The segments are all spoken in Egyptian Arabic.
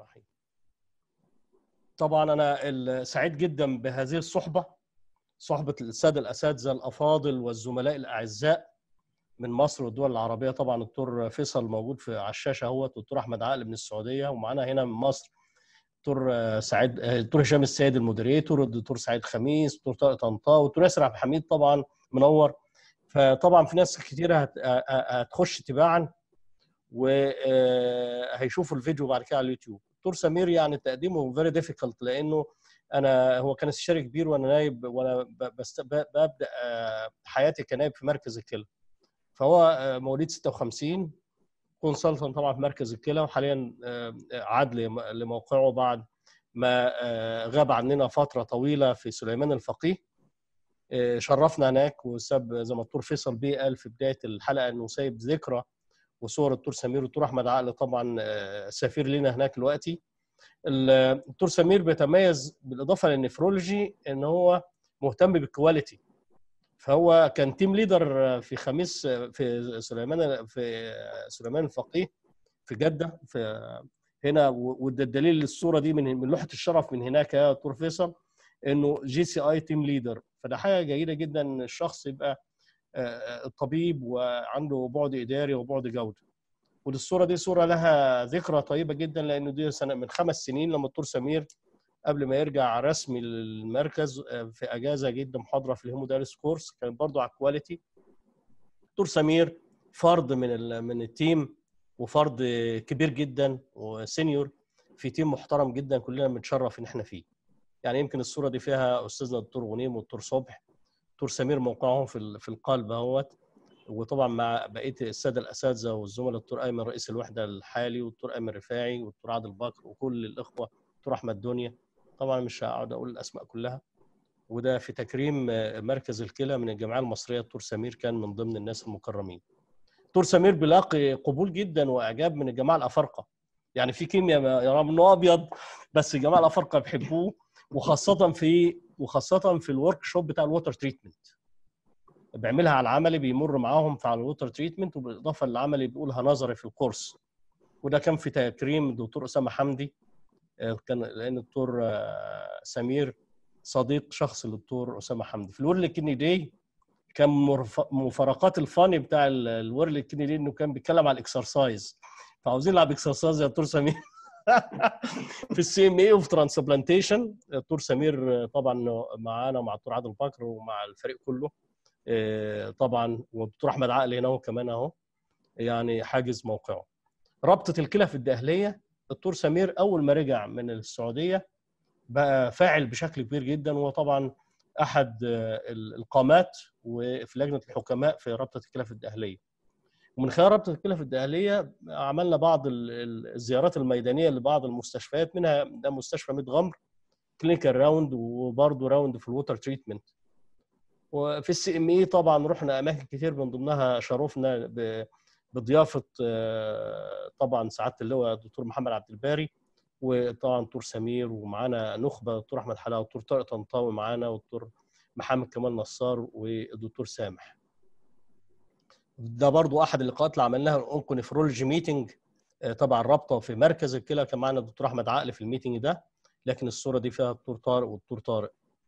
الرحيم طبعا انا سعيد جدا بهذه الصحبه صحبه الساده الاساتذه الافاضل والزملاء الاعزاء من مصر والدول العربيه طبعا الدكتور فيصل موجود في على الشاشه اهوت والدكتور احمد عقل من السعوديه ومعانا هنا من مصر الدكتور سعيد الدكتور هشام السيد المودريتور الدكتور سعيد خميس الدكتور طارق طنطاوي والدكتور ياسر عبد الحميد طبعا منور فطبعا في ناس كتيره هتخش تباعا وهيشوفوا الفيديو بعد كده على اليوتيوب دكتور سمير يعني تقديمه فيري ديفيكولت لانه انا هو كان استشاري كبير وانا نايب وانا بست... ببدا حياتي كنايب في مركز الكلى فهو مواليد 56 كونسلتنت طبعا في مركز الكلى وحاليا عاد لموقعه بعد ما غاب عننا فتره طويله في سليمان الفقيه شرفنا هناك وساب زي ما الدكتور فيصل بيه قال في بدايه الحلقه انه سايب ذكرى وصور الدكتور سمير والدكتور احمد عقل طبعا سفير لنا هناك دلوقتي الدكتور سمير بيتميز بالاضافه للنفرولوجي ان هو مهتم بالكواليتي فهو كان تيم ليدر في خميس في سليمان في سليمان الفقيه في جده في هنا وده الدليل الصوره دي من من لوحه الشرف من هناك يا دكتور فيصل انه جي سي اي تيم ليدر فده حاجه جيده جدا ان الشخص يبقى الطبيب وعنده بعد اداري وبعد جوده ودي الصوره دي صوره لها ذكرى طيبه جدا لانه دي سنه من خمس سنين لما الدكتور سمير قبل ما يرجع رسمي للمركز في اجازه جدا محاضره في الهيموداليس كورس كان برضه على الكواليتي دكتور سمير فرد من من التيم وفرد كبير جدا وسينيور في تيم محترم جدا كلنا بنتشرف ان احنا فيه يعني يمكن الصوره دي فيها استاذنا الدكتور غنيم والدكتور صبح دكتور سمير موقعهم في في القلب اهوت وطبعا مع بقيه الساده الاساتذه والزملاء الدكتور ايمن رئيس الوحده الحالي والدكتور ايمن رفاعي والدكتور عادل بكر وكل الاخوه الدكتور احمد دنيا طبعا مش هقعد اقول الاسماء كلها وده في تكريم مركز الكلى من الجمعيه المصريه الدكتور سمير كان من ضمن الناس المكرمين دكتور سمير بيلاقي قبول جدا واعجاب من الجماعه الافارقه يعني في كيمياء يا رغم انه ابيض بس الجماعه الافارقه بيحبوه وخاصه في وخاصه في الورك شوب بتاع الووتر تريتمنت بيعملها على العملي بيمر معاهم في على الووتر تريتمنت وبالاضافه للعملي بيقولها نظري في الكورس وده كان في تكريم الدكتور اسامه حمدي كان لان الدكتور سمير صديق شخص للدكتور اسامه حمدي في الورلد كيدني داي كان مفارقات الفاني بتاع الورلد كيدني داي انه كان بيتكلم على الاكسرسايز فعاوزين نلعب اكسرسايز يا دكتور سمير في السي ام اي وفي ترانسبلانتيشن الدكتور سمير طبعا معانا مع الدكتور عادل بكر ومع الفريق كله طبعا والدكتور احمد عقل هنا كمان اهو يعني حاجز موقعه رابطه الكلى في الدقهليه الدكتور سمير اول ما رجع من السعوديه بقى فاعل بشكل كبير جدا وهو طبعا احد القامات وفي لجنه الحكماء في رابطه الكلى في الدقهليه ومن خلال رابطه الكلى في الدقهليه عملنا بعض الزيارات الميدانيه لبعض المستشفيات منها ده مستشفى ميد غمر كلينيكال راوند وبرضه راوند في الووتر تريتمنت وفي السي ام اي طبعا رحنا اماكن كتير من ضمنها شرفنا بضيافه طبعا سعاده اللواء الدكتور محمد عبد الباري وطبعا دكتور سمير ومعانا نخبه الدكتور احمد حلاوه والدكتور طارق طنطاوي معانا والدكتور محمد كمال نصار والدكتور سامح ده برضو احد اللقاءات اللي عملناها الاونكو نفرولوجي ميتنج طبعا رابطه في مركز الكلى كان معانا الدكتور احمد عقل في الميتنج ده لكن الصوره دي فيها الدكتور طارق والدكتور طارق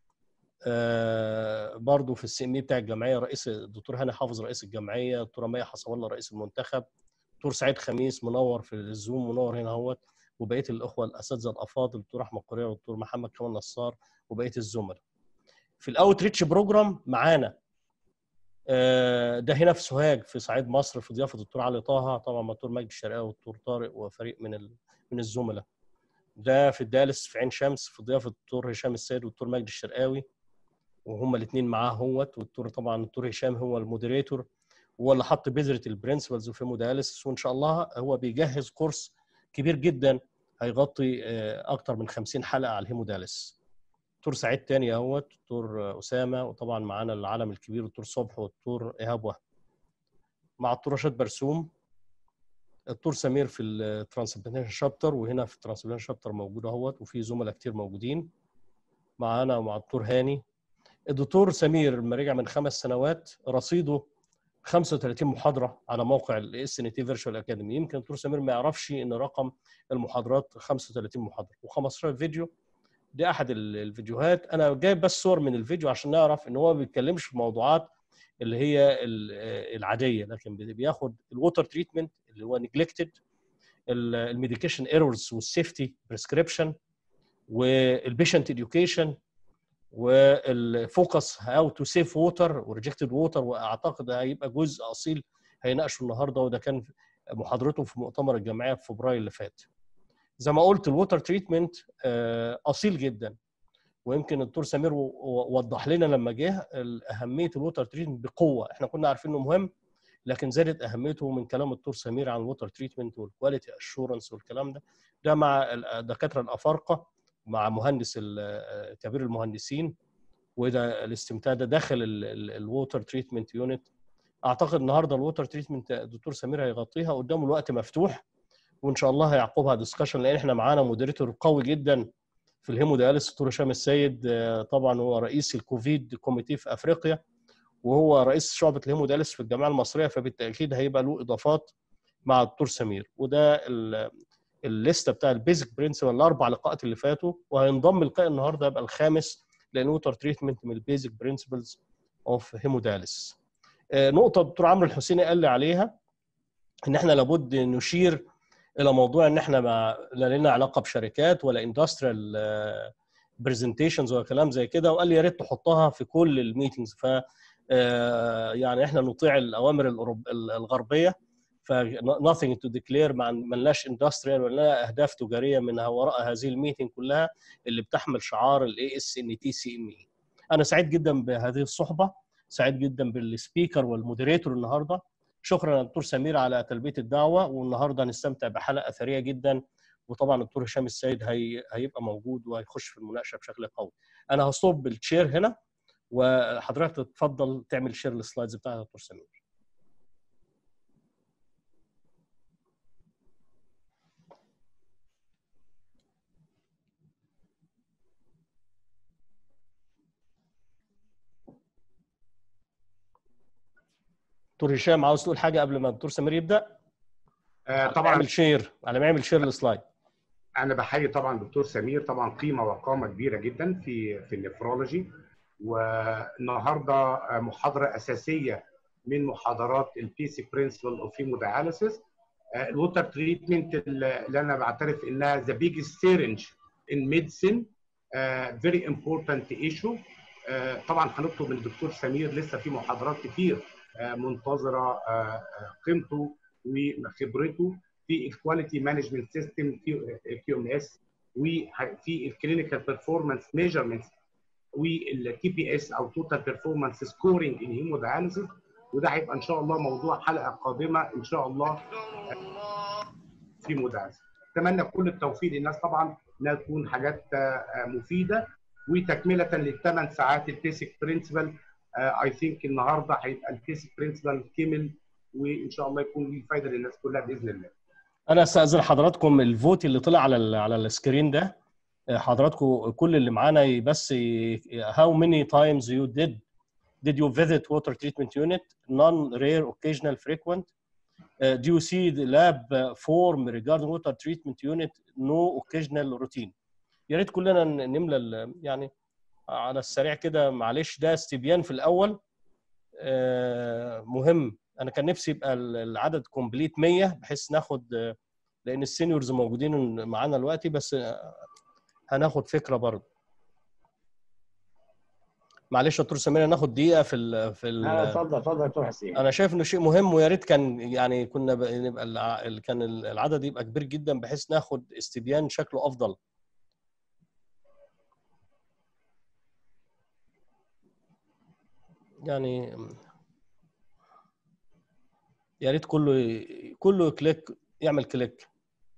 آه برضو في السي ام اي بتاع الجمعيه رئيس الدكتور هاني حافظ رئيس الجمعيه الدكتوره مي حسب الله رئيس المنتخب دكتور سعيد خميس منور في الزوم منور هنا اهوت وبقيه الاخوه الاساتذه الافاضل الدكتور احمد قريع والدكتور محمد كمال نصار وبقيه الزملاء في الاوت ريتش بروجرام معانا آه ده هنا في سوهاج في صعيد مصر في ضيافه الدكتور علي طه طبعا الدكتور مجدي الشرقاوي والدكتور طارق وفريق من من الزملاء ده في الدالس في عين شمس في ضيافه الدكتور هشام السيد والدكتور مجدي الشرقاوي وهما الاثنين معاه هوت والدكتور طبعا الدكتور هشام هو المودريتور هو اللي حط بذره البرنسبلز في موداليسيس وان شاء الله هو بيجهز كورس كبير جدا هيغطي اكتر من 50 حلقه على الهيموداليس دكتور سعيد تاني اهوت دكتور اسامه وطبعا معانا العالم الكبير الدكتور صبح والدكتور ايهاب وهب مع الدكتور رشاد برسوم الدكتور سمير في الترانسبلانتيشن شابتر وهنا في الترانسبلانتيشن شابتر موجود اهوت وفي زملاء كتير موجودين معانا ومع الدكتور هاني الدكتور سمير لما رجع من خمس سنوات رصيده 35 محاضره على موقع الاس ان تي فيرتشوال اكاديمي يمكن دكتور سمير ما يعرفش ان رقم المحاضرات 35 محاضره و15 فيديو دي احد الفيديوهات انا جايب بس صور من الفيديو عشان نعرف ان هو ما بيتكلمش في موضوعات اللي هي العاديه لكن بياخد الووتر تريتمنت اللي هو نجلكتد الميديكيشن ايرورز والسيفتي بريسكريبشن والبيشنت اديوكيشن والفوكس هاو تو سيف ووتر وريجكتد ووتر واعتقد هيبقى جزء اصيل هيناقشه النهارده وده كان محاضرته في مؤتمر الجمعيه في فبراير اللي فات. زي ما قلت الووتر تريتمنت اصيل جدا ويمكن الدكتور سمير وضح لنا لما جه اهميه الووتر تريتمنت بقوه احنا كنا عارفين انه مهم لكن زادت اهميته من كلام الدكتور سمير عن الووتر تريتمنت والكواليتي اشورنس والكلام ده ده مع الدكاتره الافارقه مع مهندس كبير المهندسين وده الاستمتاع ده داخل الووتر تريتمنت يونت اعتقد النهارده الووتر تريتمنت الدكتور سمير هيغطيها قدامه الوقت مفتوح وان شاء الله هيعقبها ديسكشن لان احنا معانا مودريتور قوي جدا في الهيمودياليس الدكتور هشام السيد طبعا هو رئيس الكوفيد كوميتي في افريقيا وهو رئيس شعبه الهيمودياليس في الجامعه المصريه فبالتاكيد هيبقى له اضافات مع الدكتور سمير وده الليسته بتاع البيزك برنسبل الاربع لقاءات اللي فاتوا وهينضم لقاء النهارده يبقى الخامس لان ووتر تريتمنت من البيزك برنسبلز اوف هيمودياليس نقطه الدكتور عمرو الحسيني قال لي عليها ان احنا لابد نشير الى موضوع ان احنا ما لا لنا علاقه بشركات ولا اندستريال برزنتيشنز ولا كلام زي كده وقال لي يا ريت تحطها في كل الميتنجز ف يعني احنا نطيع الاوامر الأوروب... الغربيه ف nothing to declare ما لناش اندستريال ولا اهداف تجاريه من وراء هذه الميتنج كلها اللي بتحمل شعار الاي اس ان تي سي ام اي انا سعيد جدا بهذه الصحبه سعيد جدا بالسبيكر والمودريتور النهارده شكرا دكتور سمير على تلبيه الدعوه والنهارده هنستمتع بحلقه ثريه جدا وطبعا الدكتور هشام السيد هي... هيبقى موجود وهيخش في المناقشه بشكل قوي انا هصب بالتشير هنا وحضرتك تتفضل تعمل شير السلايدز بتاعت دكتور سمير دكتور هشام عاوز تقول حاجه قبل ما الدكتور سمير يبدا؟ آه طبعا اعمل شير على ما يعمل شير السلايد انا بحيي طبعا دكتور سمير طبعا قيمه وقامه كبيره جدا في في النفرولوجي والنهارده محاضره اساسيه من محاضرات البيسك برنسبل اوف هيمودياليسيس الووتر تريتمنت اللي انا بعترف انها ذا بيجست سيرنج ان ميديسن فيري امبورتنت ايشو طبعا هنطلب من الدكتور سمير لسه في محاضرات كتير منتظره قيمته وخبرته في الكواليتي مانجمنت سيستم في كيو ام اس وفي الكلينيكال بيرفورمانس ميجرمنتس والتي بي اس او توتال بيرفورمانس سكورنج ان هيمودياليسيس وده هيبقى ان شاء الله موضوع حلقه قادمه ان شاء الله في مودياليسيس اتمنى كل التوفيق للناس طبعا انها تكون حاجات مفيده وتكمله للثمان ساعات البيسك برنسبل اي ثينك النهارده هيبقى البيسك برنسبل كمل وان شاء الله يكون ليه فايده للناس كلها باذن الله. انا استاذن حضراتكم الفوت اللي طلع على ال على السكرين ده حضراتكم كل اللي معانا بس how many times you did did you visit water treatment unit non rare occasional frequent uh, do you see the lab form regarding water treatment unit no occasional routine يا ريت كلنا نملى يعني على السريع كده معلش ده استبيان في الاول مهم انا كان نفسي يبقى العدد كومبليت 100 بحيث ناخد لان السينيورز موجودين معانا دلوقتي بس هناخد فكره برضه معلش يا دكتور سمير ناخد دقيقه في ال في ال اتفضل اتفضل يا دكتور حسين انا شايف انه شيء مهم ويا ريت كان يعني كنا نبقى الع... كان العدد يبقى كبير جدا بحيث ناخد استبيان شكله افضل يعني يا ريت كله كله كليك يعمل كليك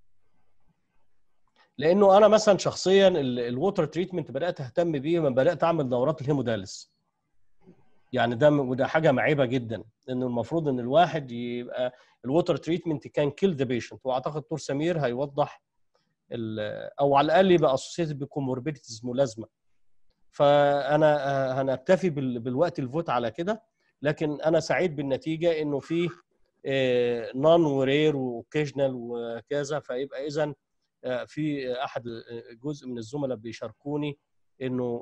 لانه انا مثلا شخصيا الووتر تريتمنت بدات اهتم بيه لما بدات اعمل دورات الهيموداليس يعني ده وده حاجه معيبه جدا انه المفروض ان الواحد يبقى الووتر تريتمنت كان كيل ذا بيشنت واعتقد دكتور سمير هيوضح او على الاقل يبقى اسوسيتد بكوموربيديتيز ملازمه فانا هنكتفي بالوقت الفوت على كده لكن انا سعيد بالنتيجه انه في نون ورير واوكيجنال وكذا فيبقى اذا في احد جزء من الزملاء بيشاركوني انه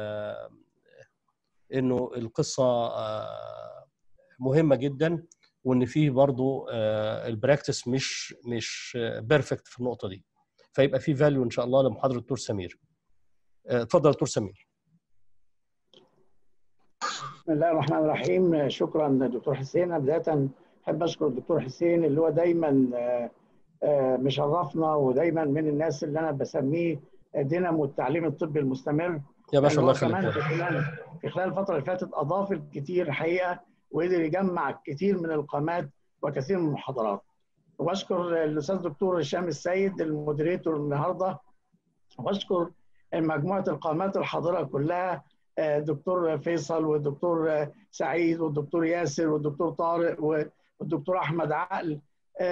انه القصه مهمه جدا وان فيه برضو البراكتس مش مش بيرفكت في النقطه دي فيبقى في فاليو ان شاء الله لمحاضره الدكتور سمير اتفضل دكتور سمير بسم الله الرحمن الرحيم شكرا دكتور حسين بدايه احب اشكر الدكتور حسين اللي هو دايما مشرفنا ودايما من الناس اللي انا بسميه دينامو التعليم الطبي المستمر يا باشا الله يخليك في خلال في خلال الفتره اللي فاتت اضاف الكثير الحقيقه وقدر يجمع كثير من القامات وكثير من المحاضرات واشكر الاستاذ دكتور هشام السيد المودريتور النهارده واشكر مجموعه القامات الحاضره كلها دكتور فيصل والدكتور سعيد والدكتور ياسر والدكتور طارق والدكتور احمد عقل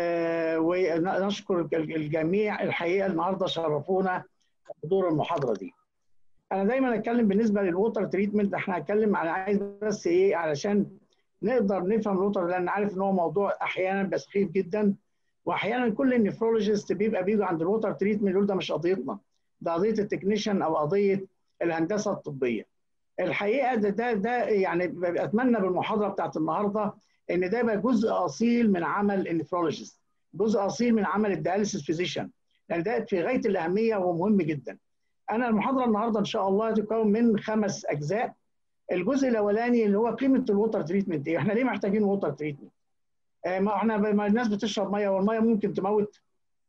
ونشكر الجميع الحقيقه النهارده شرفونا حضور المحاضره دي. انا دايما اتكلم بالنسبه للووتر تريتمنت احنا هنتكلم انا عايز بس ايه علشان نقدر نفهم الووتر لان عارف ان هو موضوع احيانا بسخيف جدا واحيانا كل النفرولوجيست بيبقى بيجوا عند الووتر تريتمنت يقول ده مش قضيتنا ده قضيه التكنيشن او قضيه الهندسه الطبيه. الحقيقه ده ده, ده يعني اتمنى بالمحاضره بتاعت النهارده ان ده يبقى جزء اصيل من عمل النفرولوجيست جزء اصيل من عمل الدياليسيس فيزيشن لان ده في غايه الاهميه ومهم جدا. انا المحاضره النهارده ان شاء الله تكون من خمس اجزاء. الجزء الاولاني اللي هو قيمه الووتر تريتمنت ايه؟ احنا ليه محتاجين ووتر تريتمنت؟ آه ما احنا ما الناس بتشرب ميه والميه ممكن تموت.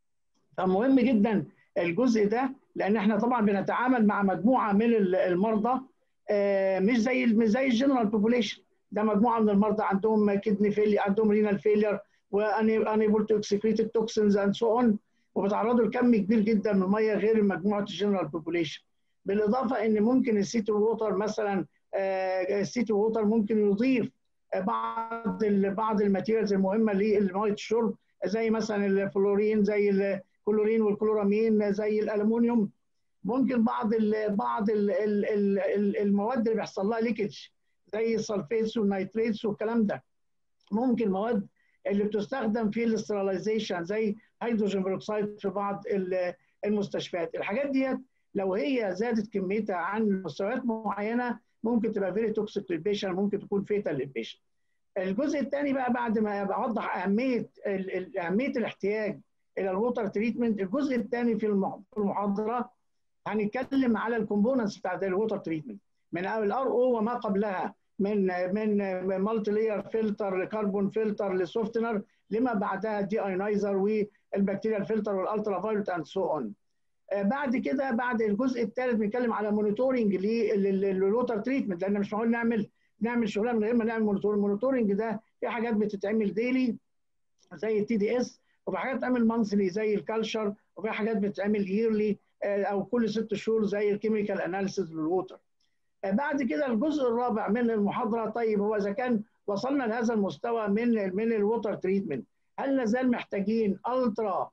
فمهم جدا الجزء ده لان احنا طبعا بنتعامل مع مجموعه من المرضى آه مش زي مش زي الجنرال بوبوليشن ده مجموعه من المرضى عندهم كدني فيلير عندهم رينال فيلير وانيبل تو اكسكريت التوكسينز اند سو اون وبيتعرضوا لكم كبير جدا من الميه غير مجموعه الجنرال بوبوليشن بالاضافه ان ممكن السيتي ووتر مثلا السيتي ووتر ممكن يضيف بعض بعض الماتيريالز المهمه لميه الشرب زي مثلا الفلورين زي الكلورين والكلورامين زي الالومنيوم ممكن بعض ال بعض ال ال ال المواد اللي بيحصل لها ليكج زي السلفيتس والنيتريتس والكلام ده ممكن مواد اللي بتستخدم في الاستراليزيشن زي هيدروجين بيروكسيد في بعض المستشفيات الحاجات ديت لو هي زادت كميتها عن مستويات معينه ممكن تبقى فيري توكسيك للبيشن ممكن تكون فيتال للبيشن الجزء الثاني بقى بعد ما بوضح اهميه اهميه الاحتياج الى الووتر تريتمنت الجزء الثاني في المحاضره هنتكلم على الكومبوننتس بتاعت الووتر تريتمنت من الار او وما قبلها من من مالتي لاير فلتر لكربون فلتر لسوفتنر لما بعدها دي ايونايزر والبكتيريال فلتر والالترا فايولت اند سو اون بعد كده بعد الجزء الثالث بنتكلم على مونيتورنج للووتر تريتمنت لان مش معقول نعمل نعمل شغلانه من غير ما نعمل مونيتورنج المونيتورنج ده في حاجات بتتعمل ديلي زي التي دي اس وفي حاجات بتتعمل مانثلي زي الكالشر وفي حاجات بتتعمل ييرلي او كل ست شهور زي الكيميكال اناليسيز للووتر بعد كده الجزء الرابع من المحاضره طيب هو اذا كان وصلنا لهذا المستوى من من الووتر تريتمنت هل لازال محتاجين الترا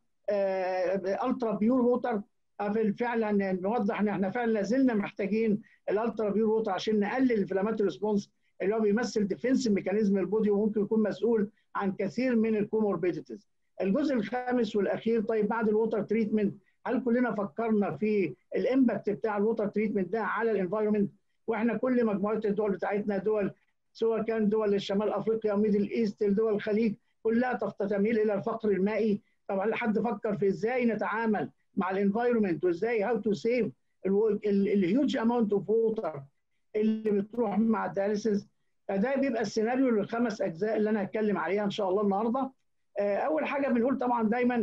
الترا بيور ووتر فعلا نوضح ان احنا فعلا لازلنا محتاجين الالترا بيور ووتر عشان نقلل الانفلاماتوري ريسبونس اللي هو بيمثل ديفنس ميكانيزم البودي وممكن يكون مسؤول عن كثير من الكوموربيديتيز الجزء الخامس والاخير طيب بعد الووتر تريتمنت هل كلنا فكرنا في الامباكت بتاع الووتر تريتمنت ده على الانفايرمنت واحنا كل مجموعات الدول بتاعتنا دول سواء كان دول شمال افريقيا ميدل ايست دول الخليج كلها تميل الى الفقر المائي طب هل حد فكر في ازاي نتعامل مع الانفايرمنت وازاي هاو تو سيف الهيوج اماونت اوف ووتر اللي بتروح مع الدياليسيس فده بيبقى السيناريو للخمس اجزاء اللي انا هتكلم عليها ان شاء الله النهارده اول حاجه بنقول طبعا دايما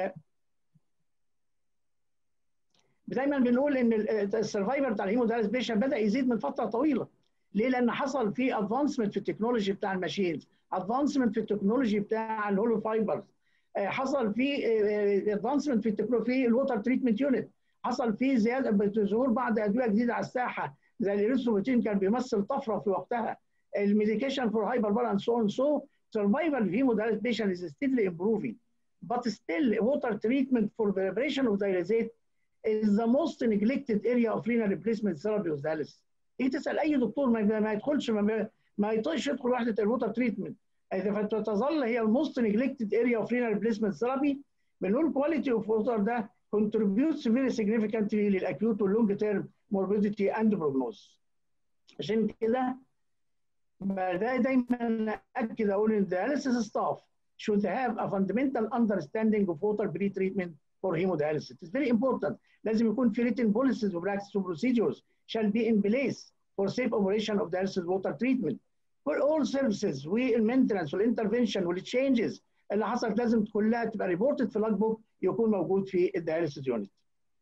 دايما بنقول ان السرفايفر بتاع الهيمودايليس بيشن بدا يزيد من فتره طويله ليه؟ لان حصل في ادفانسمنت في التكنولوجي بتاع الماشينز ادفانسمنت في التكنولوجي بتاع الهولو فايبرز حصل في ادفانسمنت في التكنولوجي في الووتر تريتمنت يونت حصل في زياده ظهور بعض ادويه جديده على الساحه زي الاريثروبوتين كان بيمثل طفره في وقتها الميديكيشن فور هايبر بار اند سو اون سو survival hemodialysis patient is steadily improving but still water treatment for preparation of dialysate is the most neglected area of renal replacement therapy with dialysis. تيجي تسال اي دكتور ما, ما يدخلش ما, ما يطيقش يدخل وحده الووتر تريتمنت اذا فتظل هي الموست نيجلكتد اريا اوف رينال ريبليسمنت ثيرابي بنقول كواليتي اوف ووتر ده contributes very significantly للاكيوت واللونج تيرم morbidity and prognosis عشان كده ده دايما اكد اقول ان dialysis staff should have a fundamental understanding of water pre-treatment for hemodialysis. It's very important. لازم يكون في written policies و practice و procedures shall be in place for safe operation of dialysis water treatment. For all services والمينتنس والانترفنشن والتشينجز اللي حصلت لازم كلها تبقى ريبورتد في لاج بوك يكون موجود في الدياليسيس يونت.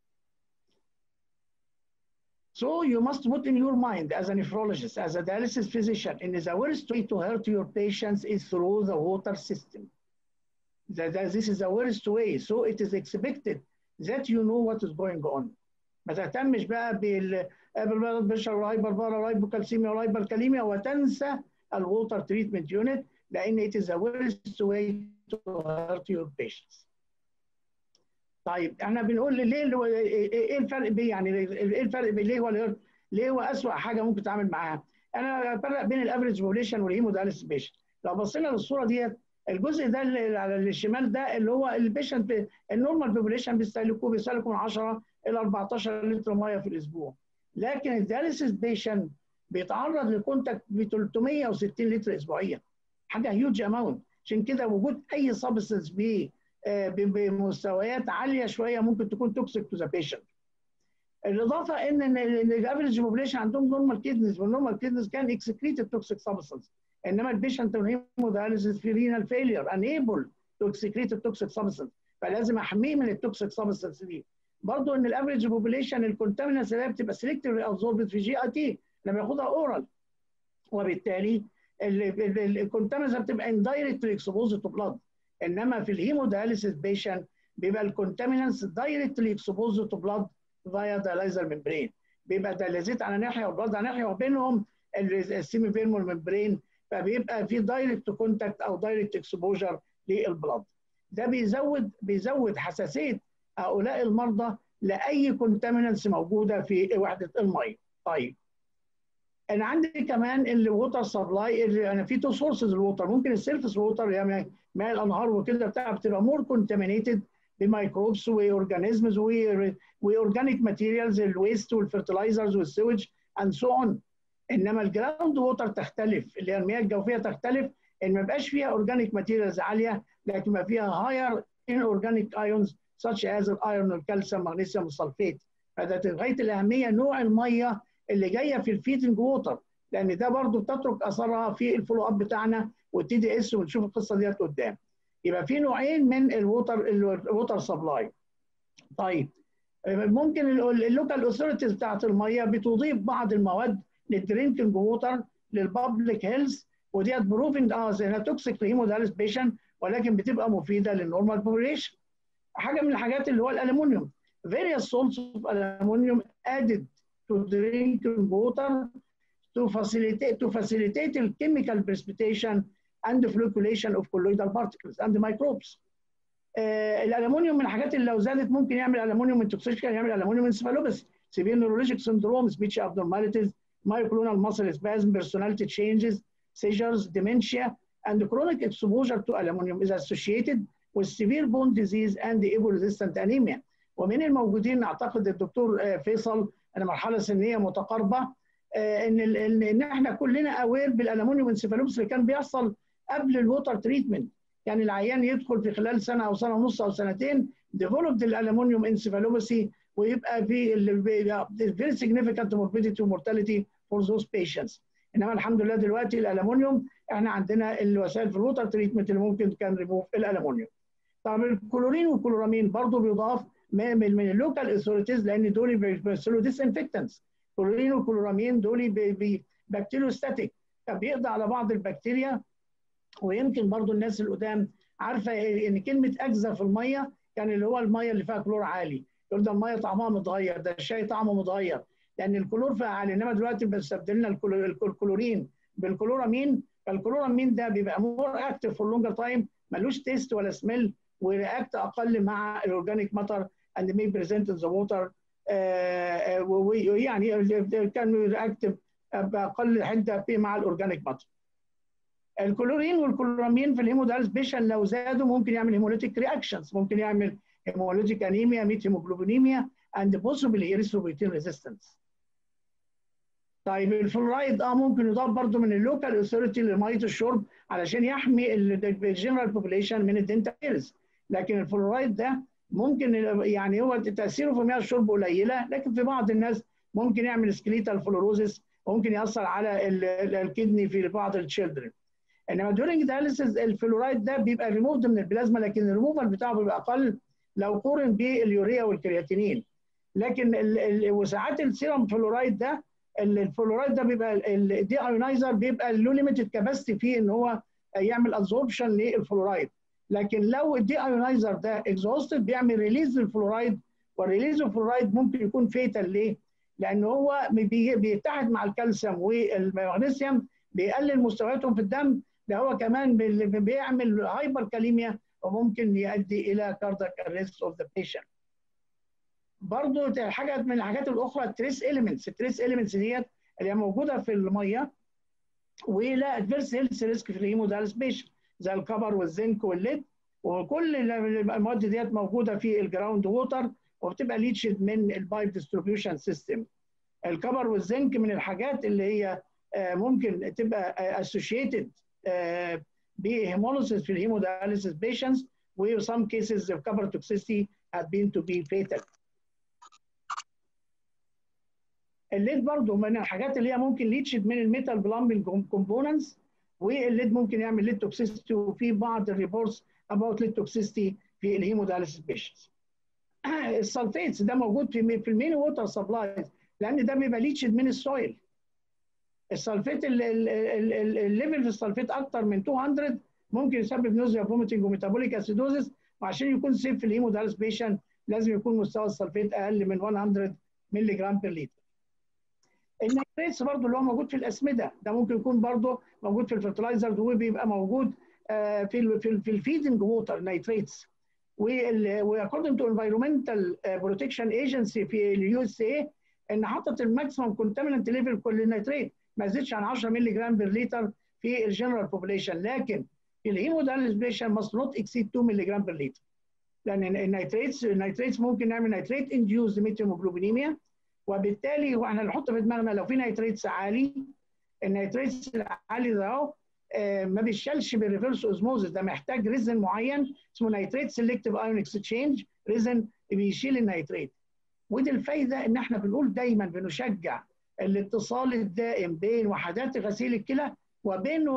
So you must put in your mind as a nephrologist, as a dialysis physician, in the worst way to help your patients is through the water system. That, that this is the worst way. So it is expected that you know what is going on. ما تهتمش بقى بالبلد بريشر وهايبر بارا وهايبوكالسيميا وهايبركاليميا وتنسى الووتر تريتمنت يونت لان it is the worst way to hurt your patients. طيب احنا بنقول ليه ايه الفرق بيه يعني ايه الفرق بين ليه هو ليه هو اسوء حاجه ممكن تتعامل معاها؟ انا بفرق بين الافريج بوبليشن والهيموداليسيس بيشنت. لو بصينا للصوره ديت الجزء ده اللي على الشمال ده اللي هو البيشنت النورمال بوبليشن بيستهلكوا بيستهلكوا من 10 الى 14 لتر ميه في الاسبوع. لكن الدياليسيس بيشنت بيتعرض لكونتاكت ب 360 لتر اسبوعيا. حاجه هيوج اماونت عشان كده وجود اي سبستنس ب بمستويات عاليه شويه ممكن تكون توكسيك تو ذا بيشنت. الاضافه ان الافريج بوبليشن عندهم نورمال كيدنز والنورمال كيدنز كان اكسكريت التوكسيك سبستنس انما البيشنت الهيمودايليسيس في رينال فيلير انيبل تو اكسكريت التوكسيك سبستنس فلازم احميه من التوكسيك سبستنس دي. برضه ان الافريج بوبليشن الكونتامينانس اللي بتبقى سيلكتيف ابزوربد في جي اي تي لما ياخدها اورال وبالتالي الكونتامينانس بتبقى اندايركت اكسبوز تو بلاد انما في الهيمودايليسيس بيشنت بيبقى الكونتامينانس دايركتلي اكسبوز تو بلاد فايا دايلايزر ممبرين بيبقى دايلازيت على ناحيه والبلاد على ناحيه وبينهم السيمي فيرمول ممبرين فبيبقى في دايركت كونتاكت او دايركت اكسبوجر للبلاد ده بيزود بيزود حساسيه هؤلاء المرضى لاي كونتامينانس موجوده في وحده الميه طيب انا عندي كمان الووتر سبلاي اللي انا في تو سورسز الووتر ممكن السيرفس ووتر يعني ماء الانهار وكده بتاع بتبقى مور كونتامينيتد بميكروبس واورجانيزمز واورجانيك ماتيريالز الويست والفرتلايزرز والسويج اند سو اون انما الجراوند ووتر تختلف اللي هي المياه الجوفيه تختلف ان ما يبقاش فيها اورجانيك ماتيريالز عاليه لكن ما فيها هاير ان اورجانيك ايونز such as الايرون والكالسيوم مغنيسيوم والسلفيت فده غايه الاهميه نوع الميه اللي جايه في الفيدنج ووتر لان ده برضو بتترك اثرها في الفولو اب بتاعنا والتي دي اس ونشوف القصه ديت قدام يبقى في نوعين من الووتر الووتر سبلاي طيب ممكن اللوكال اوثوريتيز بتاعت الميه بتضيف بعض المواد للدرينكينج ووتر للبابليك هيلث وديت بروفنج اه انها توكسيك لهيموداليس بيشنت ولكن بتبقى مفيده للنورمال بوبوليشن حاجه من الحاجات اللي هو الالومنيوم various salts of aluminum added to drinking water to facilitate to facilitate the chemical precipitation and flocculation of colloidal particles and microbes. آه الالومنيوم من الحاجات اللي لو زادت ممكن يعمل الومنيوم انتوكسيشن يعمل الومنيوم انسفالوباثي severe neurologic syndrome speech abnormalities myoclonal muscle spasm personality changes seizures dementia and chronic exposure to aluminum is associated with severe bone disease and able resistant anemia ومن الموجودين اعتقد الدكتور فيصل انا مرحله سنيه متقاربه ان ان احنا كلنا اوير بالالومنيوم انسفالوبس اللي كان بيحصل قبل الووتر تريتمنت يعني العيان يدخل في خلال سنه او سنه ونص او سنتين ديفلوبد الالومنيوم انسفالوباسي ويبقى في فيري significant morbidity ومورتاليتي فور ذوز patients انما الحمد لله دلوقتي الالومنيوم احنا عندنا الوسائل في الووتر تريتمنت اللي ممكن كان ريموف الالومنيوم طب الكلورين والكلورامين برضه بيضاف من من اللوكال اثوريتيز لان دول بيمثلوا ديس انفكتنتس كلورين والكلورامين دول بكتيريوستاتيك فبيقضي على بعض البكتيريا ويمكن برضو الناس القدام عارفه ان كلمه اجزا في الميه يعني اللي هو الميه اللي فيها كلور عالي يقول ده الميه طعمها متغير ده الشاي طعمه متغير لان الكلور فيها عالي انما دلوقتي بيستبدلنا الكلورين بالكلورامين فالكلورامين ده بيبقى مور اكتف فور لونجر تايم ملوش تيست ولا سميل ورياكت اقل مع الاورجانيك ماتر and may present in the water ويعني كان رياكتيف باقل حده مع الاورجانيك ماتر الكلورين والكلورامين في الهيمودايلس بيشن لو زادوا ممكن يعمل هيموليتيك رياكشنز ممكن يعمل هيموليتيك انيميا ميت هيموجلوبينيميا اند بوسيبل ايريثروبيتين ريزيستنس طيب الفلورايد اه ممكن يضاف برضه من اللوكال اوثوريتي لميه الشرب علشان يحمي الجنرال بوبوليشن من الدنتايرز لكن الفلورايد ده ممكن يعني هو تاثيره في مياه الشرب قليله لكن في بعض الناس ممكن يعمل سكليتال فلوروزس ممكن ياثر على الكدني في بعض التشيلدرن انما دورنج دايليسيس الفلورايد ده بيبقى ريموفد من البلازما لكن الريموفال بتاعه بيبقى اقل لو قورن باليوريا والكرياتينين لكن وساعات السيرم فلورايد ده الفلورايد ده بيبقى الدي ايونايزر بيبقى له ليميتد كاباسيتي فيه ان هو يعمل ابزوربشن للفلورايد لكن لو الدي ايونايزر ده اكزوستد بيعمل ريليز للفلورايد والريليز الفلورايد ممكن يكون فيتال ليه؟ لان هو بيتحد مع الكالسيوم والمغنيسيوم بيقلل مستوياتهم في الدم ده هو كمان بيعمل هايبر كاليميا وممكن يؤدي الى كاردك اريست اوف ذا بيشنت برضه حاجه من الحاجات الاخرى التريس اليمنتس التريس اليمنتس ديت اللي موجوده في الميه ولا ادفيرس هيلث ريسك في الهيموداليس بيشنت زي الكبر والزنك والليد وكل المواد ديت موجوده في الجراوند ووتر وبتبقى ليتشد من البايب ديستريبيوشن سيستم الكبر والزنك من الحاجات اللي هي ممكن تبقى اسوشيتد بهيموليسيس في الهيموداليسيس بيشنتس و some cases of copper toxicity have been to be fatal. الليد برضه من الحاجات اللي هي ممكن ليتشد من الميتال بلامبنج كومبوننتس والليد ممكن يعمل ليد توكسيستي وفي بعض الريبورتس اباوت ليد توكسيستي في الهيموداليسيس بيشنتس. السلفيتس ده موجود في في المين ووتر سبلايز لان ده بيبقى ليتشد من السويل. السلفيت الليفل في السلفيت اكتر من 200 ممكن يسبب نوزيا فوميتنج وميتابوليك اسيدوزس وعشان يكون سيف في الهيموداليس بيشن لازم يكون مستوى السلفيت اقل من 100 مللي جرام بير لتر. النيتريتس برضه اللي هو موجود في الاسمده ده ممكن يكون برضه موجود في الفرتلايزرز وبيبقى موجود في ال في, ال في الفيدنج ووتر نيتريتس واكوردنج تو انفايرمنتال بروتكشن ايجنسي في اليو اس اي ان حطت الماكسيمم كونتامينانت ليفل كل نيتريت ما يزيدش عن 10 مللي جرام بير لتر في الجنرال بوبوليشن لكن الهيموداليس بيشن ماست نوت اكسيد 2 مللي جرام بير لتر لان النيتريتس النيتريتس ممكن نعمل نيتريت انديوز ميتيوموجلوبينيميا وبالتالي احنا نحط في دماغنا لو في نيتريتس عالي النيتريتس العالي ده اهو ما بيشالش بالريفرس اوزموزس ده محتاج ريزن معين اسمه نيتريت سيلكتيف ايون اكسشينج ريزن بيشيل النيتريت ودي الفايده ان احنا بنقول دايما بنشجع الاتصال الدائم بين وحدات غسيل الكلى وبين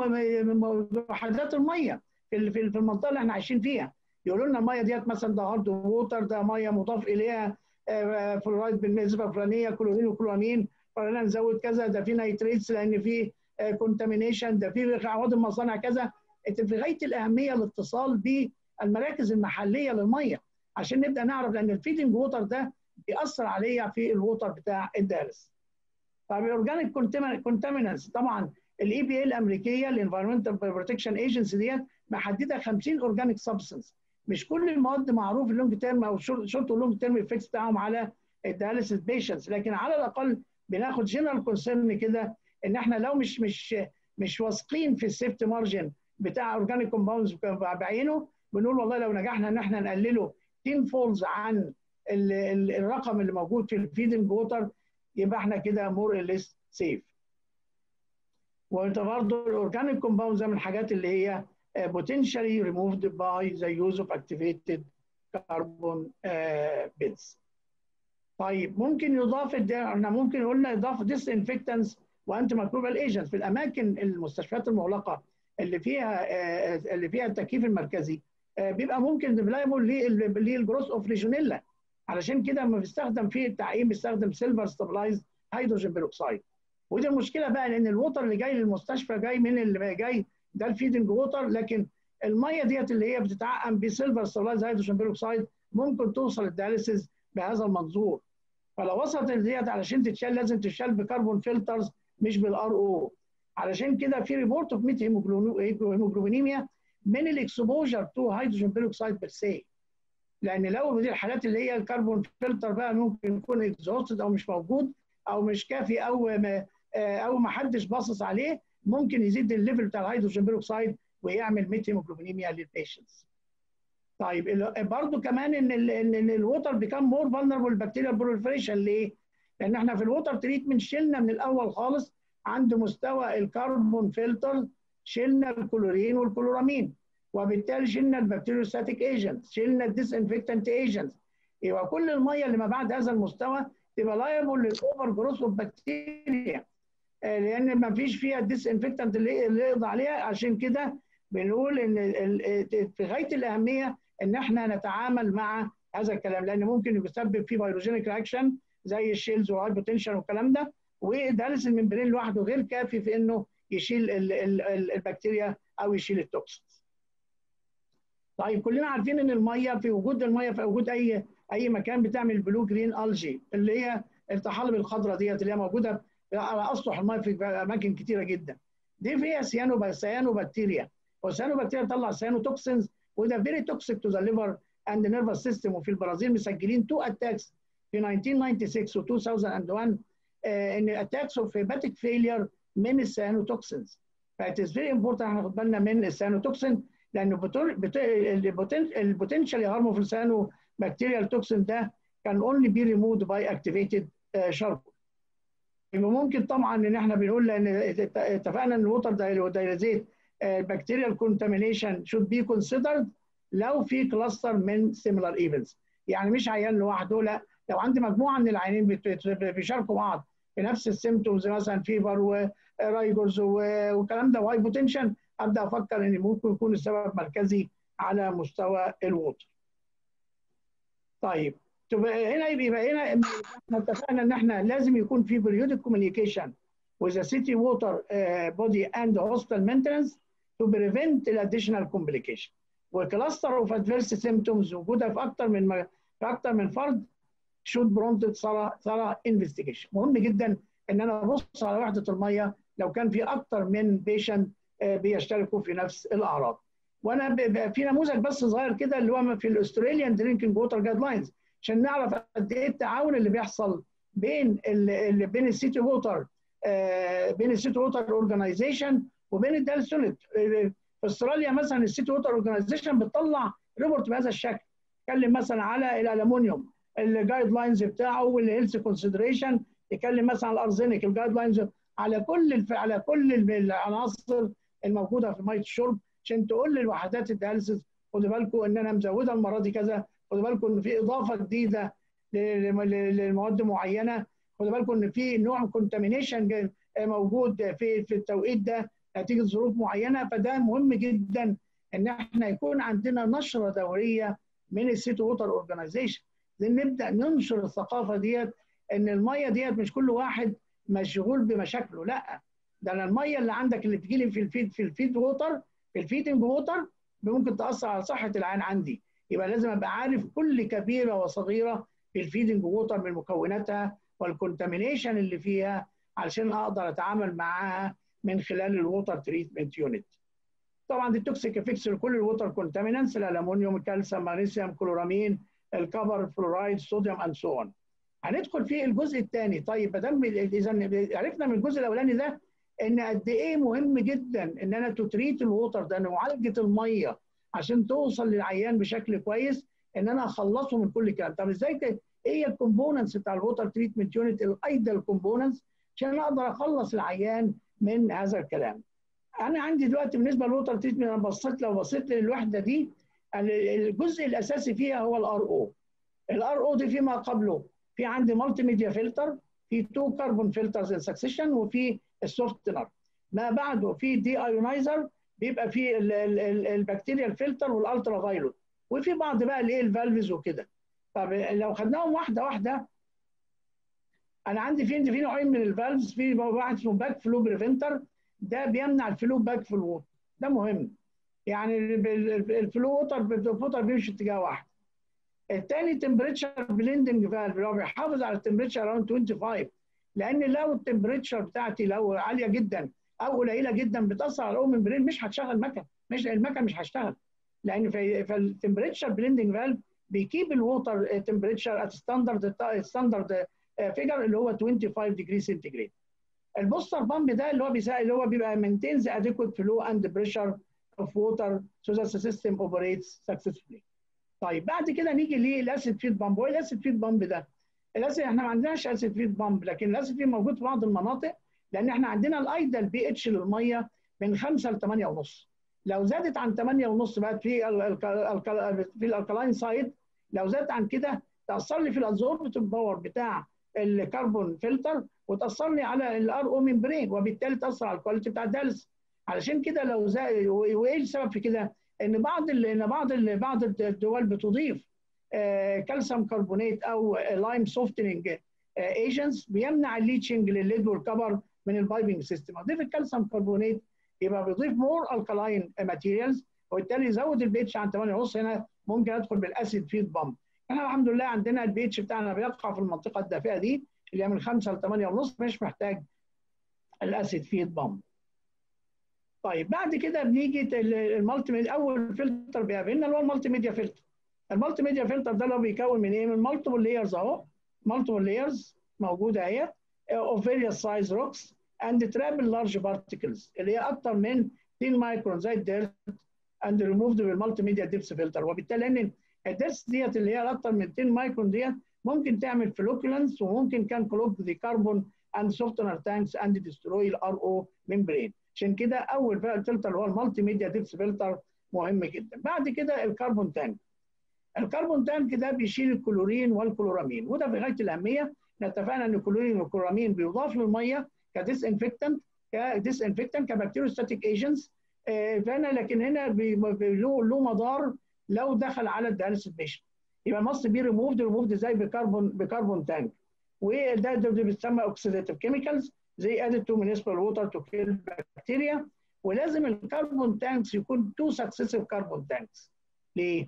وحدات الميه في في المنطقه اللي احنا عايشين فيها يقولوا لنا الميه ديت مثلا ده هارد ووتر ده ميه مضاف اليها فلورايد بالنسبه الفلانيه كلورين وكلورامين فلان نزود كذا ده في نيتريتس لان في كونتامينيشن ده في عوادم مصانع كذا في غايه الاهميه الاتصال بالمراكز المحليه للميه عشان نبدا نعرف لان الفيدنج ووتر ده بيأثر عليا في الووتر بتاع الدارس. طيب الاورجانيك كونتامينانس طبعا الاي بي اي الامريكيه الانفيرمنتال بروتكشن ايجنسي ديت محدده 50 اورجانيك سبستنس مش كل المواد معروف اللونج تيرم او شورت ولونج تيرم افكتس بتاعهم على الدياليسيس بيشنتس لكن على الاقل بناخد جنرال كونسيرن كده ان احنا لو مش مش مش واثقين في السيفتي مارجن بتاع اورجانيك كومباوندز بعينه بنقول والله لو نجحنا ان احنا نقلله 10 فولز عن ال ال الرقم اللي موجود في الفيدنج ووتر يبقى احنا كده مور ليس سيف وانت برضه الاورجانيك كومباوندز من الحاجات اللي هي potentially removed by the use of activated carbon uh, beds. طيب ممكن يضاف احنا ممكن قلنا اضافه disinfectants وانتي ميكروبال ايجنتس في الاماكن المستشفيات المغلقه اللي فيها uh, اللي فيها التكييف المركزي uh, بيبقى ممكن ديفلايبل للجروس اوف ليجونيلا علشان كده لما بيستخدم في التعقيم بيستخدم سيلفر ستابلايز هيدروجين بيروكسيد ودي المشكله بقى لان الووتر اللي جاي للمستشفى جاي من اللي جاي ده الفيدنج ووتر لكن الميه ديت اللي هي بتتعقم بسيلفر ستابلايز هيدروجين بيروكسيد ممكن توصل الدياليسيس بهذا المنظور فلو وصلت ديت علشان تتشال لازم تتشال بكربون فلترز مش بالار او علشان كده في ريبورت اوف ميت هيموجلوبينيميا من الاكسبوجر تو هيدروجين بيروكسيد بير سي لان لو دي الحالات اللي هي الكربون فلتر بقى ممكن يكون اكزوستد او مش موجود او مش كافي او ما او ما حدش باصص عليه ممكن يزيد الليفل بتاع الهيدروجين بيروكسيد ويعمل ميثيموجلوبينيميا للبيشنتس طيب برضو كمان ان ال ان الووتر بيكام مور فولنربل بكتيريا بروليفريشن ليه؟ لان احنا في الووتر تريتمنت شلنا من الاول خالص عند مستوى الكربون فلتر شلنا الكلورين والكلورامين وبالتالي شلنا البكتيريوستاتيك ايجنت شلنا الديسانفكتنت ايجنت يبقى كل الميه اللي ما بعد هذا المستوى تبقى لايبل للاوفر جروث اوف بكتيريا لان ما فيش فيها الديسانفكتنت اللي, اللي يقضي عليها عشان كده بنقول ان في غايه الاهميه ان احنا نتعامل مع هذا الكلام لان ممكن يسبب فيه فيروجينيك رياكشن زي الشيلز والهايبوتنشن والكلام ده ودالس الممبرين لوحده غير كافي في انه يشيل ال ال ال البكتيريا او يشيل التوكسينز. طيب كلنا عارفين ان الميه في وجود الميه في وجود اي اي مكان بتعمل بلو جرين الجي اللي هي الطحالب الخضراء ديت اللي هي موجوده على اسطح الميه في اماكن كتيره جدا. دي فيها سيانو سيانو بكتيريا والسيانو بكتيريا تطلع سيانو توكسينز وده فيري توكسيك تو ذا ليفر اند نيرفس سيستم وفي البرازيل مسجلين تو اتاكس في 1996 و 2001 ان اتاكس اوف هيباتيك فيلير من السيانوتوكسينز فات از فيري امبورتنت احنا ناخد بالنا من السيانوتوكسين لانه البوتنشال هارمفول سيانو بكتيريال توكسين ده كان اونلي بي ريموفد باي اكتيفيتد شاركول يبقى ممكن طبعا ان احنا بنقول لان اتفقنا ان الووتر دايلازيت بكتيريال كونتامينيشن شود بي كونسيدرد لو في كلاستر من سيميلار ايفنتس يعني مش عيان لوحده لا لو عندي مجموعه من العيانين بيشاركوا بعض في نفس السيمتومز مثلا فيفر ورايجرز والكلام ده وهايبوتنشن ابدا افكر ان ممكن يكون السبب مركزي على مستوى الووتر. طيب تبقى هنا يبقى هنا احنا اتفقنا ان احنا لازم يكون في periodic communication with the city water uh, body and hospital maintenance to prevent the additional complication. وكلاستر اوف ادفيرس سيمتومز وجودها في اكثر من في اكثر من فرد should prompt thorough thorough investigation. مهم جدا ان انا ابص على وحده الميه لو كان في اكثر من بيشنت بيشتركوا في نفس الاعراض. وانا في نموذج بس صغير كده اللي هو في الاستراليان درينكينج ووتر جايد لاينز عشان نعرف قد ايه التعاون اللي بيحصل بين اللي بين السيتي ووتر بين السيتي ووتر اورجانيزيشن وبين الدالسونت في استراليا مثلا السيتي ووتر اورجانيزيشن بتطلع ريبورت بهذا الشكل اتكلم مثلا على الالومنيوم الجايد لاينز بتاعه والهيلث كونسيدريشن يتكلم مثلا على الارزينيك الجايد لاينز على كل الف... على كل العناصر الموجوده في ميه الشرب عشان تقول للوحدات الدياليسيس خدوا بالكم ان انا مزوده المره دي كذا خدوا بالكم ان في اضافه جديده لمواد معينه خدوا بالكم ان في نوع كونتامينيشن موجود في في التوقيت ده نتيجه ظروف معينه فده مهم جدا ان احنا يكون عندنا نشره دوريه من السيتي ووتر اورجانيزيشن نبدا ننشر الثقافه ديت ان الميه ديت مش كل واحد مشغول بمشاكله لا ده انا الميه اللي عندك اللي تجي لي في الفيد في الفيد ووتر في الفيدنج ووتر ممكن تاثر على صحه العين عندي يبقى لازم ابقى عارف كل كبيره وصغيره في الفيدنج ووتر من مكوناتها والكونتامينيشن اللي فيها علشان اقدر اتعامل معاها من خلال الووتر تريتمنت يونت طبعا دي توكسيك افكتس لكل الووتر كونتامينانتس الالومنيوم الكالسيوم مغنيسيوم كلورامين الكبر فلورايد صوديوم اند سو اون هندخل في الجزء الثاني طيب ما دام اذا عرفنا من الجزء الاولاني ده ان قد ايه مهم جدا ان انا تتريت الووتر ده معالجه الميه عشان توصل للعيان بشكل كويس ان انا اخلصه من كل الكلام طب ازاي ايه هي الكومبوننتس بتاع الووتر تريتمنت يونت الايدل كومبوننتس عشان اقدر اخلص العيان من هذا الكلام انا عندي دلوقتي بالنسبه للووتر تريتمنت انا بصيت لو بصيت للوحده دي الجزء الاساسي فيها هو الار او الار او دي فيما قبله في عندي مالتي ميديا فلتر في تو كربون فلترز ان سكسيشن وفي السوفتنر ما بعده في دي ايونايزر بيبقى في البكتيريا الفلتر والالترا فايلوت وفي بعض بقى الايه الفالفز وكده طب لو خدناهم واحده واحده انا عندي في في نوعين من الفالفز في واحد اسمه باك فلو بريفنتر ده بيمنع الفلو باك في الووتر ده مهم يعني الفلو ووتر الووتر بيمشي اتجاه واحد الثاني تمبريتشر بليندنج فالف اللي هو بيحافظ على التمبريتشر اراوند 25 لان لو التمبريتشر بتاعتي لو عاليه جدا او قليله جدا بتاثر على الاومن برين مش هتشغل مكن مش المكن مش هيشتغل لان في فالتمبريتشر بليندنج فالف بيكيب الووتر تمبريتشر ات ستاندرد ستاندرد فيجر اللي هو 25 ديجري سنتيجريد البوستر بامب ده اللي هو بيساعد اللي هو بيبقى maintains adequate flow and pressure of water so that the system operates successfully. طيب بعد كده نيجي للاسيد فيد بامب، هو الاسيد فيد بامب ده؟ الاسيد احنا ما عندناش اسيد فيد بامب لكن الاسيد فيد موجود في بعض المناطق لان احنا عندنا الايدل بي اتش للميه من 5 ل 8 ونص. لو زادت عن 8 ونص بقت في في الالكلاين سايد لو زادت عن كده تاثر لي في الابزوربتيف باور بتاع الكربون فلتر وتاثر لي على الار او ممبرين وبالتالي تاثر على الكواليتي بتاع الدالس علشان كده لو زاد وايه السبب في كده؟ ان بعض ان بعض بعض الدول بتضيف كالسيوم كربونات او لايم سوفتنج ايجنتس بيمنع الليتشنج للليد والكبر من البايبنج سيستم اضيف الكالسيوم كربونات يبقى بيضيف مور الكلاين ماتيريالز وبالتالي يزود البي اتش عن 8.5 هنا ممكن ادخل بالاسيد فيد بامب احنا الحمد لله عندنا البي اتش بتاعنا بيقع في المنطقه الدافئه دي اللي هي من 5 ل 8.5 مش محتاج الاسيد فيد بامب طيب بعد كده بنيجي المالتي ميديا اول فلتر بيقابلنا اللي هو المالتي ميديا فلتر المالتي ميديا فلتر ده اللي هو بيكون من ايه؟ من مالتيبل لايرز اهو مالتيبل لايرز موجوده اهي اوف فيريوس سايز روكس اند تراب لارج بارتكلز اللي هي اكثر من 10 مايكرون زي الديرت اند ريموفد بالمالتي ميديا ديبس فلتر وبالتالي ان الديرس ديت اللي هي اكثر من 10 مايكرون ديت ممكن تعمل فلوكولنس وممكن كان كلوك ذا كربون اند سوفتنر تانكس اند ديستروي الار او ممبرين عشان كده اول فلتر اللي هو المالتي ميديا ديبس فلتر مهم جدا بعد كده الكربون تانك الكربون تانك ده بيشيل الكلورين والكلورامين وده في غايه الاهميه اتفقنا ان الكلورين والكلورامين بيضاف للميه كديس انفكتنت كديس انفكتنت كبكتيروستاتيك ايجنتس فهنا لكن هنا له له مضار لو دخل على الدياليسيس بيشن يبقى ماست بي ريموفد ريموفد ازاي بكربون بكربون تانك وده ده بيتسمى اوكسيديتيف كيميكالز زي ادد تو مينيسبال ووتر تو كيل بكتيريا ولازم الكربون تانكس يكون تو سكسيسيف كربون تانكس ليه؟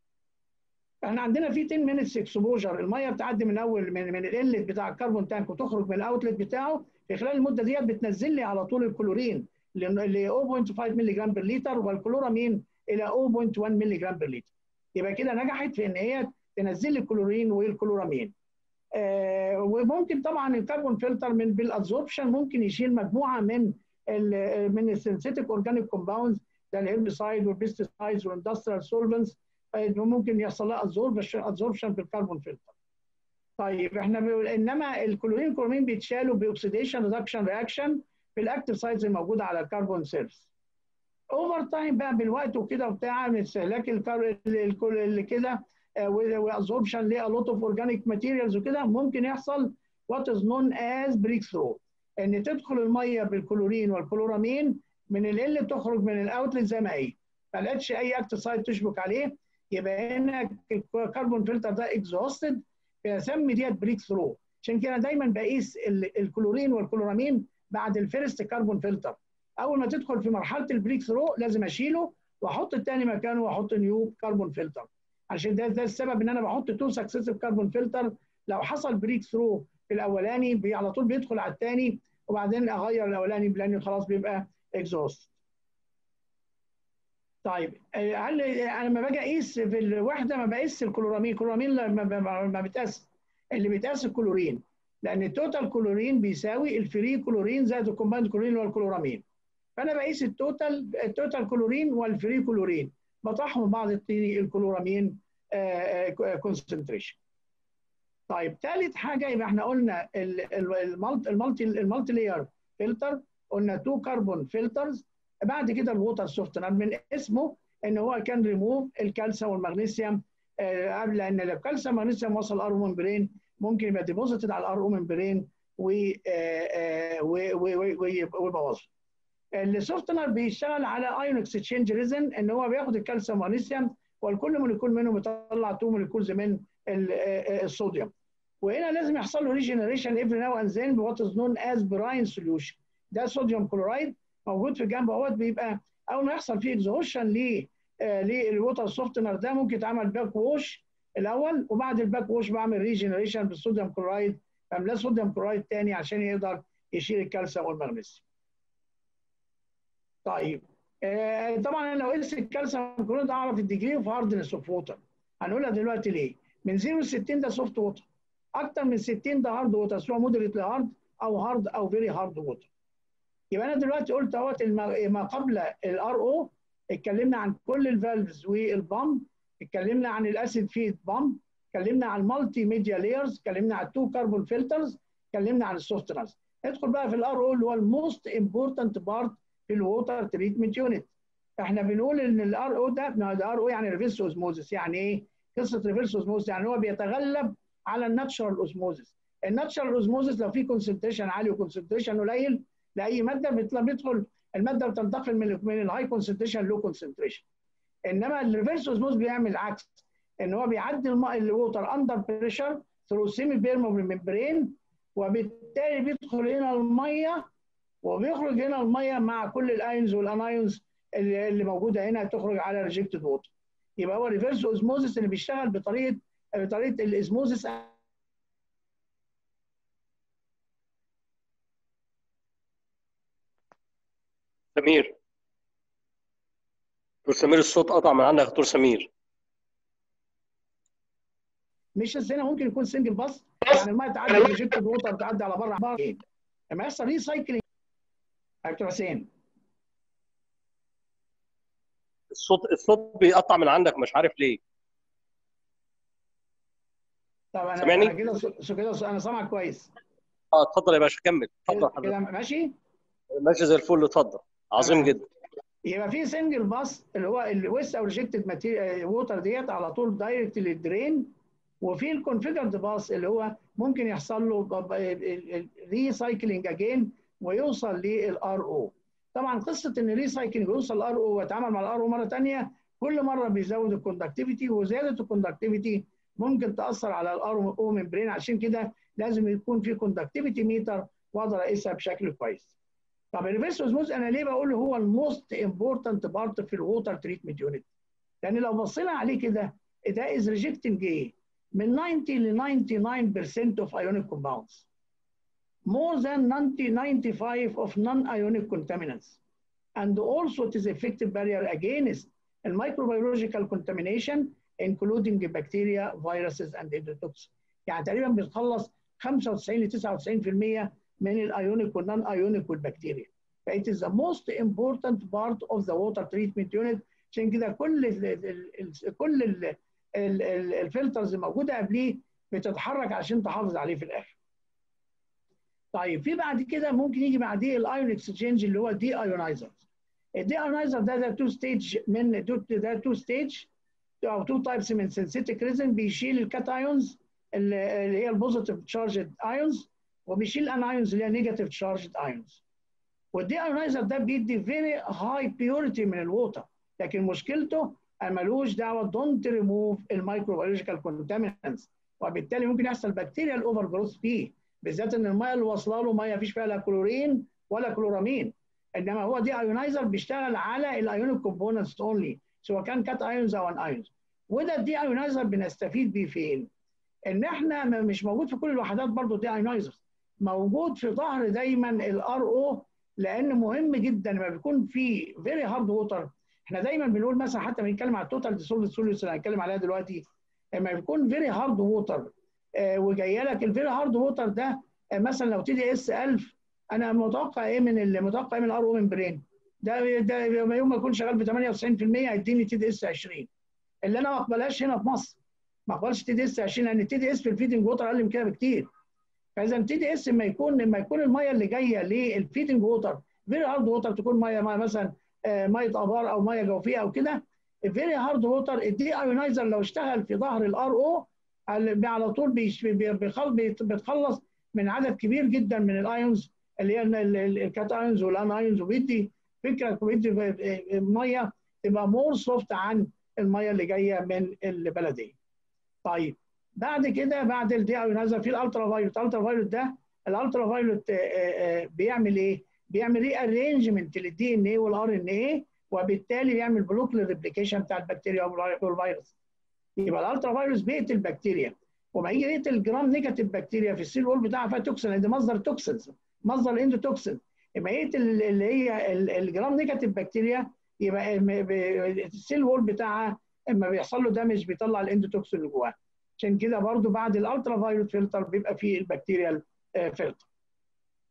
احنا عندنا في 10 مينتس اكسبوجر الميه بتعدي من اول من من الانلت بتاع الكربون تانك وتخرج من الاوتلت بتاعه في خلال المده ديت بتنزل لي على طول الكلورين ل 0.5 مللي جرام بر لتر والكلورامين الى 0.1 مللي جرام بر لتر يبقى كده نجحت في ان هي تنزل لي الكلورين والكلورامين آه وممكن طبعا الكربون فلتر من بالادزوربشن ممكن يشيل مجموعه من ال من السينثيتيك اورجانيك كومباوندز زي الهيربيسايد والبيستيسايدز والاندستريال سولفنتس ممكن يحصل لها ادزوربشن ادزوربشن بالكربون فلتر. طيب احنا ب... انما الكلورين كلورين بيتشالوا باوكسيديشن ريدكشن رياكشن في الاكتف سايتس الموجوده على الكربون سيلز. اوفر تايم بقى بالوقت وكده وبتاع من استهلاك الكل اللي كده وابزوربشن ليه لوت اوف اورجانيك ماتيريالز وكده ممكن يحصل وات از نون از بريك ثرو ان تدخل الميه بالكلورين والكلورامين من ال تخرج من الاوتلت زي ما هي ما لقتش اي اكتف سايت تشبك عليه يبقى هنا الكربون فلتر ده اكزوستد بسمي ديت بريك ثرو عشان كده دايما بقيس الكلورين والكلورامين بعد الفيرست كربون فلتر اول ما تدخل في مرحله البريك ثرو لازم اشيله واحط الثاني مكانه واحط نيو كربون فلتر عشان ده ده السبب ان انا بحط تو سكسيسيف كربون فلتر لو حصل بريك ثرو في الاولاني بي على طول بيدخل على الثاني وبعدين اغير الاولاني لانه خلاص بيبقى اكزوست طيب هل انا لما باجي اقيس في الوحده ما بقيس الكلورامين الكلورامين ما بتقاس اللي بيتقاس الكلورين لان التوتال كلورين بيساوي الفري كلورين زائد الكومباوند كلورين والكلورامين فانا بقيس التوتال التوتال كلورين والفري كلورين بطرحهم بعض الكلورامين كونسنتريشن طيب ثالث حاجه يبقى احنا قلنا المالتي المالتي المالتي لاير فلتر قلنا تو كربون فلترز بعد كده الووتر سوفتنر من اسمه ان هو كان ريموف الكالسيوم والمغنيسيوم قبل لان لو الكالسيوم والمغنيسيوم وصل الار ممبرين ممكن يبقى ديبوزيتد على الار ممبرين ويبوظه. السوفتنر بيشتغل على ايون اكسشينج ريزن ان هو بياخد الكالسيوم والمغنيسيوم والكل موليكول منهم بيطلع تو موليكولز من الصوديوم. وهنا لازم يحصل له ريجنريشن افري ناو اند ذن بوات از نون از براين سوليوشن. ده صوديوم كلورايد موجود في الجنب اهوت بيبقى اول ما يحصل فيه اكزوشن ل للووتر سوفتنر ده ممكن يتعمل باك ووش الاول وبعد الباك ووش بعمل ريجنريشن بالصوديوم كلورايد بملاه صوديوم كلورايد تاني عشان يقدر يشيل الكالسيوم والمغنيسيوم. طيب آه طبعا انا لو قلت الكالسيوم كلورايد اعرف الديجري اوف هاردنس اوف ووتر هنقولها دلوقتي ليه؟ من 0 ل 60 ده سوفت ووتر اكتر من 60 ده هارد ووتر سواء مودريت لهارد او هارد او فيري هارد ووتر يبقى انا دلوقتي قلت اهوت ما قبل الار او اتكلمنا عن كل الفالفز والبامب اتكلمنا عن الاسيد فيد بامب اتكلمنا عن المالتي ميديا لايرز اتكلمنا عن التو كاربون فلترز اتكلمنا عن السوفتنرز ندخل بقى في الار او اللي هو الموست امبورتنت بارت في الووتر تريتمنت يونت احنا بنقول ان الار او ده الار او يعني ريفرس اوزموزس يعني ايه قصه ريفرس اوزموزس يعني هو بيتغلب على الناتشرال اوزموزس الناتشرال اوزموزس لو في كونسنتريشن عالي وكونسنتريشن قليل لاي ماده بيدخل الماده بتنتقل من من الهاي كونسنتريشن لو كونسنتريشن انما الريفرس اوزموز بيعمل العكس ان هو بيعدي الماء الووتر اندر بريشر ثرو سيمي بيرمبل ممبرين وبالتالي بيدخل هنا الميه وبيخرج هنا الميه مع كل الايونز والانايونز اللي, اللي موجوده هنا تخرج على ريجكتد ووتر يبقى هو ريفرس اوزموزس اللي بيشتغل بطريقه بطريقه الاسموزس سمير دكتور سمير الصوت قطع من عندك دكتور سمير مش هنا ممكن يكون سنجل باص يعني الميه تعدي ريجكتد ووتر تعدي على بره بره لما يحصل ريسايكلينج دكتور حسين الصوت الصوت بيقطع من عندك مش عارف ليه طب انا سامعني؟ أنا كده س- كده انا سامعك كويس اه اتفضل يا باشا كمل اتفضل كده كده حضرتك ماشي ماشي زي الفل اتفضل عظيم تمام. جدا يبقى في سنجل باص اللي هو الويست او ريجكتد ووتر ديت على طول دايركت للدرين وفي الكونفيجرد باص اللي هو ممكن يحصل له ريسايكلينج اجين ويوصل للار او طبعا قصه ان ريسايكلينج يوصل للار او ويتعامل مع الار او مره ثانيه كل مره بيزود الكوندكتيفيتي وزياده الكوندكتيفيتي ممكن تاثر على الار او ممبرين عشان كده لازم يكون في كوندكتيفيتي ميتر واقدر اقيسها بشكل كويس طب الريفرس اوزموز انا ليه بقول هو الموست امبورتنت بارت في الووتر تريتمنت يونت لان لو بصينا عليه كده ده از ريجكتنج ايه من 90 ل 99% of ionic compounds more than 90 95 of non-ionic contaminants and also it is effective barrier against الميكروبيولوجيكال contamination including bacteria, viruses and endotoxins يعني تقريبا بتخلص 95 ل 99% من الايونيك والنون ايونيك والبكتيريا فإت is the most important part of the water treatment unit عشان كده كل ال ال ال كل ال ال ال الفلترز الموجوده قبليه بتتحرك عشان تحافظ عليه في الاخر. طيب في بعد كده ممكن يجي بعديه الايون اكسشينج اللي هو الدي ايونايزر. الدي ايونايزر ده ده تو ستيج من ده تو ستيج او تو تايبس من سينثيتيك ريزن بيشيل الكات ايونز اللي هي البوزيتيف تشارجد ايونز وبيشيل الانايونز اللي هي نيجاتيف تشارجد ايونز. والدي ايونايزر ده بيدي فيري هاي بيوريتي من الووتر لكن مشكلته ملوش دعوه دونت ريموف الميكروبيولوجيكال كونتامينتس وبالتالي ممكن يحصل بكتيريا الاوفر جروث فيه بالذات ان الميه اللي واصله له ميه فيش فيها لا كلورين ولا كلورامين انما هو دي ايونايزر بيشتغل على الايونيك كومبوننتس اونلي سواء كان كات ايونز او ان ايونز وده الدي ايونايزر بنستفيد بيه فين؟ ان احنا مش موجود في كل الوحدات برضه دي ايونايزر موجود في ظهر دايما الار او لان مهم جدا لما بيكون في فيري هارد ووتر احنا دايما بنقول مثلا حتى بنتكلم على التوتال ديسولف سوليوس اللي هنتكلم عليها دلوقتي لما بيكون فيري هارد ووتر آه وجايه لك الفيري هارد ووتر ده آه مثلا لو تي دي اس 1000 انا متوقع ايه من اللي متوقع ايه من الار او ممبرين ده ده يوم ما يكون شغال ب 98% هيديني تي دي اس 20 اللي انا ما اقبلهاش هنا في مصر ما اقبلش تي دي اس 20 لان التي دي اس في الفيدنج ووتر اقل من كده بكتير فاذا تي دي اس لما يكون لما يكون الميه اللي جايه للفيدنج ووتر فيري هارد ووتر تكون ميه مثلا ميه ابار او ميه جوفيه او كده الفيري هارد ووتر الدي ايونايزر لو اشتغل في ظهر الار او على طول بيتخلص من عدد كبير جدا من الايونز اللي هي الكات ايونز والان ايونز وبيدي فكره بيدي ميه تبقى مور سوفت عن الميه اللي جايه من البلديه. طيب بعد كده بعد الدي ايونايزر في الالترا فايلوت الالترا فايلوت ده الالترا فايلوت بيعمل ايه؟ بيعمل ري ارينجمنت للدي ان اي والار ان اي وبالتالي بيعمل بلوك للريبليكيشن بتاع البكتيريا والفيروس يبقى الالترا فيروس بيقتل البكتيريا وما يجي يقتل جرام نيجاتيف بكتيريا في السيل وول بتاعها فيها توكسين لان ده مصدر توكسينز مصدر اندوتوكسين اما يقتل اللي هي الجرام نيجاتيف بكتيريا يبقى السيل وول بتاعها اما بيحصل له دامج بيطلع الاندوتوكسين اللي جواه عشان كده برضو بعد الالترا فايروت فلتر بيبقى فيه البكتيريال فلتر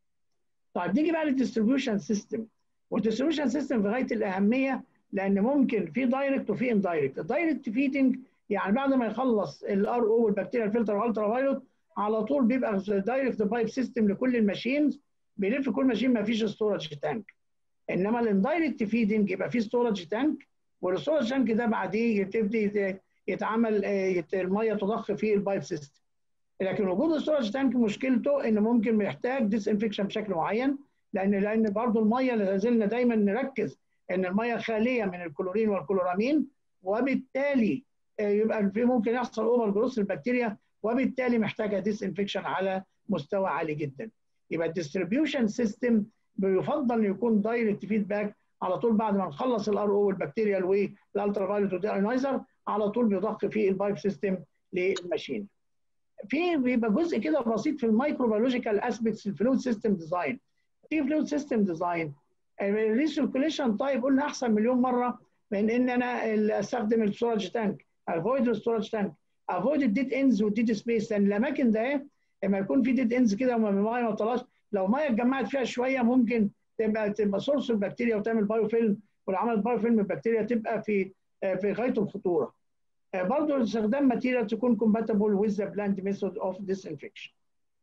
طيب نيجي بقى للديستريبيوشن سيستم والديستريبيوشن سيستم في غايه الاهميه لان ممكن في دايركت وفي اندايركت الدايركت فيدنج يعني بعد ما يخلص الار او والبكتيريا الفلتر والالترا فايلوت على طول بيبقى دايركت بايب سيستم لكل الماشينز بيلف كل ماشين ما فيش ستورج تانك انما الاندايركت فيدنج يبقى فيه ستورج تانك والستورج تانك ده بعديه تبدي يتعمل الميه تضخ في البايب سيستم لكن وجود الستورج تانك مشكلته ان ممكن يحتاج ديس انفكشن بشكل معين لان لان برضه الميه لازلنا دايما نركز ان الميه خاليه من الكلورين والكلورامين وبالتالي يبقى في ممكن يحصل اوفر جروث البكتيريا وبالتالي محتاجه ديس انفكشن على مستوى عالي جدا يبقى الديستريبيوشن سيستم بيفضل انه يكون دايركت فيدباك على طول بعد ما نخلص الار او والبكتيريا والالترا فايلوت والدياينايزر على طول بيضخ في البايب سيستم للماشين في بيبقى جزء كده بسيط في المايكروبيولوجيكال اسبيكتس الفلويد سيستم ديزاين في فلويد سيستم ديزاين الريسيركوليشن تايب قلنا احسن مليون مره من ان انا استخدم الستورج تانك افويد الستورج تانك افويد الديد انز والديد سبيس لان الاماكن ده لما يكون في ديد انز كده وما الميه ما طلعش لو ميه اتجمعت فيها شويه ممكن تبقى تبقى سورس البكتيريا وتعمل بايو فيلم ولو عملت بايو فيلم البكتيريا تبقى في في غايه الخطوره. برضه استخدام ماتيريال تكون compatible with the planned method of disinfection.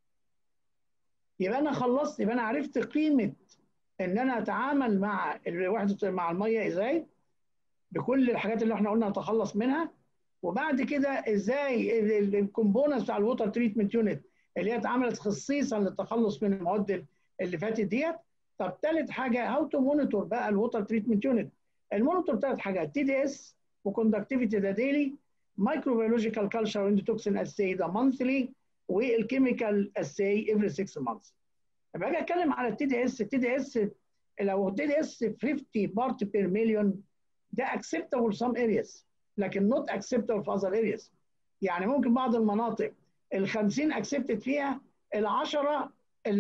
يبقى انا خلصت يبقى انا عرفت قيمه ان انا اتعامل مع الوحده مع الميه ازاي بكل الحاجات اللي احنا قلنا نتخلص منها وبعد كده ازاي الكومبوننتس بتاع الووتر تريتمنت يونت اللي هي اتعملت خصيصا للتخلص من المواد اللي فاتت ديت طب ثالث حاجه هاو تو مونيتور بقى الووتر تريتمنت يونت المونيتور ثلاث حاجات تي دي اس وكوندكتيفيتي ده ديلي مايكروبيولوجيكال كلتشر اندوتوكسين اساي ده مانثلي والكيميكال اساي افري 6 مانثs لما اجي اتكلم على التي دي اس التي دي اس لو التي دي اس 50 بارت بير مليون ده acceptable some areas لكن not acceptable في other areas يعني ممكن بعض المناطق ال 50 accepted فيها ال 10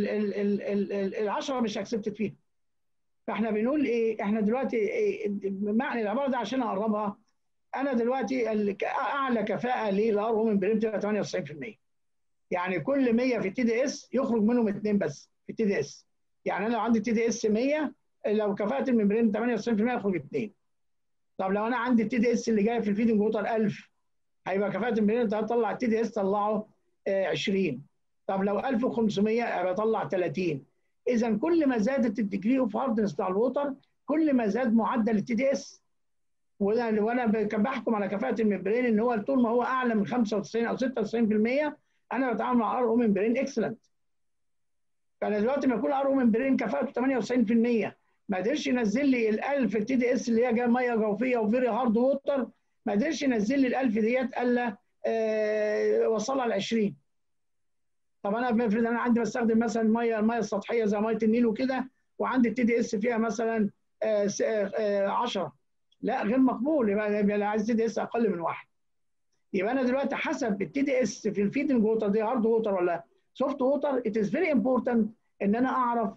ال 10 مش accepted فيها فاحنا بنقول ايه احنا دلوقتي إيه معنى العباره دي عشان اقربها انا دلوقتي اعلى كفاءه للار هومن بريم تبقى 98% يعني كل 100 في التي دي اس يخرج منهم اثنين بس في التي دي اس يعني انا لو عندي تي دي اس 100 لو كفاءه الممبرين 98% يخرج اثنين طب لو انا عندي التي دي اس اللي جاي في الفيدنج ووتر 1000 هيبقى كفاءه الممبرين انت هتطلع التي دي اس طلعه 20 طب لو 1500 هيبقى طلع 30 اذا كل ما زادت الديجري اوف هاردنس بتاع الووتر كل ما زاد معدل التي دي اس وانا وانا بحكم على كفاءه الممبرين ان هو طول ما هو اعلى من 95 او 96% انا بتعامل مع ار او ممبرين اكسلنت فانا دلوقتي لما يكون ار او ممبرين كفاءته 98% ما قدرش ينزل لي ال 1000 التي دي اس اللي هي جايه ميه جوفيه وفيري هارد ووتر ما قدرش ينزل لي ال 1000 ديت الا آه وصلها ل 20 طب انا بفرض انا عندي بستخدم مثلا الميه الميه السطحيه زي ميه النيل وكده وعندي التي دي اس فيها مثلا آه آه 10 لا غير مقبول يبقى يبقى عايز تي دي اس اقل من واحد يبقى انا دلوقتي حسب التي دي اس في الفيدنج ووتر دي هارد ووتر ولا سوفت ووتر ات از فيري امبورتنت ان انا اعرف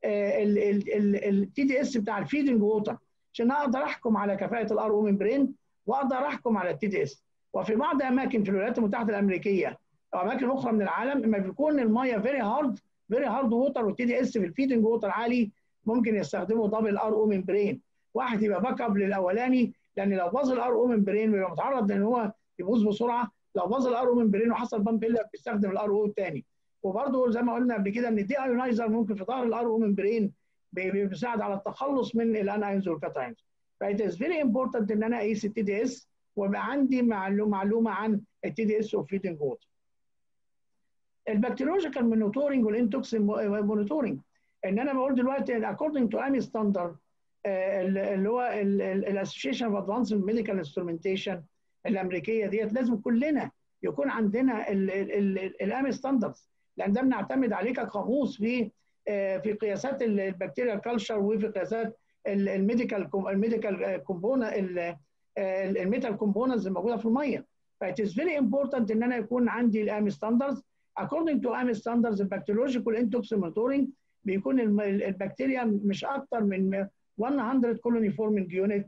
التي دي اس بتاع الفيدنج ووتر عشان اقدر احكم على كفاءه الار او ممبرين واقدر احكم على التي دي اس وفي بعض الاماكن في الولايات المتحده الامريكيه او اماكن اخرى من العالم لما بيكون الميه فيري هارد فيري هارد ووتر والتي دي اس في الفيدنج ووتر عالي ممكن يستخدموا دبل ار او ممبرين واحد يبقى باك اب للاولاني لان لو باظ الار او ممبرين بيبقى متعرض ان هو يبوظ بسرعه لو باظ الار او ممبرين وحصل بامب فيلر بيستخدم الار او الثاني وبرضه زي ما قلنا قبل كده ان الدي ايونايزر ممكن في ظهر الار او ممبرين بيساعد على التخلص من الاناينز والكاتاينز فايت از فيري امبورتنت ان انا اقيس التي دي اس ويبقى عندي معلومه عن التي دي اس اوف فيدنج ووتر البكتيريولوجيكال مونيتورنج والانتوكسين مونيتورنج ان انا بقول دلوقتي اكوردنج تو امي ستاندرد اللي هو الاسوشيشن اوف ادفانس ميديكال انسترومنتيشن الامريكيه ديت لازم كلنا يكون عندنا الامي ستاندردز لان ده بنعتمد عليه كقاموس في في قياسات البكتيريا كلتشر وفي قياسات الميديكال الميديكال كومبونا الميتال كومبوننتس الموجوده في الميه فايت از فيري امبورتنت ان انا يكون عندي الامي ستاندردز according to AMI standards البكتيريولوجيكال انتوكسين مونيتورنج بيكون البكتيريا مش اكتر من 100 كولوني فورمينج يونت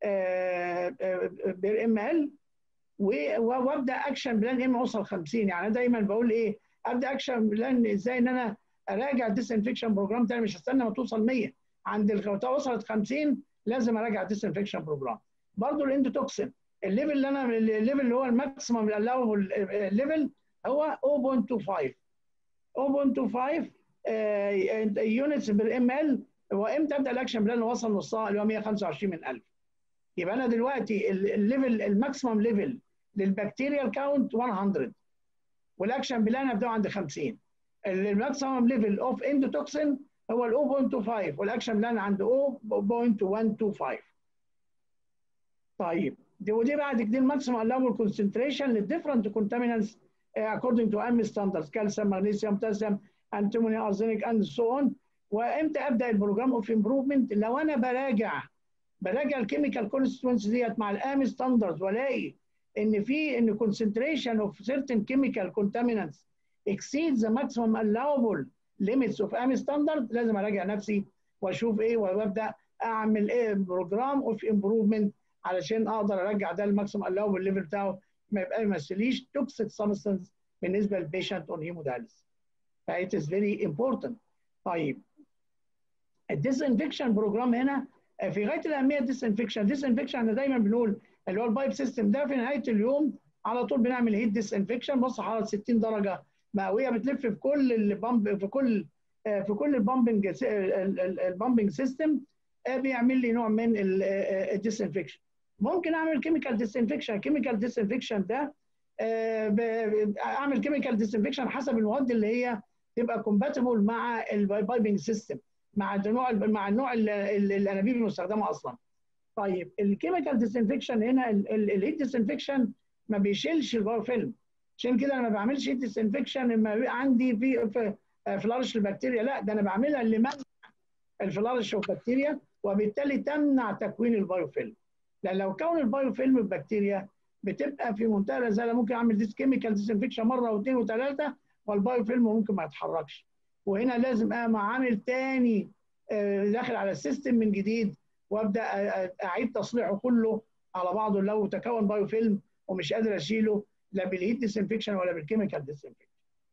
بير ام ال وابدا اكشن بلان ام اوصل 50 يعني دايما بقول ايه ابدا اكشن بلان ازاي ان انا اراجع الديس انفكشن بروجرام تاني مش هستنى ما توصل 100 عند ال- وصلت 50 لازم اراجع الديس انفكشن بروجرام برضه الاندوتوكسين الليفل اللي انا الليفل اللي هو الماكسيمم الالاوبل ليفل هو 0.25 0.25 يونتس بير ام ال وامتى ابدا الاكشن بلان وصل نصها اللي هو 125 من 1000 يبقى انا دلوقتي الليفل الماكسيمم ليفل للبكتيريال كاونت 100 والاكشن بلان ابدا عند 50 الماكسيمم ليفل اوف اندوتوكسين هو ال 0.25 والاكشن بلان عند 0.125 طيب دي ودي بعد كده الماكسيمم الاول كونسنتريشن للديفرنت كونتامينانتس according to AMI standards كالسيوم مغنيسيوم بوتاسيوم انتيموني ارزينيك اند سو اون وامتى ابدا البروجرام اوف امبروفمنت لو انا براجع براجع الكيميكال كونستوينس ديت مع الامي ستاندردز والاقي ان في ان concentration of certain chemical contaminants exceeds the maximum allowable limits of AMI standard لازم اراجع نفسي واشوف ايه وابدا اعمل ايه بروجرام اوف امبروفمنت علشان اقدر ارجع ده الماكسيمم allowable ليفل بتاعه ما يبقى ما يمثليش توكسيك سبستنس بالنسبه للبيشنت اون هيموداليس فايت از فيري امبورتنت طيب الديسانفكشن بروجرام هنا في غايه الاهميه الديسانفكشن ديسانفكشن احنا دايما بنقول اللي هو البايب سيستم ده في نهايه اليوم على طول بنعمل هيت ديسانفكشن بص حراره 60 درجه مئويه بتلف في كل البامب في كل في كل البامبنج البامبنج سيستم بيعمل لي نوع من الديسانفكشن ممكن اعمل كيميكال ديسانفكشن كيميكال ديسانفكشن ده اعمل كيميكال ديسانفكشن حسب المواد اللي هي تبقى كومباتبل مع البايبنج سيستم مع النوع مع النوع الانابيب المستخدمه اصلا طيب الكيميكال ديسانفكشن هنا الهيت ديسانفكشن ما بيشيلش الباور فيلم عشان كده انا ما بعملش هيت ديسانفكشن لما بيبقى عندي في فلارش البكتيريا لا ده انا بعملها لمنع الفلارش والبكتيريا وبالتالي تمنع تكوين البايوفيلم لان لو كون البايوفيلم البكتيريا بتبقى في منتهى الرزاله ممكن اعمل ديس كيميكال ديسانفكشن مره واثنين وثلاثه والبايوفيلم ممكن ما يتحركش وهنا لازم انا عامل تاني داخل على السيستم من جديد وابدا اعيد تصليحه كله على بعضه لو تكون بايوفيلم ومش قادر اشيله لا بالهيت ديسانفكشن ولا بالكيميكال ديسانفكشن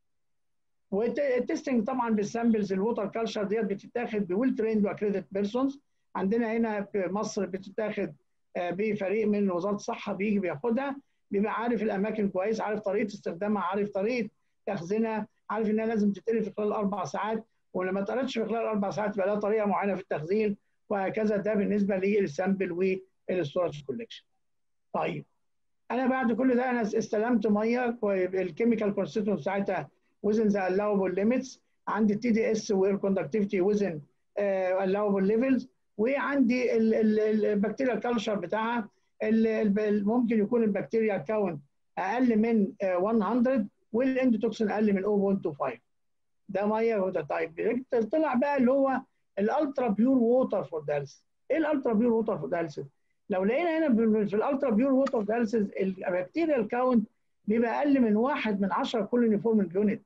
والتستنج طبعا بالسامبلز الووتر كلتشر ديت بتتاخد بويل تريند واكريديت بيرسونز عندنا هنا في مصر بتتاخد بفريق من وزاره الصحه بيجي بياخدها بيبقى عارف الاماكن كويس عارف طريقه استخدامها عارف طريقه تخزينها عارف انها لازم تتقري في خلال اربع ساعات ولما ما اتقرتش في خلال اربع ساعات يبقى لها طريقه معينه في التخزين وهكذا ده بالنسبه للسامبل والستورج كولكشن. طيب انا بعد كل ده انا استلمت ميه الكيميكال كونستيتوينت ساعتها وزن ذا allowable limits عندي التي دي اس واير كوندكتيفيتي وزن allowable ليفلز وعندي البكتيريا كلتشر بتاعها ممكن يكون البكتيريا كاونت اقل من 100 والاندوتوكسين اقل من 0.25 ده ميه وده طيب طلع بقى اللي هو الالترا بيور ووتر فور دالسيس ايه الالترا بيور ووتر فور دالسيس لو لقينا هنا في الالترا بيور ووتر دالسيس البكتيريا الكاونت بيبقى اقل من واحد من 10 كل يونيفورم يونت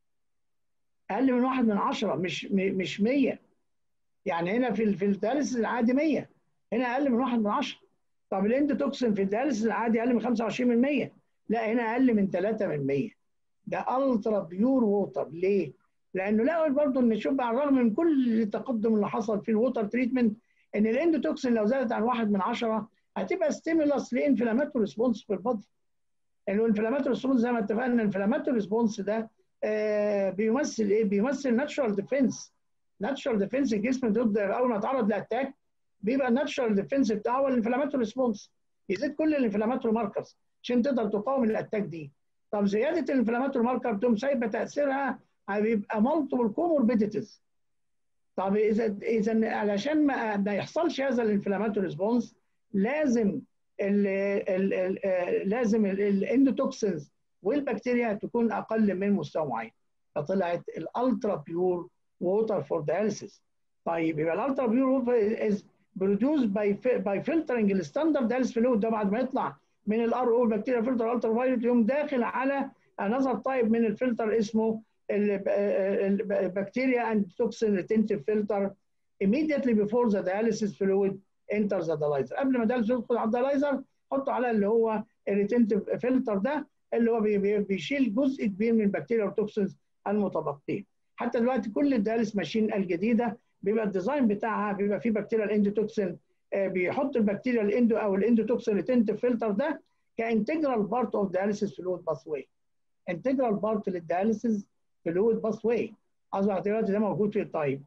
اقل من واحد من 10 مش مش 100 يعني هنا في في الدياليسيس العادي 100 هنا اقل من 1 من 10 طب الاندوتوكسين في الدياليسيس العادي اقل من 25 من 100 لا هنا اقل من 3 من 100 ده الترا بيور ووتر ليه؟ لانه لقوا برضه ان شوف على الرغم من كل التقدم اللي حصل في الووتر تريتمنت ان الاندوتوكسين لو زادت عن 1 من 10 هتبقى ستيمولاس لانفلاماتوري ريسبونس في البادي لانه الانفلاماتوري ريسبونس زي ما اتفقنا الانفلاماتوري ريسبونس ده آه بيمثل ايه؟ بيمثل ناتشورال ديفنس ناتشورال ديفنس الجسم ضد اول ما يتعرض لاتاك بيبقى الناتشورال ديفنس بتاعه هو الانفلاماتوري ريسبونس يزيد كل الانفلاماتوري ماركرز عشان تقدر تقاوم الاتاك دي طب زياده الانفلاماتوري ماركر بتقوم سايبه تاثيرها بيبقى مالتيبل كوموربيديتيز طب اذا اذا علشان ما, ما يحصلش هذا الانفلاماتوري ريسبونس لازم ال ال ال لازم الاندوتوكسينز والبكتيريا تكون اقل من مستوى معين فطلعت الالترا بيور ووتر فور دياليسيس طيب يبقى الالترا بيور ووتر از برودوس باي باي فلترنج الستاندرد دياليس فلويد ده بعد ما يطلع من الار او البكتيريا فلتر الترا فايولت يقوم داخل على انذر تايب من الفلتر اسمه البكتيريا اند توكسين ريتنتيف فلتر immediately before the dialysis fluid enters the dialyzer قبل ما الدياليسيس يدخل على الديالايزر حطه على اللي هو الريتنتيف فلتر ده اللي هو بيشيل جزء كبير من البكتيريا والتوكسينز المتبقيه حتى دلوقتي كل الدياليس ماشين الجديده بيبقى الديزاين بتاعها بيبقى فيه بكتيريا الاندوتوكسين بيحط البكتيريا الاندو او الاندوتوكسين ريتنتيف فلتر ده كانتجرال بارت اوف دياليسيس فلويد باث واي انتجرال بارت للدياليسيس فلويد باث واي اصبح دلوقتي ده موجود في الطيب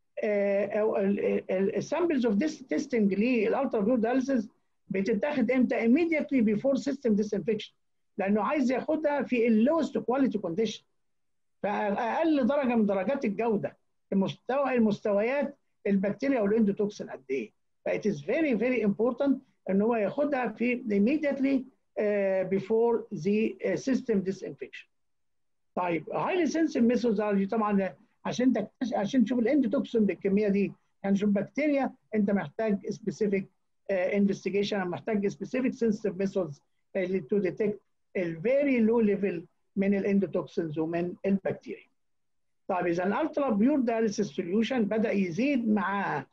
السامبلز اوف ديس تيستنج للالترا بيور دياليسيس بتتاخد امتى؟ immediately before system disinfection لانه عايز ياخدها في اللوست كواليتي كونديشن فاقل درجه من درجات الجوده المستوى المستويات البكتيريا والاندوتوكسين قد ايه ف it is very very important ان هو ياخدها في immediately uh, before the uh, system disinfection طيب highly sensitive methods طبعا عشان تكتشف عشان تشوف الاندوتوكسين بالكميه دي يعني تشوف بكتيريا انت محتاج specific uh, investigation محتاج specific sensitive methods to detect ال very low level من الاندوتوكسينز ومن البكتيريا. طيب اذا الالترا بيور دايليسيس سوليوشن بدا يزيد مع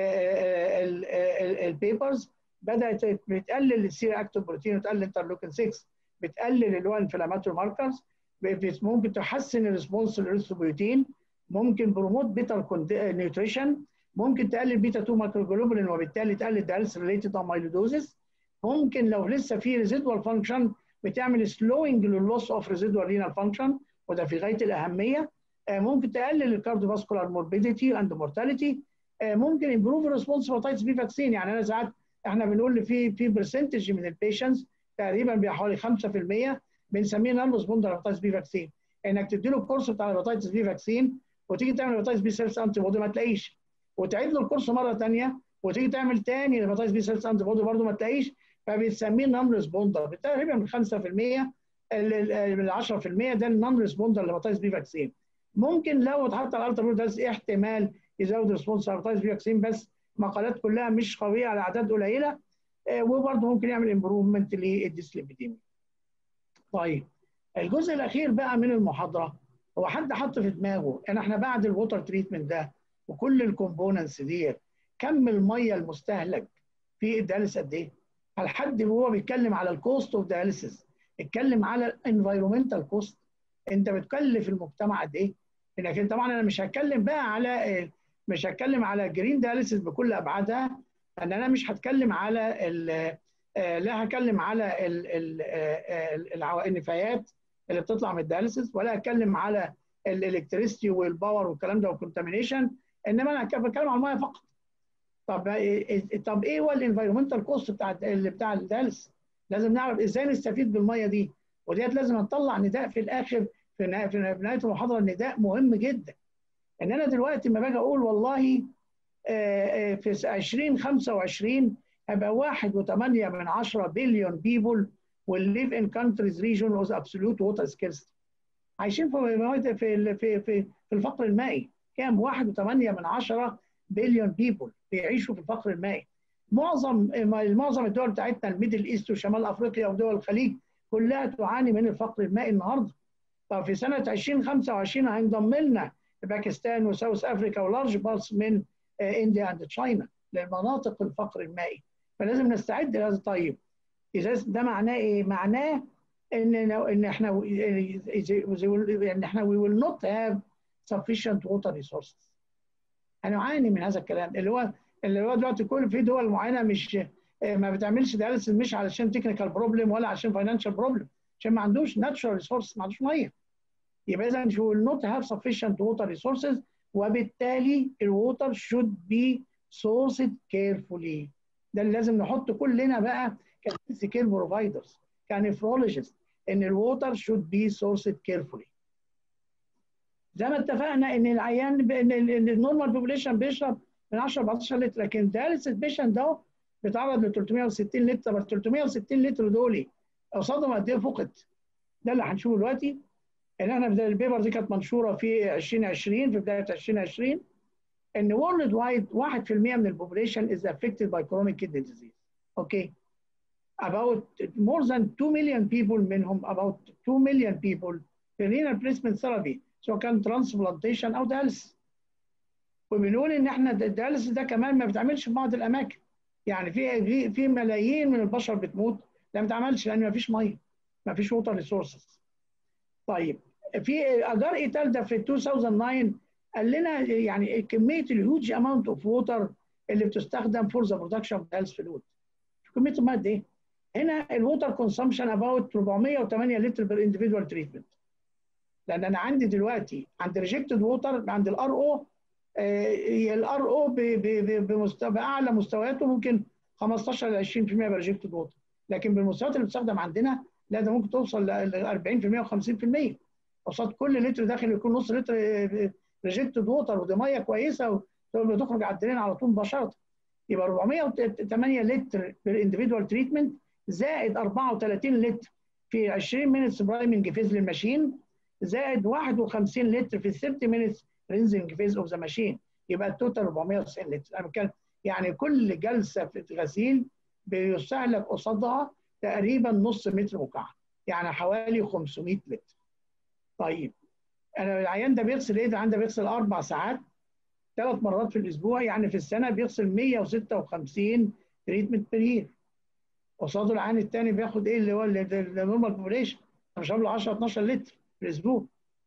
البيبرز بدات بتقلل السير اكتيف بروتين وتقلل الانترلوكين 6 بتقلل اللي هو انفلاماتوري ماركرز ممكن تحسن الريسبونس للريثروبيوتين ممكن بروموت بيتر نيوتريشن ممكن تقلل بيتا 2 مايكروجلوبولين وبالتالي تقلل دايلس ريليتد اميلودوزيس ممكن لو لسه في ريزيدوال فانكشن بتعمل سلوينج للوس اوف ريزيدوال رينال فانكشن وده في غايه الاهميه ممكن تقلل الكارديوفاسكولار موربيديتي اند مورتاليتي ممكن امبروف ريسبونس هيباتيتس بي فاكسين يعني انا ساعات احنا بنقول ان في في برسنتج من البيشنتس تقريبا بحوالي 5% بنسميه نون ريسبوندر هيباتيتس بي فاكسين انك تدي له الكورس بتاع الهيباتيتس بي فاكسين وتيجي تعمل هيباتيتس بي سيلز انتي بودي ما تلاقيش وتعيد له الكورس مره ثانيه وتيجي تعمل تاني الهيباتيتس بي سيلز انتي بودي برضه ما تلاقيش فبنسميه نون ريسبوندر تقريبا من 5% ل 10% ده النون ريسبوندر لهيباتيتس بي فاكسين ممكن لو اتحط على الالترا ده احتمال يزود ريسبونس هيباتيتس بي فاكسين بس مقالات كلها مش قويه على اعداد قليله وبرضه ممكن يعمل امبروفمنت للديسليبيديميا. طيب الجزء الاخير بقى من المحاضره هو حد حط في دماغه ان احنا بعد الووتر تريتمنت ده وكل الكومبوننتس دي كم الميه المستهلك في الدياليس قد ايه؟ هل حد وهو بيتكلم على الكوست اوف دياليسيس اتكلم على الانفايرمنتال كوست انت بتكلف المجتمع قد ايه؟ لكن طبعا انا مش هتكلم بقى على مش هتكلم على جرين دياليسيس بكل ابعادها ان انا مش هتكلم على لا هتكلم على النفايات اللي بتطلع من الدياليسيس ولا هتكلم على الالكتريستي والباور والكلام ده والكونتامينيشن انما انا بتكلم على الميه فقط طب طب ايه هو الانفايرمنتال كوست بتاع اللي بتاع الدياليسيس لازم نعرف ازاي نستفيد بالميه دي وديت لازم نطلع نداء في الاخر في نهايه المحاضره النداء مهم جدا ان انا دلوقتي لما باجي اقول والله في 2025 هيبقى 1.8 من 10 بليون بيبول will live in countries region with absolute water scarcity عايشين في في في في, في الفقر المائي كام 1.8 من 10 بليون بيبول بيعيشوا في الفقر المائي معظم معظم الدول بتاعتنا الميدل ايست وشمال افريقيا ودول الخليج كلها تعاني من الفقر المائي النهارده طب في سنه 2025 هينضم لنا باكستان وساوث افريكا ولارج بارتس من انديا اند تشاينا لمناطق الفقر المائي فلازم نستعد لهذا طيب اذا ده معناه ايه؟ معناه ان ان احنا ان احنا we will not have sufficient water resources هنعاني من هذا الكلام اللي هو اللي هو دلوقتي كل في دول معينه مش ما بتعملش دياليسيس مش علشان تكنيكال بروبلم ولا عشان فاينانشال بروبلم عشان ما عندوش ناتشورال ريسورس ما عندوش ميه يبقى اذا you will not have sufficient water resources وبالتالي الووتر should be sourced carefully ده اللي لازم نحط كلنا بقى كهيلث كير بروفايدرز كنفرولوجيست ان الووتر should be sourced carefully زي ما اتفقنا ان العيان ان النورمال بوبوليشن بيشرب من 10 ل 14 لتر لكن الدياليسيس بيشنت ده بيتعرض ل 360 لتر بس 360 لتر دول قصادهم قد ايه فقد ده اللي هنشوفه دلوقتي ان احنا البيبر دي كانت منشوره في 2020 في بدايه 2020 ان وورلد وايد 1% من البوبوليشن is affected by chronic kidney disease. Okay. About more than 2 million people منهم about 2 million people في renal replacement therapy سواء كان transplantation او dialysis. وبنقول ان احنا الدياليسيس ده كمان ما بيتعملش في بعض الاماكن. يعني في في ملايين من البشر بتموت لا ما بتعملش لان ما فيش ميه ما فيش ووتر ريسورسز. طيب في اجار ايتال ده في 2009 قال لنا يعني كميه الهيوج اماونت اوف ووتر اللي بتستخدم فور ذا برودكشن اوف هيلث فلويد كميه الميه قد ايه؟ هنا الووتر كونسامشن اباوت 408 لتر بير اندفيدوال تريتمنت لان انا عندي دلوقتي عند ريجكتد ووتر عند الار او الار او باعلى مستوياته ممكن 15 ل 20% بريجكتد ووتر لكن بالمستويات اللي بتستخدم عندنا لا ده ممكن توصل ل 40% و50% قصاد كل لتر داخل يكون نص لتر ريجكتد ووتر ودي ميه كويسه وتخرج على الدرين على طول مباشره يبقى 408 لتر بالاندفيدوال تريتمنت زائد 34 لتر في 20 مينتس برايمنج فيز للماشين زائد 51 لتر في 30 مينتس رينزنج فيز اوف ذا ماشين يبقى التوتال 490 لتر انا بتكلم يعني كل جلسه في غسيل بيستهلك قصادها تقريبا نص متر مكعب يعني حوالي 500 لتر طيب انا العيان ده بيغسل ايه ده عنده بيغسل اربع ساعات ثلاث مرات في الاسبوع يعني في السنه بيغسل 156 تريتمنت بير يير قصاده العيان الثاني بياخد ايه اللي هو النورمال بوبوليشن مش له 10 12 لتر في الاسبوع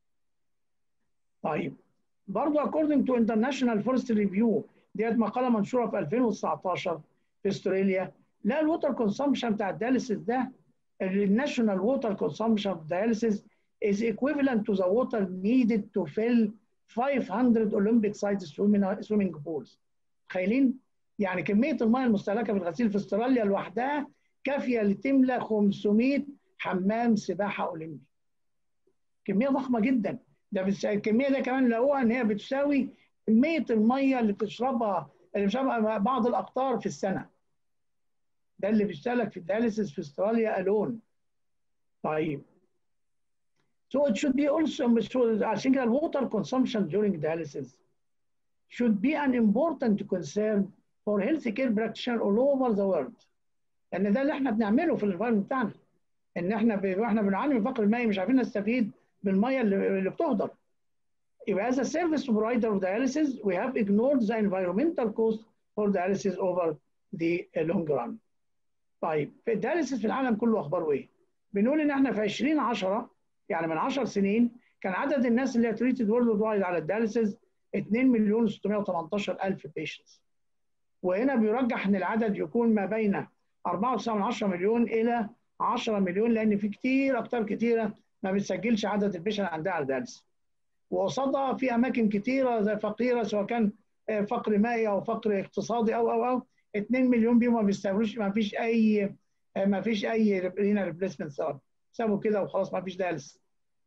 طيب برضه according to international forest review ديت مقاله منشوره في 2019 في استراليا لا الووتر كونسامشن بتاع الدياليسيس ده الناشونال ووتر كونسامشن dialysis is equivalent to the water needed to fill 500 Olympic sized swimming pools. تخيلين؟ يعني كميه الميه المستهلكه في الغسيل في استراليا لوحدها كافيه لتملى 500 حمام سباحه اولمبي. كميه ضخمه جدا ده بس الكميه ده كمان لقوها ان هي بتساوي كميه الميه اللي بتشربها اللي بتشربها بعض الاقطار في السنه. ده اللي بيشتغلك في الدياليسيس في استراليا الون. طيب So it should be also, I think that water consumption during dialysis should be an important concern for healthcare practitioners all over the world. لأن ده اللي احنا بنعمله في الانفايرمنت بتاعنا. إن احنا ب... احنا بنعاني من فقر المائي مش عارفين نستفيد بالمية اللي, اللي بتهدر. يبقى as a service provider of dialysis we have ignored the environmental cost for dialysis over the long run. طيب في الدياليسيس في العالم كله أخباره إيه؟ بنقول إن احنا في 2010 يعني من 10 سنين كان عدد الناس اللي تريتد وورلد وايد على الدياليسيس 2 مليون 618 الف بيشنتس وهنا بيرجح ان العدد يكون ما بين 4.9 مليون الى 10 مليون لان في كتير اكتر كتيره ما بتسجلش عدد البيشنت عندها على الدياليسيس وقصادها في اماكن كتيره زي فقيره سواء كان فقر مائي او فقر اقتصادي او او او 2 مليون بيهم ما بيستقبلوش ما فيش اي ما فيش اي هنا ريبليسمنت ثيرابي سابوا كده وخلاص ما فيش دالس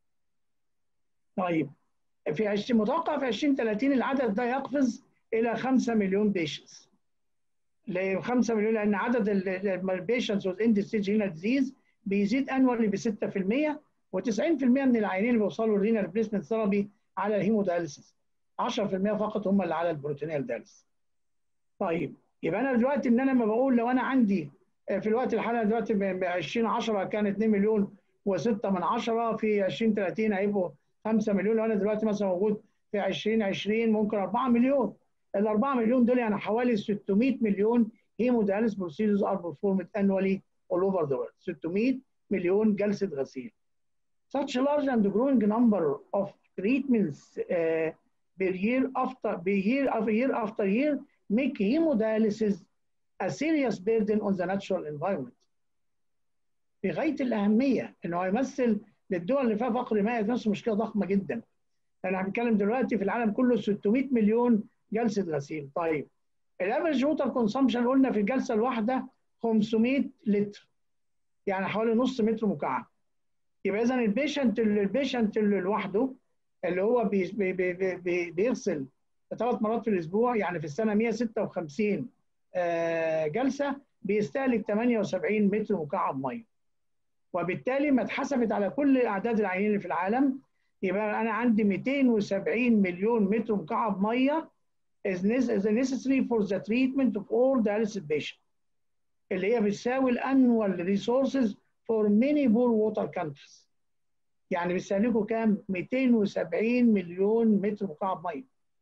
طيب في 20 متوقع في 2030 العدد ده يقفز الى 5 مليون بيشنتس ل 5 مليون لان عدد البيشنتس وذ اند ستيج هنا ديزيز بيزيد انوالي ب 6% و90% من العيانين اللي بيوصلوا للرينا ريبليسمنت ثيرابي على الهيمودايليسيس 10% فقط هم اللي على البروتينيال دايليسيس طيب يبقى انا دلوقتي ان انا لما بقول لو انا عندي في الوقت الحالي دلوقتي ب 2010 كان 2 مليون و6 من 10 في 2030 هيبقوا 5 مليون لو انا دلوقتي مثلا موجود في 2020 ممكن 4 مليون ال 4 مليون دول يعني حوالي 600 مليون هيموداليس بروسيدرز ار performed annually all over the world 600 مليون جلسه غسيل such a large and growing number of treatments uh, per year after per year after year after year make hemodialysis a serious burden on the natural environment. في غايه الاهميه انه هيمثل للدول اللي فيها فقر مائي نفسه مشكله ضخمه جدا. احنا بنتكلم دلوقتي في العالم كله 600 مليون جلسه غسيل، طيب الافرج ووتر كونسامشن قلنا في الجلسه الواحده 500 لتر يعني حوالي نص متر مكعب. يبقى اذا البيشنت البيشنت اللي لوحده اللي هو بي بي بي بي بيغسل ثلاث مرات في الاسبوع يعني في السنه 156 جلسه بيستهلك 78 متر مكعب ميه وبالتالي ما اتحسبت على كل اعداد العيانين اللي في العالم يبقى انا عندي 270 مليون متر مكعب ميه is necessary for the treatment of all dialysis patients اللي هي بتساوي الانوال ريسورسز for many poor water countries يعني بيستهلكوا كام 270 مليون متر مكعب ميه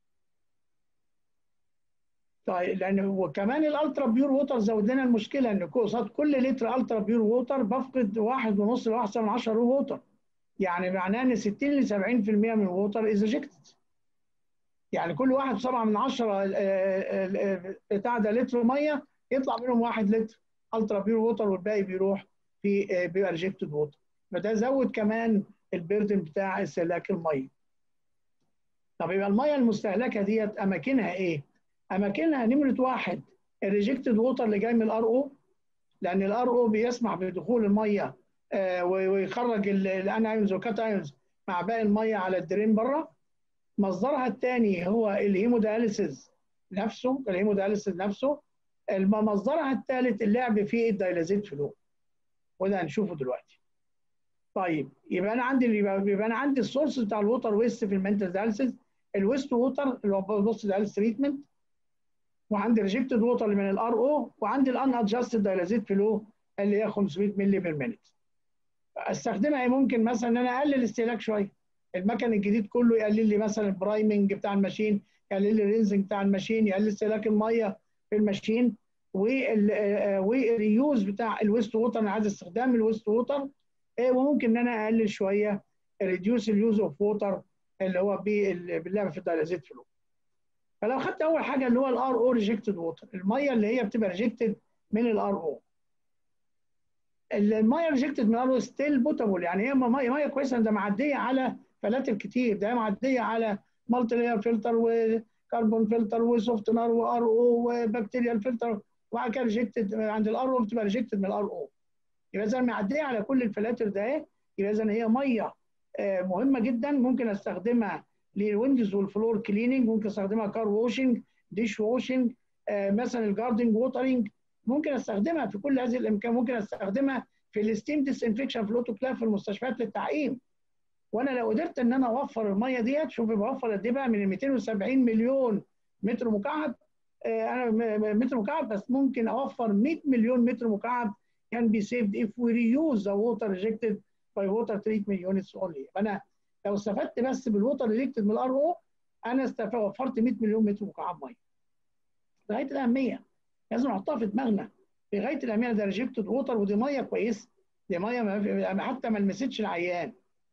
طيب لان وكمان الالترا بيور ووتر زود لنا المشكله ان قصاد كل لتر الترا بيور ووتر بفقد واحد ونص لواحد من 10 رو ووتر يعني معناه ان 60 ل 70% من الووتر از ريجكتد يعني كل واحد سبعة من عشرة بتاع ده لتر ميه يطلع منهم واحد لتر الترا بيور ووتر والباقي بيروح في بيبقى ريجكتد ووتر فده زود كمان البيردن بتاع استهلاك الميه طب يبقى الميه المستهلكه ديت اماكنها ايه؟ اماكنها نمره واحد الريجكتد ووتر اللي جاي من الار او لان الار او بيسمح بدخول الميه آه ويخرج الانايونز والكات ايونز مع باقي الميه على الدرين بره مصدرها الثاني هو الهيمودياليسيس نفسه الهيمودياليسيس نفسه مصدرها الثالث اللعب في الدايلازيت فلو وده هنشوفه دلوقتي طيب يبقى انا عندي يبقى انا عندي السورس بتاع الووتر ويست في المنتال دايلسيس الويست ووتر اللي هو بص دايلسيس تريتمنت وعندي ريجكتد ووتر اللي من الار او وعندي الان ادجستد دايلازيت فلو اللي هي 500 مللي بير مينيت استخدمها ايه ممكن مثلا ان انا اقلل استهلاك شويه المكن الجديد كله يقلل لي مثلا البرايمنج بتاع الماشين يقلل لي الرينزنج بتاع الماشين يقلل استهلاك الميه في الماشين والريوز بتاع الويست ووتر انا عايز استخدام الويست ووتر وممكن ان انا اقلل شويه ريديوس اليوز اوف ووتر اللي هو باللعب في الدايلازيت فلو فلو خدت اول حاجه اللي هو الار او ريجكتد ووتر الميه اللي هي بتبقى ريجكتد من الار او الميه ريجكتد من الار او ستيل بوتابل يعني هي ميه ميه كويسه ده معديه على فلاتر كتير ده معديه على مالتي لاير فلتر وكربون فلتر وسوفتنر وار او وبكتيريال فلتر وبعد كده ريجكتد عند الار او بتبقى ريجكتد من الار او يبقى اذا معديه على كل الفلاتر ده يبقى اذا هي ميه مهمه جدا ممكن استخدمها للويندوز والفلور كليننج ممكن استخدمها كار ووشنج ديش ووشنج مثلا الجاردنج ووترنج ممكن استخدمها في كل هذه الامكان ممكن استخدمها في الستيم ديسانفكشن في الاوتوكلاف في المستشفيات للتعقيم وانا لو قدرت ان انا اوفر الميه ديت شوف بوفر قد ايه بقى من 270 مليون متر مكعب انا متر مكعب بس ممكن اوفر 100 مليون متر مكعب can be saved if we reuse the water rejected by water treatment units only فانا لو استفدت بس بالووتر ريجكتد من الار او انا وفرت 100 مليون متر مكعب ميه غايه الاهميه لازم نحطها في دماغنا في غايه الاهميه ده ريجكتد ووتر ودي ميه كويسه دي ميه ما حتى ما لمستش العيان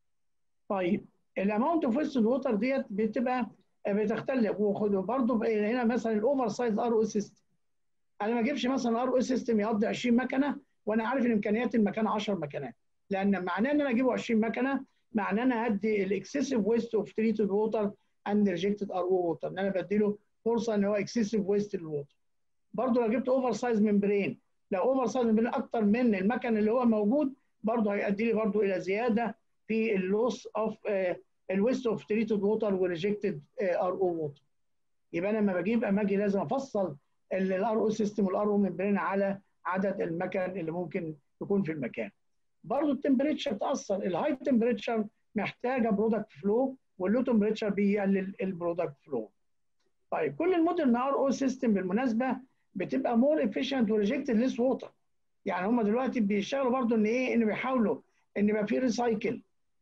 طيب الاماونت اوف ويستد ووتر ديت بتبقى بتختلف وخدوا برضه هنا مثلا الاوفر سايز ار او سيستم انا ما اجيبش مثلا ار او سيستم يقضي 20 مكنه وانا عارف ان امكانيات المكان 10 مكنات لان معناه ان انا اجيبه 20 مكنه معناه ان انا ادي الاكسسيف ويست اوف تريتد ووتر اند ريجكتد ار او ووتر ان انا بديله فرصه ان هو اكسسيف ويست للووتر برضه لو جبت اوفر سايز ممبرين لو اوفر سايز ممبرين اكتر من المكن اللي هو موجود برضه هيؤدي لي برضه الى زياده في اللوس اوف الويست اوف تريتد ووتر وريجكتد ار او ووتر يبقى انا لما بجيب اما اجي لازم افصل الار او سيستم والار او ممبرين على عدد المكن اللي ممكن يكون في المكان برضه التمبريتشر تاثر الهاي تمبريتشر محتاجه برودكت فلو واللو تمبريتشر بيقلل البرودكت فلو طيب كل المودرن ار او سيستم بالمناسبه بتبقى مور افيشنت وريجكتد ليس ووتر يعني هم دلوقتي بيشتغلوا برضه ان ايه ان بيحاولوا ان يبقى في ريسايكل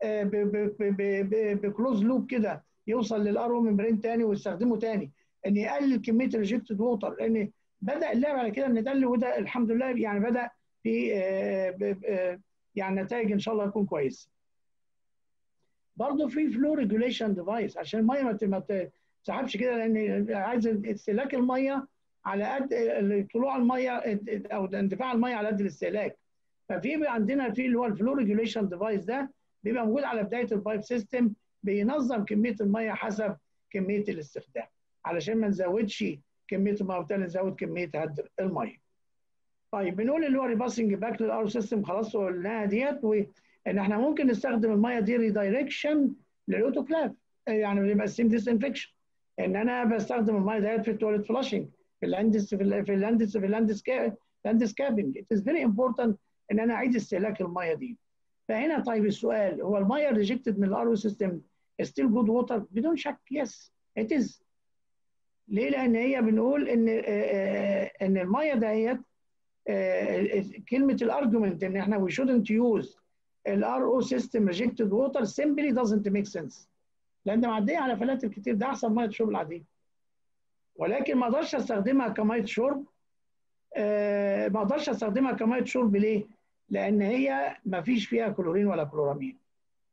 بكلوز لوب كده يوصل للار او ممبرين تاني ويستخدمه تاني ان يقلل كميه الريجكتد ووتر لان بدا اللعب على كده ان ده وده الحمد لله يعني بدا في يعني نتائج ان شاء الله تكون كويسه. برضه في فلو ريجوليشن ديفايس عشان الميه ما تسحبش كده لان عايز استهلاك الميه على قد طلوع الميه او اندفاع الميه على قد الاستهلاك. ففي عندنا في اللي هو الفلو ريجوليشن ديفايس ده بيبقى موجود على بدايه البايب سيستم بينظم كميه الميه حسب كميه الاستخدام علشان ما نزودش كميه الميه وبالتالي نزود كميه هدر الميه. طيب بنقول اللي هو ريباسنج باك للار سيستم خلاص قلناها ديت وان احنا ممكن نستخدم الميه دي ريدايركشن للاوتوكلاف يعني بيبقى ستيم ديسانفكشن ان انا بستخدم الميه ديت في التواليت فلاشنج في اللاندس في اللاندس في اللاندس لاندس كابنج ات از فيري امبورتنت ان انا اعيد استهلاك الميه دي فهنا طيب السؤال هو الميه ريجكتد من الار سيستم ستيل جود ووتر بدون شك يس ات از ليه؟ لان هي بنقول ان ان الميه ديت كلمه الارجيومنت ان احنا we shouldn't use الار او سيستم ريجكتد ووتر simply doesn't make sense لان معديه على فلاتر كتير ده احسن ميه شرب العاديه ولكن ما اقدرش استخدمها كميه شرب آه ما اقدرش استخدمها كميه شرب ليه؟ لان هي ما فيش فيها كلورين ولا كلورامين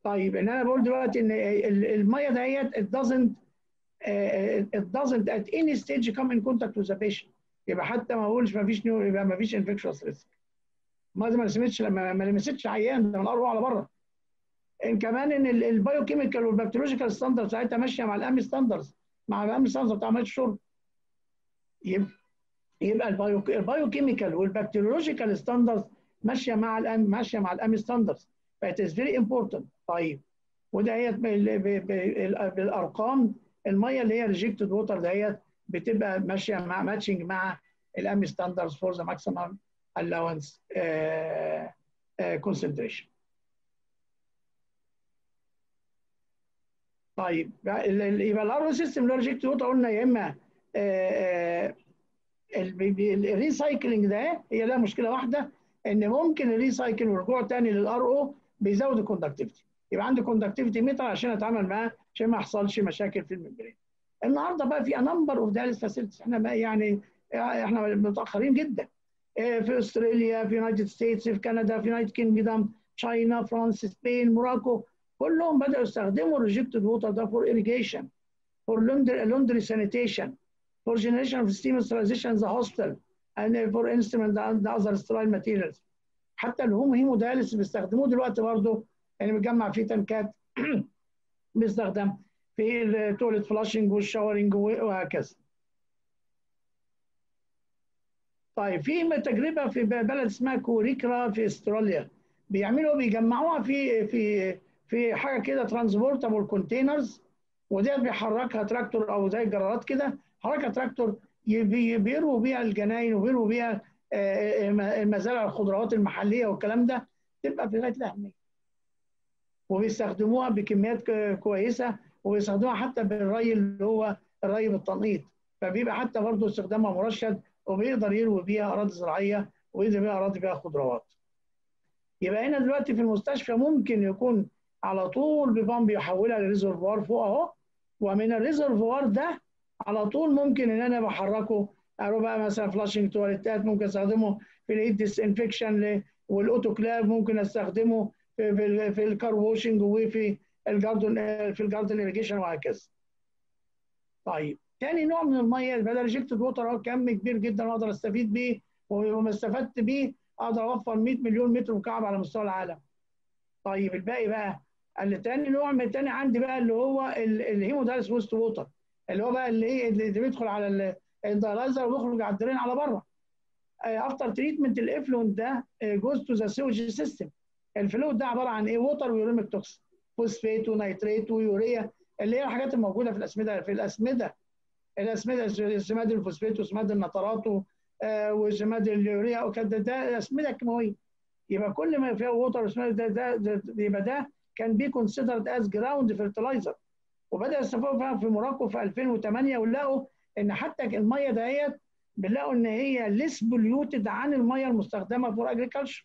طيب ان انا بقول دلوقتي ان الميه ديت it doesn't uh, it doesn't at any stage come in contact with the patient يبقى حتى ما اقولش ما فيش نيو يبقى ما فيش انفكشوس ريسك ما ما لمستش لما ما لمستش عيان ده من الارواح على بره ان كمان ان البايو كيميكال والبكتيريولوجيكال ستاندرد ساعتها ماشيه مع الامي ستاندرز مع الامي ستاندرز بتاع عمليه الشرب يبقى يبقى البايو البايو كيميكال والبكتيريولوجيكال ستاندرز ماشيه مع الام ماشيه مع الامي ستاندرز فات از فيري امبورتنت طيب وده هي بالارقام الميه اللي هي ريجكتد ووتر دهيت بتبقى ماشيه مع ماتشنج مع الامي ستاندرز فور ذا ماكسيمم allowance concentration طيب يبقى الار سيستم اللي هو ريجكتد ووتر قلنا يا اما الريسايكلينج ده هي لها مشكله واحده ان ممكن الريسايكل والرجوع تاني للار او بيزود الكوندكتيفيتي يبقى عندي كوندكتيفيتي متر عشان اتعامل معاه عشان ما يحصلش مشاكل في الممبرين النهارده بقى في نمبر اوف دايلس فاسيلتيز احنا بقى يعني احنا متاخرين جدا في استراليا في يونايتد ستيتس في كندا في يونايتد كينجدم تشاينا فرنسا سبين موراكو كلهم بداوا يستخدموا الريجكتد ووتر ده فور irrigation فور laundry sanitation for generation of steam sterilization in the hospital and for instrument and other sterile materials حتى الهوم هيمودايلس بيستخدموه دلوقتي برضه يعني بتجمع فيه تنكات بيستخدم في التواليت فلاشنج والشاورنج وهكذا. طيب في تجربه في بلد اسمها كوريكرا في استراليا بيعملوا بيجمعوها في في في حاجه كده ترانسبورتابل كونتينرز وديت بيحركها تراكتور او زي الجرارات كده حركها تراكتور بيروا بيها الجناين وبيروا بيها مزارع الخضروات المحليه والكلام ده تبقى في غايه الاهميه. وبيستخدموها بكميات كويسه وبيستخدموها حتى بالري اللي هو الري بالتنقيط فبيبقى حتى برضه استخدامها مرشد وبيقدر يروي بيها اراضي زراعيه ويقدر بيها اراضي بيها خضروات. يبقى هنا دلوقتي في المستشفى ممكن يكون على طول ببامب يحولها لريزرفوار فوق اهو ومن الريزرفوار ده على طول ممكن ان انا بحركه اروح بقى مثلا فلاشنج تواليتات ممكن استخدمه في الايد ديس انفكشن والاوتوكلاف ممكن استخدمه في في الكار ووشنج وفي الجاردن في الجاردن irrigation وهكذا. طيب تاني نوع من الميه بدل ريجكتد ووتر اهو كم كبير جدا اقدر استفيد بيه وما استفدت بيه اقدر اوفر 100 مليون متر مكعب على مستوى العالم. طيب الباقي بقى اللي تاني نوع من تاني عندي بقى اللي هو الهيمودايلس ويست ووتر اللي هو بقى اللي ايه اللي بيدخل على الدايلايزر ويخرج على الدرين على بره. افتر تريتمنت الافلون ده جوز تو ذا سيوج سيستم. الفلويد ده عباره عن ايه؟ ووتر ويوريميك توكس فوسفيت ونيتريت ويوريا اللي هي الحاجات الموجوده في الاسمده في الاسمده الاسمده سماد الفوسفيت وسماد النترات وسماد اليوريا وكده ده الاسمده الكيماويه يبقى كل ما فيها ووتر وسماد ده, ده, ده يبقى ده كان بي كونسيدرد از جراوند فيرتلايزر وبدا يستفادوا فيها في موراكو في 2008 ولقوا ان حتى الميه دهيت بنلاقوا ان هي ليس بوليوتد عن الميه المستخدمه فور اجريكلتشر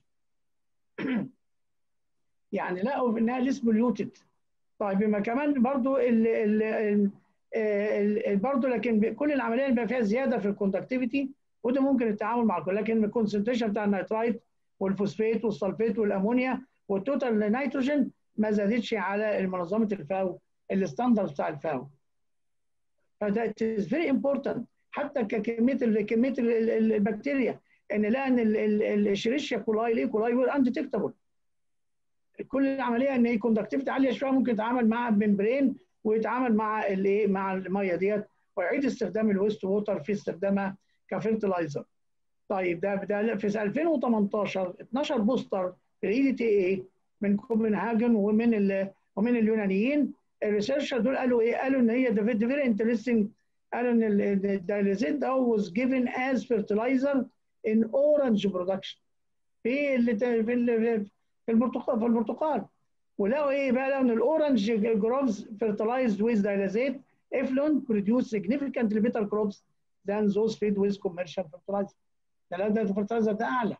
يعني لقوا انها ليس بوليوتد طيب يبقى كمان برضو ال ال ال برضو لكن كل العمليه بيبقى فيها زياده في الكوندكتيفيتي وده ممكن التعامل مع الكل لكن الكونسنتريشن بتاع النيترايت والفوسفيت والسلفيت والامونيا والتوتال نيتروجين ما زادتش على المنظمه الفاو الستاندرد بتاع الفاو فده is very important حتى كميه كميه البكتيريا ان لا ان الشريشيا كولاي ليه كولاي انديتكتابل كل العمليه ان هي كوندكتيفيتي عاليه شويه ممكن يتعامل مع ممبرين ويتعامل مع الايه مع الميه ديت ويعيد استخدام الويست ووتر في استخدامها كفيرتلايزر. طيب ده ده في 2018 12 بوستر في الاي دي تي اي من كوبنهاجن ومن ال ومن اليونانيين الريسيرشر دول قالوا ايه؟ قالوا ان هي ده فيري انترستنج قالوا ان الدايليزيت ده was given as fertilizer in orange production في اللي في في البرتقال في البرتقال ولقوا ايه بقى لقوا ان الاورنج جروفز fertilized with dialysate effluent produce significantly better crops than those fed with commercial fertilizer. ده ده الفرتلايزر ده اعلى.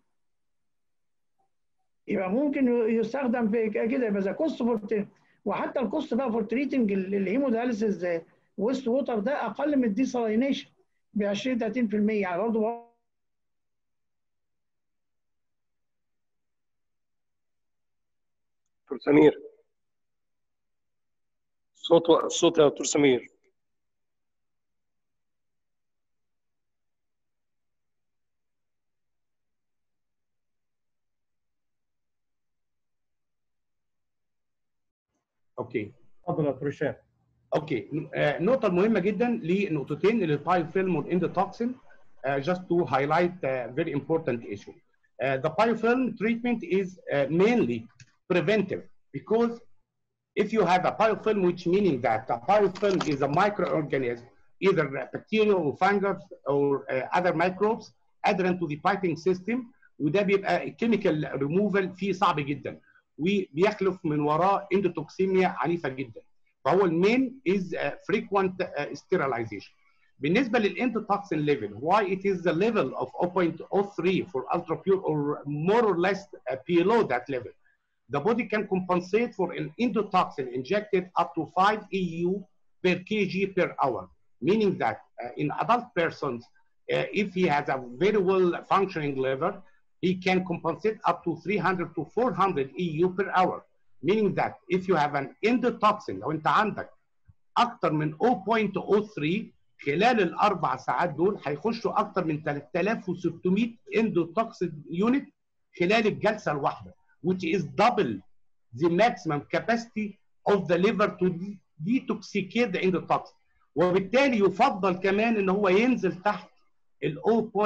يبقى ممكن يستخدم في كده يبقى ذا كوست فور وحتى الكوست بقى فور تريتنج الهيموداليسيس ويست ووتر ده اقل من الديسالينيشن ب 20 30% يعني برضه دكتور سمير صوت الصوت يا دكتور سمير اوكي اتفضل يا دكتور هشام اوكي آه، النقطه المهمه جدا لنقطتين للبايوفيلم والاندوتوكسين uh, just to highlight a very important issue. Uh, the biofilm treatment is uh, mainly preventive because if you have a biofilm, which meaning that a biofilm is a microorganism, either bacteria or fungus or uh, other microbes adherent to the piping system وده بيبقى chemical removal فيه صعب جدا وبيخلف من وراه اندوتوكسيميا عنيفه جدا فهو المين is uh, frequent uh, sterilization بالنسبه للانتوتوكسين ليفل why it is the level of 0.03 for ultra pure or more or less uh, below that level the body can compensate for an endotoxin injected up to 5 EU per kg per hour meaning that uh, in adult persons uh, if he has a very well functioning liver he can compensate up to 300 to 400 EU per hour meaning that if you have an endotoxin لو انت عندك اكتر من 0.03 خلال الاربع ساعات دول هيخشوا اكتر من 3600 اندوتوكسين يونت خلال الجلسه الواحده which is double the maximum capacity of the liver to detoxicate the endotoxin وبالتالي يفضل كمان ان هو ينزل تحت ال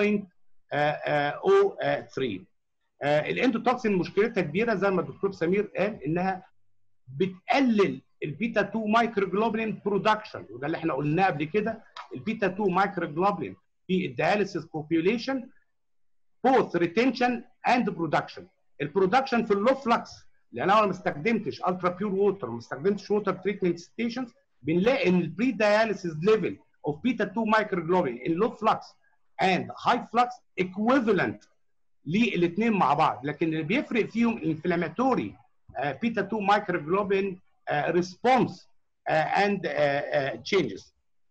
0.03 الاندوتوكسين مشكلتها كبيره زي ما الدكتور سمير قال انها بتقلل البيتا 2 مايكروجلوبولين برودكشن وده اللي احنا قلناه قبل كده البيتا 2 مايكروجلوبولين في الدياليسيس بوبيوليشن both retention and production البرودكشن في اللو فلكس لان انا ما استخدمتش الترا بيور ووتر ما استخدمتش ووتر تريتمنت ستيشنز بنلاقي ان البري دياليسيس ليفل اوف بيتا 2 مايكروجلوبولين ان لو فلكس اند هاي فلكس ايكويفالنت للاثنين مع بعض لكن اللي بيفرق فيهم انفلاماتوري بيتا 2 مايكروجلوبين ريسبونس اند تشينجز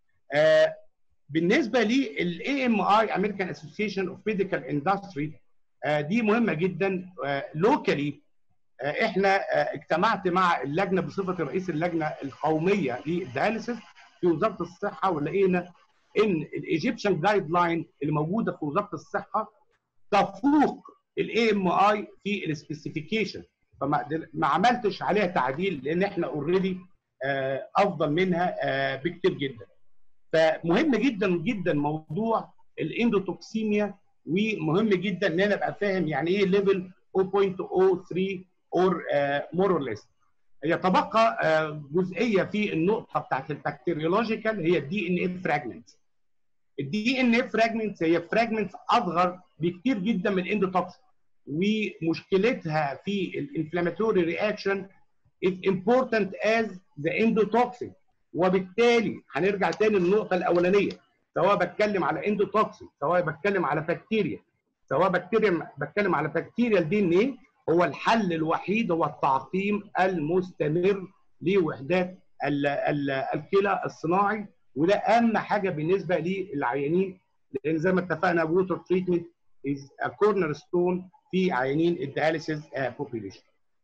بالنسبه للاي ام اي امريكان اسوسيشن اوف ميديكال اندستري دي مهمه جدا لوكالي احنا اجتمعت مع اللجنه بصفه رئيس اللجنه القوميه للدياليسيس في وزاره الصحه ولقينا ان الايجيبشن جايد لاين اللي موجوده في وزاره الصحه تفوق الاي ام اي في السبيسيفيكيشن فما ما عملتش عليها تعديل لان احنا اوريدي افضل منها بكتير جدا فمهم جدا جدا موضوع الاندوتوكسيميا ومهم جدا ان انا ابقى فاهم يعني ايه ليفل 0.03 اور مور اور ليس يتبقى جزئيه في النقطه بتاعت البكتيريولوجيكال هي الدي ان اف فراجمنت الدي ان اف فراجمنتس هي فراجمنتس اصغر بكتير جدا من الاندوتوكسين ومشكلتها في الانفلاماتوري رياكشن is important as the endotoxin وبالتالي هنرجع تاني للنقطه الاولانيه سواء بتكلم على اندوتوكسين سواء بتكلم على بكتيريا سواء بكتيريا بتكلم على بكتيريا الدي ان ايه هو الحل الوحيد هو التعقيم المستمر لوحدات الكلى الصناعي وده اهم حاجه بالنسبه للعيانين لان زي ما اتفقنا ووتر تريتمنت از ا كورنر ستون في عيانين الدياليسيس بوبيليشن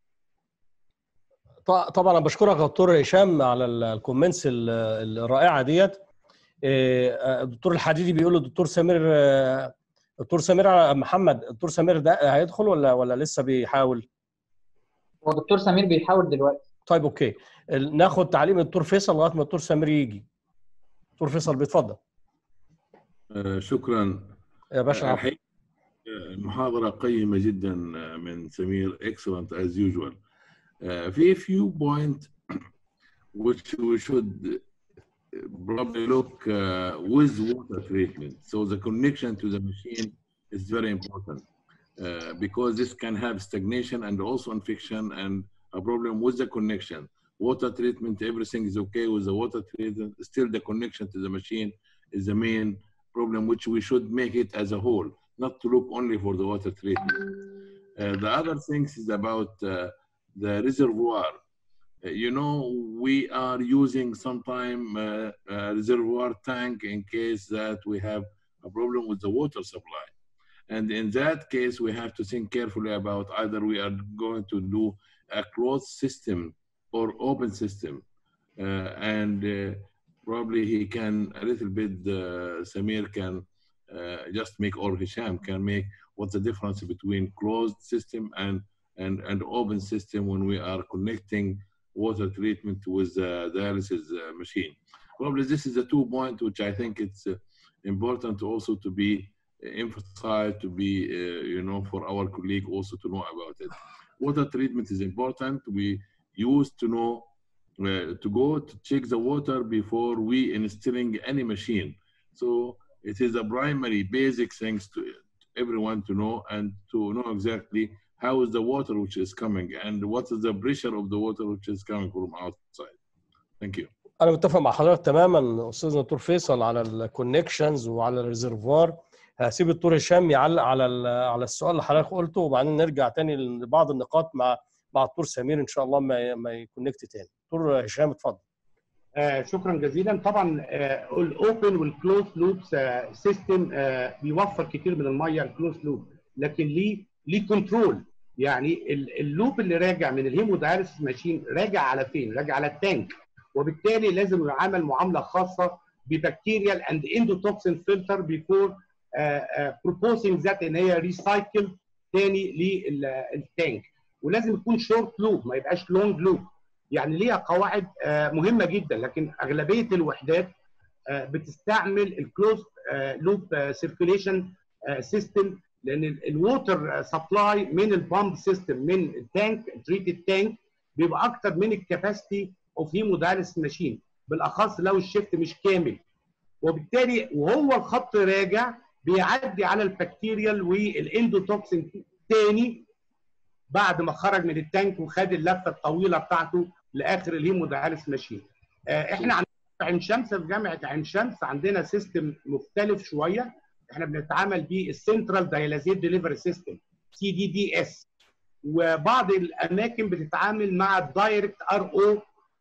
طبعا انا بشكرك يا دكتور هشام على الكومنتس الرائعه ديت الدكتور الحديدي بيقول للدكتور سمير دكتور سمير محمد الدكتور سمير ده هيدخل ولا ولا لسه بيحاول؟ هو دكتور سمير بيحاول دلوقتي طيب اوكي ناخد تعليم الدكتور فيصل لغايه ما الدكتور سمير يجي دكتور فيصل بيتفضل آه شكرا يا باشا الحقيقة المحاضرة قيمة جدا من سمير excellent as usual uh, في few point which we should probably look uh, with water treatment so the connection to the machine is very important uh, because this can have stagnation and also infection and a problem with the connection water treatment everything is okay with the water treatment still the connection to the machine is the main problem which we should make it as a whole not to look only for the water treatment. Uh, the other things is about uh, the reservoir. Uh, you know, we are using sometime a reservoir tank in case that we have a problem with the water supply. And in that case, we have to think carefully about either we are going to do a closed system or open system. uh, and uh, probably he can a little bit. Uh, Samir can uh, just make or Hisham can make what's the difference between closed system and and and open system when we are connecting water treatment with the dialysis uh, machine. Probably this is the two point which I think it's uh, important also to be emphasized to be uh, you know for our colleague also to know about it. Water treatment is important. We used to know uh, to go to check the water before we installing any machine. So it is a primary basic things to everyone to know and to know exactly how is the water which is coming and what is the pressure of the water which is coming from outside. Thank you. انا متفق مع حضرتك تماما استاذ دكتور فيصل على الكونكشنز وعلى الريزرفوار هسيب الدكتور هشام يعلق على ال- على السؤال اللي حضرتك قلته وبعدين نرجع تاني لبعض النقاط مع مع الدكتور سمير ان شاء الله ما ما يكونكت تاني دكتور هشام اتفضل آه شكرا جزيلا طبعا آه الاوبن والكلوز لوب سيستم آه بيوفر كتير من الميه الكلوز لوب لكن ليه ليه كنترول يعني ال- اللوب اللي راجع من الهيموداياليسيس ماشين راجع على فين؟ راجع على التانك وبالتالي لازم يعامل معامله خاصه ببكتيريال اند اندوتوكسين فلتر بيفور بروبوزنج ذات ان هي ريسايكل تاني للتانك ولازم يكون شورت لوب ما يبقاش لونج لوب يعني ليها قواعد آه، مهمه جدا لكن اغلبيه الوحدات آه، بتستعمل الكلوز لوب سيركيليشن سيستم لان الووتر سبلاي من البامب سيستم من التانك تريتد تانك بيبقى اكتر من الكاباسيتي اوف هيمودايلس ماشين بالاخص لو الشيفت مش كامل وبالتالي وهو الخط راجع بيعدي على البكتيريال والاندوتوكسين تاني بعد ما خرج من التانك وخد اللفه الطويله بتاعته لاخر الهيمودايلس ماشين. آه، احنا عندنا في عين شمس في جامعه عين شمس عندنا سيستم مختلف شويه احنا بنتعامل بيه السنترال دايلازيت ديليفري سيستم سي دي دي اس وبعض الاماكن بتتعامل مع الدايركت ار او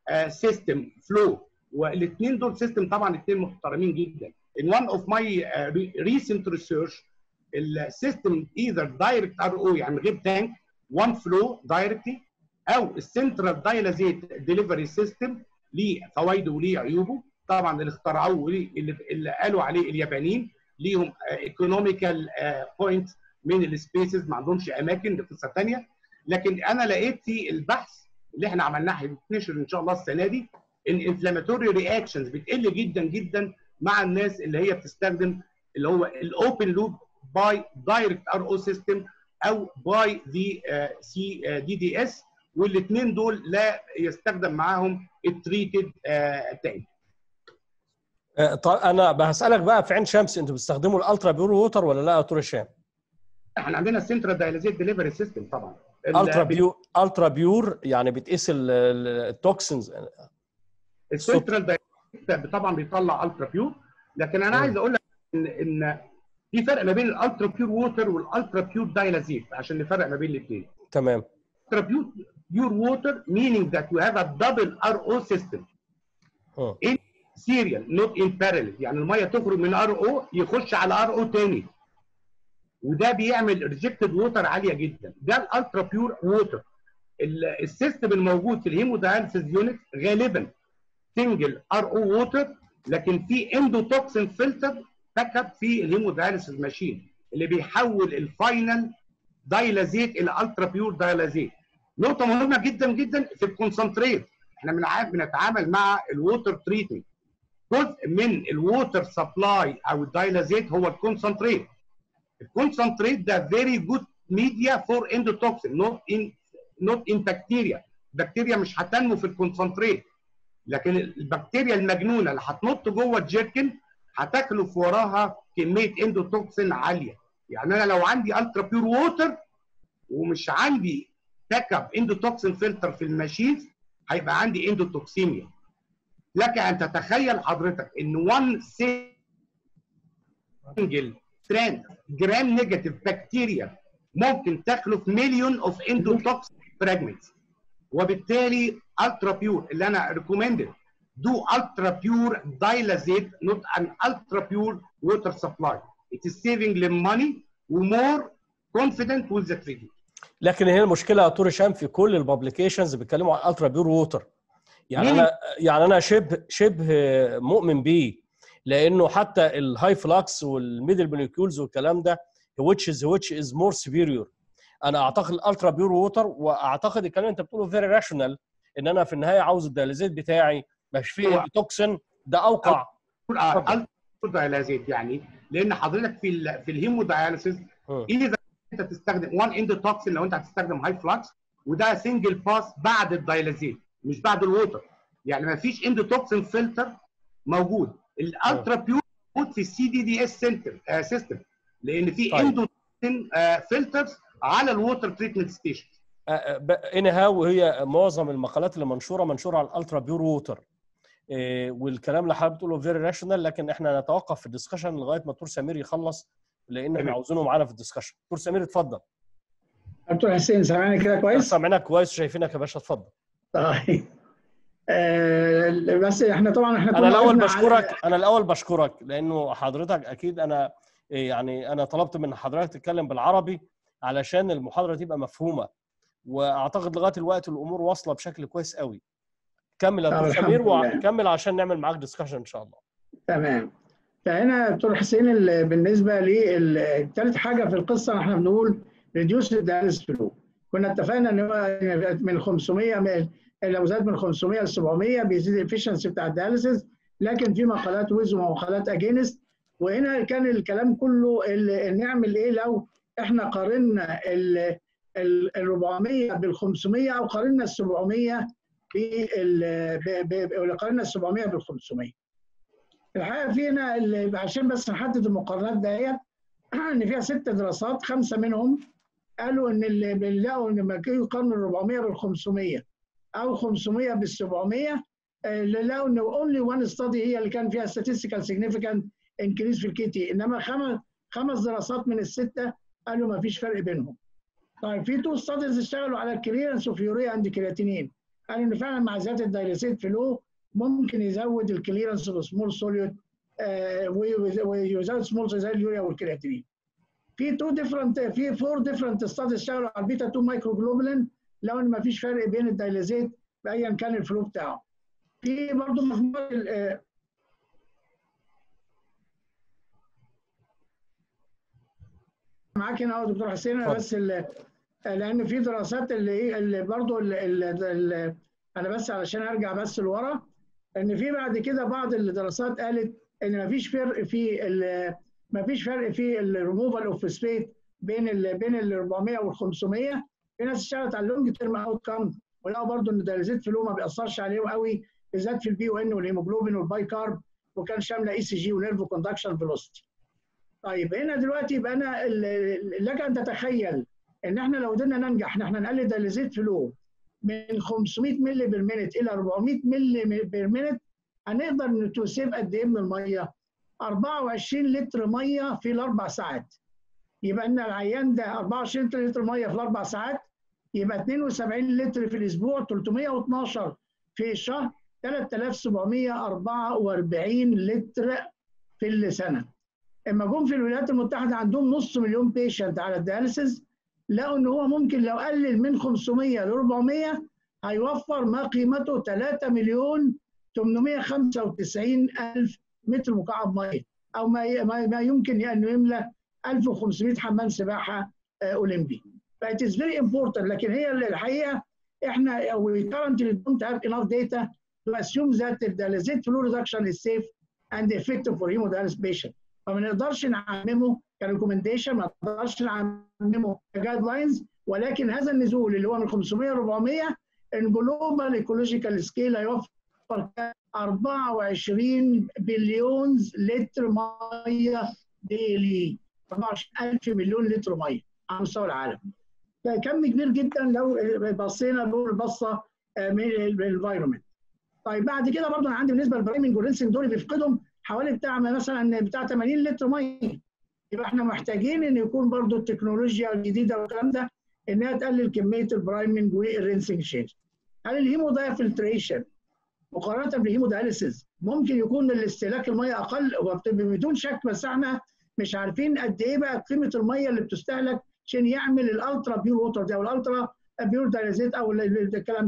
سيستم فلو والاثنين دول سيستم طبعا اثنين محترمين جدا. In one of my uh, re- recent research السيستم either direct ار او يعني من غير تانك one flow directly او السنترال دايلازيت ديليفري سيستم ليه فوائده وليه عيوبه طبعا اللي اخترعوه وليه اللي, اللي قالوا عليه اليابانيين ليهم ايكونوميكال بوينت من السبيسز ما عندهمش اماكن دي قصه ثانيه لكن انا لقيت في البحث اللي احنا عملناه هيتنشر ان شاء الله السنه دي ان انفلاماتوري رياكشنز بتقل جدا جدا مع الناس اللي هي بتستخدم اللي هو الاوبن لوب باي دايركت ار او سيستم او باي دي سي دي دي اس والاثنين دول لا يستخدم معاهم التريتد تانك آه، طيب انا هسالك بقى في عين شمس انتوا بتستخدموا الالترا بيور ووتر ولا لا يا دكتور هشام؟ احنا عندنا السنترال دايلازيت ديليفري سيستم طبعا ال- الترا بيور الترا بيور يعني بتقيس ال- ال- التوكسينز السنترال دايلازيت طبعا بيطلع الترا بيور لكن انا مم. عايز اقول لك ان ان في فرق ما بين الالترا بيور ووتر والالترا بيور دايلازيت عشان نفرق ما بين الاثنين تمام ultra pure, pure water, meaning that you have a double RO system اه in serial, not in parallel. يعني الميه تخرج من RO يخش على RO تاني. وده بيعمل ريجكتد ووتر عاليه جدا. ده الالترا بيور ووتر. السيستم الموجود في الهيموداياليسيس يونت غالبا سنجل ار او ووتر لكن في اندوتوكسين فلتر باك اب في الهيموداياليسيس ماشين اللي بيحول الفاينل دايلازيت الى الترا بيور دايلازيت. نقطه مهمه جدا جدا في الكونسنتريت احنا بنع- بنتعامل مع الووتر تريتمنت جزء من الووتر سبلاي او الدايلازيت هو الكونسنتريت الكونسنتريت ده فيري جود ميديا فور اندوتوكسين نوت ان نوت ان بكتيريا البكتيريا مش هتنمو في الكونسنتريت لكن البكتيريا المجنونه اللي هتنط جوه الجيركن هتكلف وراها كميه اندوتوكسين عاليه يعني انا لو عندي الترا بيور ووتر ومش عندي باك اب اندوتوكسين فلتر في الماشينز هيبقى عندي اندوتوكسيميا لك ان تتخيل حضرتك ان 1 سنجل ستراند جرام نيجاتيف بكتيريا ممكن تخلف مليون اوف اندوتوكسين فراجمنتس وبالتالي الترا بيور اللي انا ريكومندد do ultra pure dilazate not an ultra pure water supply it is saving them money ومore confident with the treatment لكن هي المشكله يا دكتور هشام في كل الببليكيشنز بيتكلموا عن الترا بيور ووتر يعني ليه؟ انا يعني انا شبه شبه مؤمن بيه لانه حتى الهاي فلاكس والميدل موليكيولز والكلام ده which is which is more superior انا اعتقد الالترا بيور ووتر واعتقد الكلام اللي انت بتقوله فيري راشونال ان انا في النهايه عاوز الدياليزيت بتاعي مش فيه هو- توكسين ده اوقع اتفضل. دايلازيت يعني لان حضرتك في ال في الهيموداياليسيس مم. اذا انت تستخدم 1 اندوتوكسين لو انت هتستخدم هاي فلاكس وده سنجل باس بعد الدايلازيت مش بعد الووتر يعني ما فيش اندوتوكسين فلتر موجود الالترا بيور موجود في السي دي دي اس سنتر سيستم لان في طيب. اندوتوكسين فلترز على الووتر تريتمنت ستيشن اني هاو هي معظم المقالات اللي منشوره منشوره على الالترا بيور ووتر إيه، والكلام اللي حضرتك بتقوله فيري راشونال لكن احنا نتوقف في الدسكشن لغايه ما الدكتور سمير يخلص لان احنا تمام. عاوزينه معانا في الدسكشن دكتور سمير اتفضل دكتور حسين سامعني كده كويس؟ سامعينك كويس وشايفينك يا باشا اتفضل طيب آه، بس احنا طبعا احنا انا كنا الاول وقفنا على- بشكرك انا الاول بشكرك لانه حضرتك اكيد انا إيه، يعني انا طلبت من حضرتك تتكلم بالعربي علشان المحاضره تبقى مفهومه واعتقد لغايه الوقت الامور واصله بشكل كويس قوي كمل يا طب دكتور الحمد سمير لله. وكمل عشان نعمل معاك ديسكشن ان شاء الله تمام فهنا دكتور حسين ال- بالنسبه لثالث حاجه في القصه احنا بنقول ريديوس الدياليس فلو كنا اتفقنا ان هو من 500 من- لو زاد من 500 ل 700 بيزيد الافشنسي بتاع الدياليسيس لكن في مقالات ويز ومقالات اجينست وهنا كان الكلام كله ال- نعمل ايه لو احنا قارنا ال ال 400 بال 500 او قارنا ال 700 بال ب- ب- ولا قارنا ال 700 بال 500 الحقيقه فينا ال- عشان بس نحدد المقارنات ديت ان فيها ست دراسات خمسه منهم قالوا ان اللي بنلاقوا ان لما كانوا يقارنوا ال 400 بال 500 او 500 بال 700 آه، اللي لقوا ان اونلي وان ستادي هي اللي كان فيها statistical significant انكريز في الكي تي انما خمس خمس دراسات من السته قالوا ما فيش فرق بينهم. طيب في تو ستاديز اشتغلوا على الكليرنس اوف يوريا اند كرياتينين قالوا ان فعلا مع زياده الدايليسيت فلو ممكن يزود الكليرنس اوف سمول سوليوت ويزود سمول زي اليوريا والكرياتينين. في تو ديفرنت في فور ديفرنت ستاديز اشتغلوا على البيتا 2 مايكرو جلوبولين لو ان ما فيش فرق بين الدايليزيت بايا كان الفلو بتاعه. في برضه مجموعه ال- آه، معاك هنا اهو دكتور حسين انا اتفضل. بس ال- لان في دراسات اللي ايه اللي برضه اللي اللي اللي انا بس علشان ارجع بس لورا ان في بعد كده بعض الدراسات قالت ان مفيش فرق في ال- مفيش فرق في الريموفال اوف فوسفيت بين ال بين ال 400 وال 500 في ناس اشتغلت على اللونج تيرم اوت كام ولقوا برضه ان الدايليزيت فلو ما بيأثرش عليه قوي بالذات في البي او ان والهيموجلوبين والباي كارب وكان شامله اي سي جي ونيرف كوندكشن فيلوسيتي. طيب هنا دلوقتي يبقى انا ال- ال- لك ان تتخيل ان احنا لو قدرنا ننجح ان احنا نقلل دايليزيت فلو من 500 مللي بالمينت الى 400 مللي بالمينت هنقدر تسيب قد ايه من الميه؟ 24 لتر ميه في الاربع ساعات. يبقى ان العيان ده 24 لتر ميه في الاربع ساعات يبقى 72 لتر في الاسبوع 312 في الشهر 3744 لتر في السنه. اما جم في الولايات المتحده عندهم نص مليون بيشنت على الدياليسيس لقوا ان هو ممكن لو قلل من 500 ل 400 هيوفر ما قيمته 3 مليون 895 الف متر مكعب ميه او ما ما ما يمكن انه يملى 1500 حمام سباحه آه، اولمبي. فإت is very important لكن هي الحقيقه احنا we currently don't have enough data to assume that the dialysate flow reduction is safe and effective for hemodialysis patient. فما نقدرش نعممه كريكومنديشن ما نقدرش نعممه كجايد لاينز ولكن هذا النزول اللي هو من 500 ل 400 ان جلوبال ايكولوجيكال سكيل هيوفر 24 بليون لتر ميه ديلي 24000 مليون لتر ميه على مستوى العالم ده كم كبير جدا لو بصينا له بصه من الانفايرمنت طيب بعد كده برضه انا عندي بالنسبه للبرايمنج والرينسنج دول بيفقدهم حوالي بتاع مثلا بتاع 80 لتر ميه يبقى احنا محتاجين ان يكون برضه التكنولوجيا الجديده والكلام ده انها تقلل كميه البرايمنج والرينسنج تشينج هل الهيمودايا فلتريشن مقارنه بالهيمودايليسيس ممكن يكون الاستهلاك الميه اقل هو بدون شك بس احنا مش عارفين قد ايه بقى قيمه الميه اللي بتستهلك عشان يعمل الالترا بيور ووتر ده او الالترا بيور دايليزيت او الكلام ده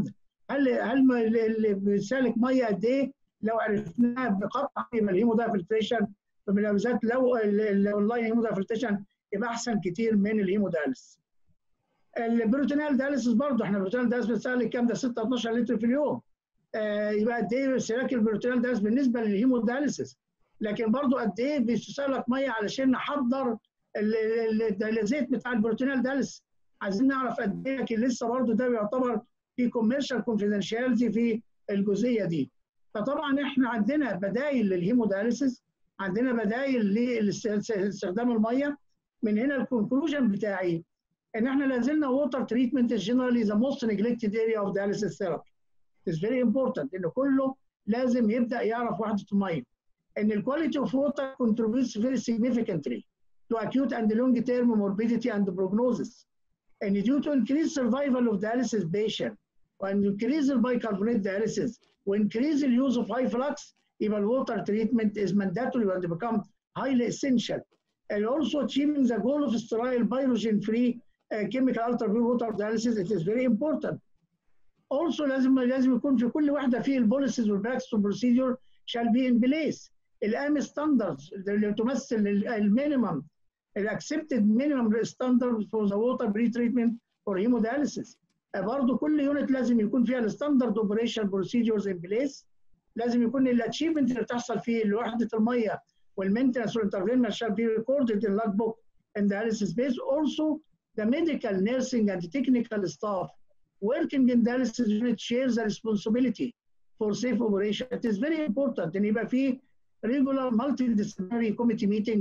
هل هل ما- اللي اللي بيسالك ميه قد ايه لو عرفناها بقطع يبقى الهيمو دايفلتريشن فبالذات لو ال- ال- الاونلاين هيمو دايفلتريشن يبقى احسن كتير من الهيمو دايلس البروتينال دايلسيس برضه احنا البروتينال دايلسيس بنسال كام ده 6 12 لتر في اليوم آه يبقى قد ايه استهلاك البروتينال دايلسيس بالنسبه للهيمو دايلسيس لكن برضه قد ايه بيستهلك ميه علشان نحضر ال- ال- ال- الزيت بتاع البروتينال دايلسيس عايزين نعرف قد ايه لكن لسه برضه ده بيعتبر في كوميرشال كونفيدنشاليتي في الجزئيه دي فطبعا احنا عندنا بدائل للهيموداليسيس عندنا بدائل لاستخدام الميه من هنا الكونكلوجن بتاعي ان احنا لازلنا ووتر تريتمنت جنرالي ذا موست نيجلكتد اريا اوف dialysis ثيرابي It's very important ان كله لازم يبدا يعرف وحده الميه ان الكواليتي اوف ووتر contributes very significantly to acute and long term morbidity and prognosis and due to increased survival of dialysis patient and increase the bicarbonate dialysis وincrease the use of high flux يبقى الووتر treatment is mandatory and become highly essential and also achieving the goal of sterile pyrogen free uh, chemical ultra pure water dialysis it is very important also لازم لازم يكون في كل واحده فيه البوليسيز والبراكس بروسيدور shall be in place الام ستاندردز اللي تمثل المينيمم الاكسبتد مينيمم ستاندرد فور ذا ووتر بري تريتمنت فور هيمودياليسيس برضه كل يونت لازم يكون فيها الستاندرد اوبريشن بروسيدورز ان بليس لازم يكون الاتشيفمنت اللي بتحصل في وحده الميه والمينتنس والانترفينمنت shall be recorded in logbook and dialysis base also the medical nursing and technical staff working in dialysis unit shares the responsibility for safe operation. It is very important ان يبقى في regular multidisciplinary committee meeting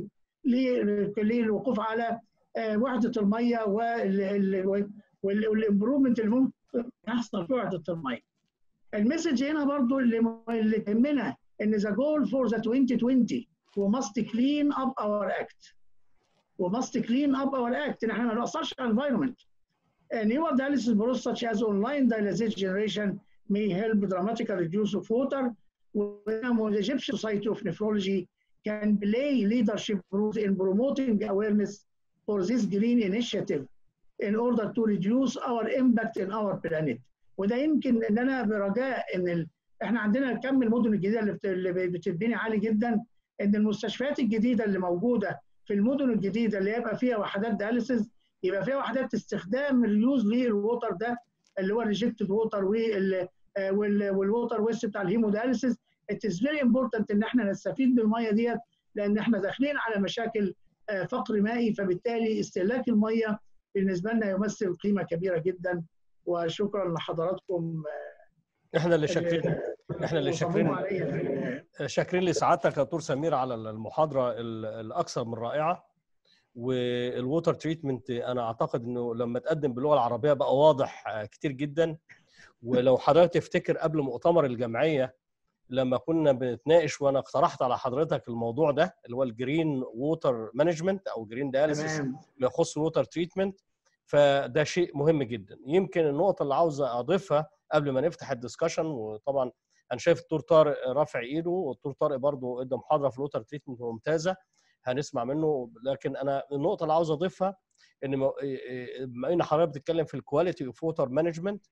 للوقوف على وحده الميه والامبروفمنت اللي ممكن يحصل في وحده الميه. المسج هنا برضو اللي اللي تهمنا ان the goal for the 2020 we must clean up our act. We must clean up our act ان احنا ما نقصرش على الانفايرمنت. Newer dialysis process such as online dialysis generation may help dramatically reduce of water. The Egyptian Society of Nephrology can play leadership role in promoting awareness for this green initiative in order to reduce our impact in our planet. وده يمكن ان انا برجاء ان ال... احنا عندنا كم المدن الجديده اللي, بت... اللي بتتبني عالي جدا ان المستشفيات الجديده اللي موجوده في المدن الجديده اللي يبقى فيها وحدات دياليسيس يبقى فيها وحدات استخدام اليوز للووتر ده اللي هو الريجكتد ووتر والووتر ويست بتاع الهيمودياليسيس ات از فيري امبورتنت ان احنا نستفيد بالميه ديت لان احنا داخلين على مشاكل فقر مائي فبالتالي استهلاك الميه بالنسبه لنا يمثل قيمه كبيره جدا وشكرا لحضراتكم احنا اللي شاكرين احنا اللي شاكرين شاكرين لسعادتك يا دكتور سمير على المحاضره الاكثر من رائعه والووتر تريتمنت انا اعتقد انه لما تقدم باللغه العربيه بقى واضح كتير جدا ولو حضرتك تفتكر قبل مؤتمر الجمعيه لما كنا بنتناقش وانا اقترحت على حضرتك الموضوع ده اللي هو الجرين ووتر مانجمنت او جرين دياليسيس اللي يخص الووتر تريتمنت فده شيء مهم جدا يمكن النقطه اللي عاوز اضيفها قبل ما نفتح الدسكشن وطبعا انا شايف الدكتور طارق رافع ايده والدكتور طارق برضه ادى محاضره في الووتر تريتمنت ممتازه هنسمع منه لكن انا النقطه اللي عاوز اضيفها ان بما ان حضرتك بتتكلم في الكواليتي اوف ووتر مانجمنت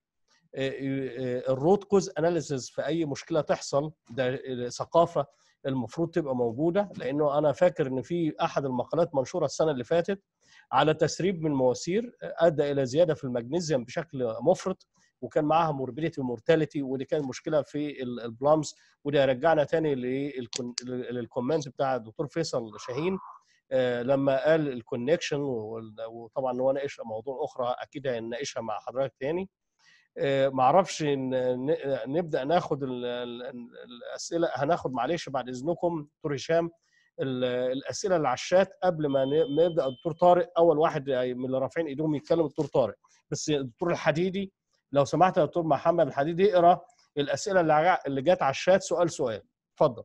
الروت كوز اناليسيز في اي مشكله تحصل ده ثقافه المفروض تبقى موجوده لانه انا فاكر ان في احد المقالات منشوره السنه اللي فاتت على تسريب من مواسير ادى الى زياده في المغنيسيوم بشكل مفرط وكان معاها موربيليتي ومورتاليتي ودي كانت مشكله في البلامز وده يرجعنا تاني للكومنت بتاع الدكتور فيصل شاهين لما قال الكونكشن وطبعا هو ناقش موضوع اخرى اكيد هنناقشها مع حضرتك تاني ما اعرفش نبدا ناخد الاسئله هناخد معلش بعد اذنكم دكتور هشام الاسئله اللي على الشات قبل ما نبدا الدكتور طارق اول واحد من اللي رافعين ايدهم يتكلم الدكتور طارق بس الدكتور الحديدي لو سمحت يا دكتور محمد الحديدي اقرا الاسئله اللي اللي جت على الشات سؤال سؤال اتفضل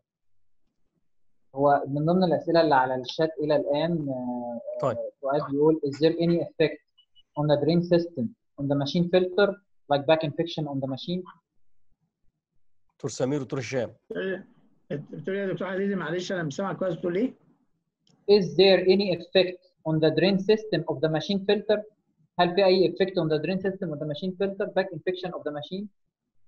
هو من ضمن الاسئله اللي على الشات الى الان طيب سؤال بيقول is there any effect on the drain system on the machine filter like back infection on the machine دكتور سمير ودكتور هشام بتقول يا دكتور حديدي معلش انا مش سامع كويس بتقول ايه؟ is there any effect on the drain system of the machine filter هل في اي effect on the drain system of the machine filter back infection of the machine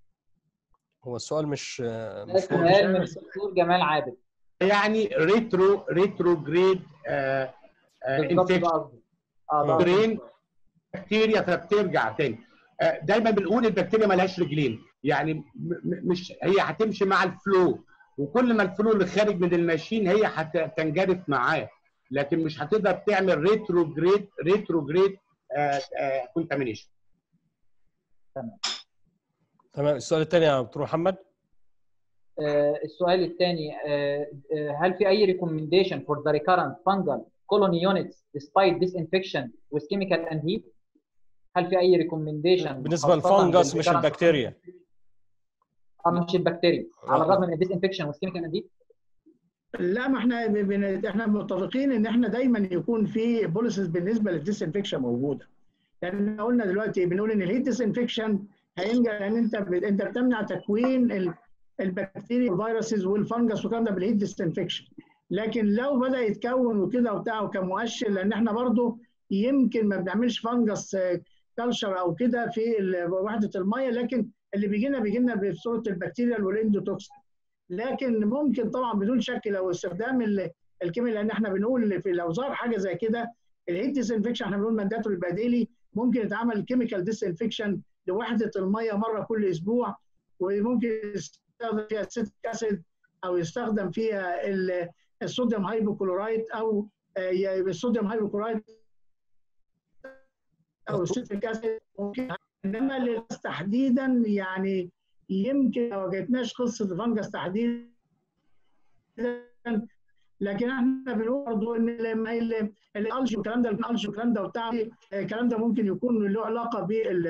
هو السؤال مش ده مش واضح. سؤال من الدكتور جمال عابد يعني ريترو ريتروجريد بالظبط ده قصدي اه ده قصدي. برين بكتيريا فبترجع تاني آه، دايما بنقول البكتيريا ملهاش رجلين يعني م- م- مش هي هتمشي مع الفلو وكل ما الفلو اللي خارج من الماشين هي هتنجرف معاه لكن مش هتقدر تعمل ريتروجريد ريتروجريد كونتامينيشن تمام السؤال الثاني يا دكتور محمد آه، السؤال الثاني هل في اي recommendation for the recurrent fungal colony units despite disinfection with chemical and heat؟ هل في اي recommendation بالنسبه خاصة للفنجس مش بالrecurrent البكتيريا اه مش البكتيريا على آه. الرغم من الديسانفكشن with chemical and heat لا ما احنا بن- احنا متفقين ان احنا دايما يكون في بوليسز بالنسبه للديسانفكشن موجوده. يعني احنا قلنا دلوقتي بنقول ان الهيت ديسانفكشن هينجح لان انت ب- انت بتمنع تكوين ال- البكتيريا والفيروسز والفنجس والكلام ده بالهيت ديسانفكشن. لكن لو بدا يتكون وكده وبتاع كمؤشر لان احنا برضو يمكن ما بنعملش فنجس كلشر او كده في ال- وحده الميه لكن اللي بيجي لنا بيجي لنا بصوره البكتيريا والاندوتوكسين. لكن ممكن طبعا بدون شك لو استخدام ال- الكيمياء لان احنا بنقول في لو ظهر حاجه زي كده الهيت ديسانفكشن احنا بنقول مانداتوري البديلي ممكن يتعمل كيميكال ديسانفكشن لوحده الميه مره كل اسبوع وممكن يستخدم فيها سيتريك اسيد او يستخدم فيها ال- الصوديوم هايبوكلورايد او آه، ي- الصوديوم هايبوكلورايد او السيتريك اسيد ممكن انما للناس تحديدا يعني يمكن ما واجهتناش قصه الفنجس تحديدا لكن احنا بنقول برضه ان لما ال- الالجي والكلام ده الالجي والكلام ده وبتاع الكلام ده ممكن يكون له علاقه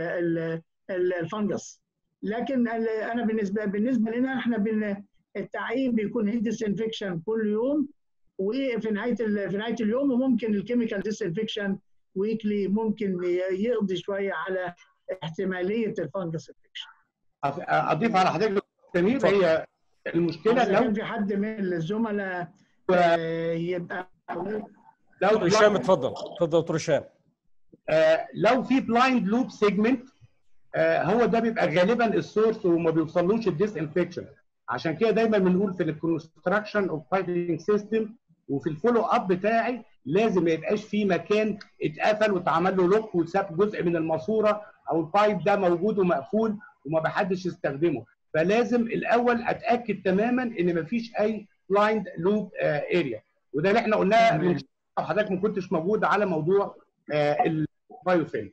بالفنجس لكن ال- انا بالنسبه بالنسبه لنا احنا بن التعقيم بيكون هيد ديسانفكشن كل يوم وفي نهايه ال- في نهايه اليوم وممكن الكيميكال ديسانفكشن ويكلي ممكن ي- يقضي شويه على احتماليه الفنجس انفكشن اضيف على حضرتك سمير اتفضل. هي المشكله إذا كان لو في حد من الزملاء آه، يبقى لو دكتور هشام اتفضل اتفضل دكتور هشام آه، لو في بلايند لوب سيجمنت هو ده بيبقى غالبا السورس وما بيوصلوش الديس انفكشن عشان كده دايما بنقول في الكونستراكشن اوف بايبنج سيستم وفي الفولو اب بتاعي لازم ما يبقاش في مكان اتقفل واتعمل له لوك وساب جزء من الماسوره او البايب ده موجود ومقفول وما بحدش يستخدمه فلازم الاول اتاكد تماما ان ما فيش اي بلايند لوب اريا وده اللي احنا قلناه تمام. من حضرتك ما كنتش موجود على موضوع البايوفيل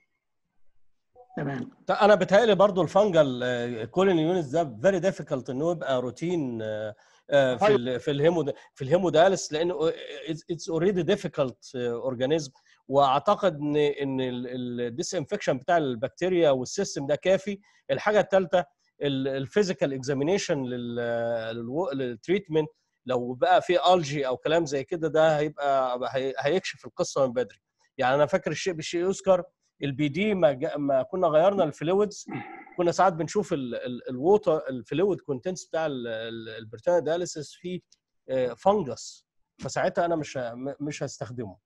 تمام طيب انا بتهيألي برضو الفنجل كولين يونتس ده فيري ديفيكالت انه يبقى روتين في ال في الهيمو في الهيمودياليس لانه اتس اوريدي ديفيكالت اورجانيزم واعتقد ان ان الديس انفكشن بتاع البكتيريا والسيستم ده كافي الحاجه الثالثه الفيزيكال اكزامينيشن للتريتمنت لو بقى في الجي او كلام زي كده ده هيبقى هي- هيكشف القصه من بدري يعني انا فاكر الشيء بالشيء يذكر البي دي ما, جا- ما كنا غيرنا الفلويدز كنا ساعات بنشوف الووتر الفلويد كونتنتس بتاع البرتانا دياليسيس فيه فنجس فساعتها انا مش ه- م- مش هستخدمه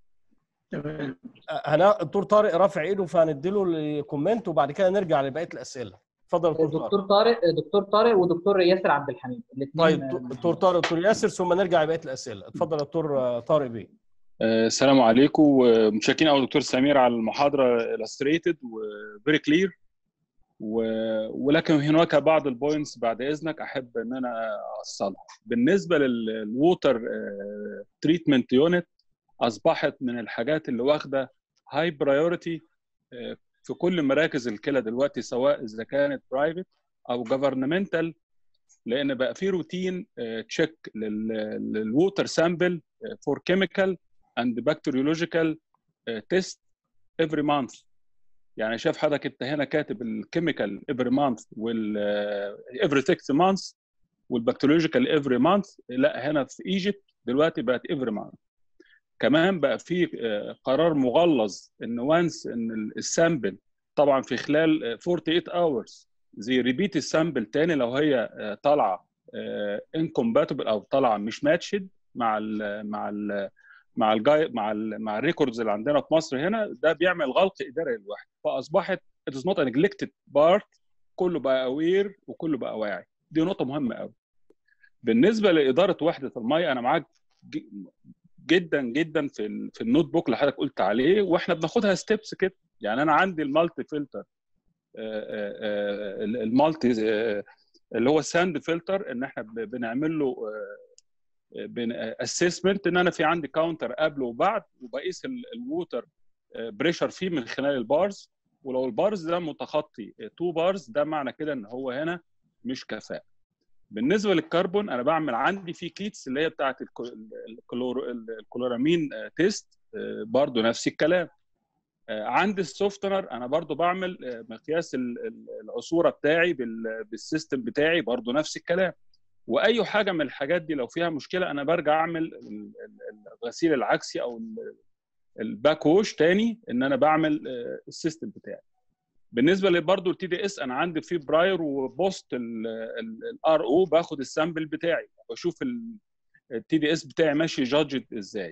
تمام هنا الدكتور طارق رافع ايده فهنديله الكومنت وبعد كده نرجع لبقيه الاسئله اتفضل يا دكتور طارق دكتور طارق دكتور طارق ودكتور ياسر عبد الحميد الاثنين طيب دكتور طارق دكتور ياسر ثم نرجع لبقيه الاسئله اتفضل يا دكتور طارق بيه آه، السلام عليكم ومتشكرين قوي دكتور سمير على المحاضره illustrated وفيري كلير ولكن هناك بعض البوينتس بعد اذنك احب ان انا اوصلها بالنسبه للووتر تريتمنت يونت اصبحت من الحاجات اللي واخده هاي برايورتي في كل مراكز الكلى دلوقتي سواء اذا كانت برايفت او جفرنمنتال لان بقى في روتين تشيك للووتر سامبل فور كيميكال اند بكتيريولوجيكال تيست افري مانث يعني شايف حضرتك انت هنا كاتب الكيميكال افري مانث وال افري 6 مانث والبكتيريولوجيكال افري مانث لا هنا في ايجيبت دلوقتي بقت افري مانث كمان بقى في آه، قرار مغلظ ان وانس ان السامبل طبعا في خلال آه، 48 اورز زي ريبيت السامبل تاني لو هي آه، طالعه انكومباتبل او طالعه مش ماتشد مع ال مع ال مع الجاي مع ال مع الريكوردز اللي عندنا في مصر هنا ده بيعمل غلق اداري للواحد فاصبحت it is not a neglected part كله بقى اوير وكله بقى واعي دي نقطه مهمه قوي بالنسبه لاداره وحده الميه انا معاك جدا جدا في في النوت بوك اللي حضرتك قلت عليه واحنا بناخدها ستيبس كده يعني انا عندي المالتي فلتر المالتي اللي هو الساند فلتر ان احنا بنعمل له اسسمنت ان انا في عندي كاونتر قبل وبعد وبقيس الووتر بريشر فيه من خلال البارز ولو البارز ده متخطي 2 بارز ده معنى كده ان هو هنا مش كفاءه بالنسبه للكربون انا بعمل عندي في كيتس اللي هي بتاعت الكلورامين تيست برضو نفس الكلام عندي السوفتنر انا برضو بعمل مقياس العصوره بتاعي بالسيستم بتاعي برضو نفس الكلام واي حاجه من الحاجات دي لو فيها مشكله انا برجع اعمل الغسيل العكسي او الباك ووش تاني ان انا بعمل السيستم بتاعي بالنسبه برضه التي دي اس انا عندي في براير وبوست الار او باخد السامبل بتاعي بشوف التي دي اس بتاعي ماشي جادجت ازاي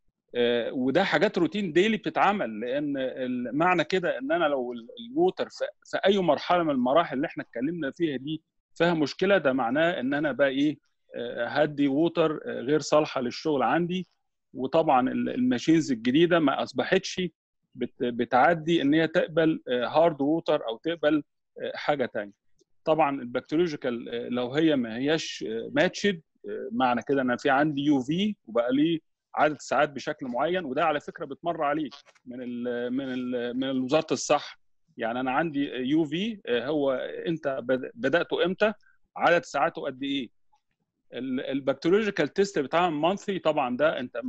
وده حاجات روتين ديلي بتتعمل لان معنى كده ان انا لو الووتر في اي مرحله من المراحل اللي احنا اتكلمنا فيها دي فيها مشكله ده معناه ان انا بقى ايه هدي ووتر غير صالحه للشغل عندي وطبعا الماشينز الجديده ما اصبحتش بتعدي ان هي تقبل هارد ووتر او تقبل حاجه ثانيه طبعا البكتيريولوجيكال لو هي ما هياش ماتشد معنى كده ان في عندي يو في وبقى لي عدد ساعات بشكل معين وده على فكره بتمر عليه من ال من ال من وزاره الصحه يعني انا عندي يو في هو انت بداته امتى عدد ساعاته قد ايه البكتيريولوجيكال تيست بتاعها مانثلي طبعا ده انت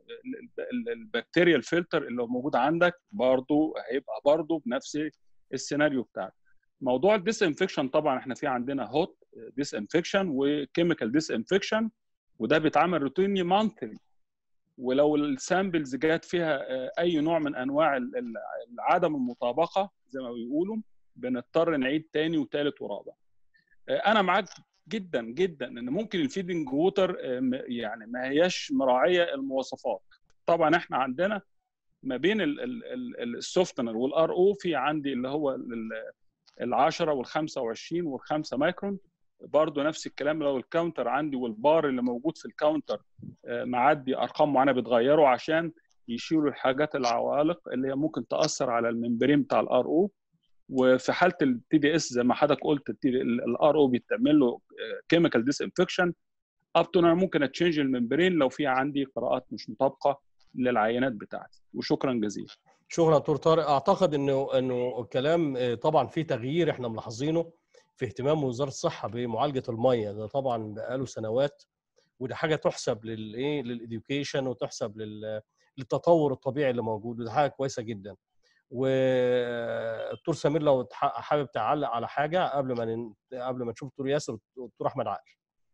البكتيريا الفلتر اللي موجود عندك برضو هيبقى برضو بنفس السيناريو بتاعك موضوع الديس انفكشن طبعا احنا في عندنا هوت ديس انفكشن وكيميكال ديس انفكشن وده بيتعمل روتيني مانثلي ولو السامبلز جات فيها اي نوع من انواع عدم المطابقه زي ما بيقولوا بنضطر نعيد تاني وثالث ورابع انا معاك جدا جدا ان ممكن الفيدنج ووتر يعني ما هياش مراعيه المواصفات طبعا احنا عندنا ما بين السوفتنر والار او في عندي اللي هو ال 10 وال 25 وال 5 مايكرون برضه نفس الكلام لو الكاونتر عندي والبار اللي موجود في الكاونتر معدي ارقام معينه بيتغيروا عشان يشيلوا الحاجات العوالق اللي هي ممكن تاثر على الممبرين بتاع الار او وفي حاله التي دي اس زي ما حضرتك قلت الار او بيتعمل له كيميكال ديس انفكشن اب تو انا ممكن اتشينج الممبرين لو في عندي قراءات مش مطابقه للعينات بتاعتي وشكرا جزيلا شكرا دكتور طارق اعتقد انه انه الكلام طبعا في تغيير احنا ملاحظينه في اهتمام وزاره الصحه بمعالجه الميه ده طبعا بقاله سنوات وده حاجه تحسب للايه للاديوكيشن وتحسب للتطور الطبيعي اللي موجود وده حاجه كويسه جدا والدكتور سمير لو حابب تعلق على حاجه قبل ما ن... قبل ما نشوف الدكتور ياسر والدكتور احمد عادل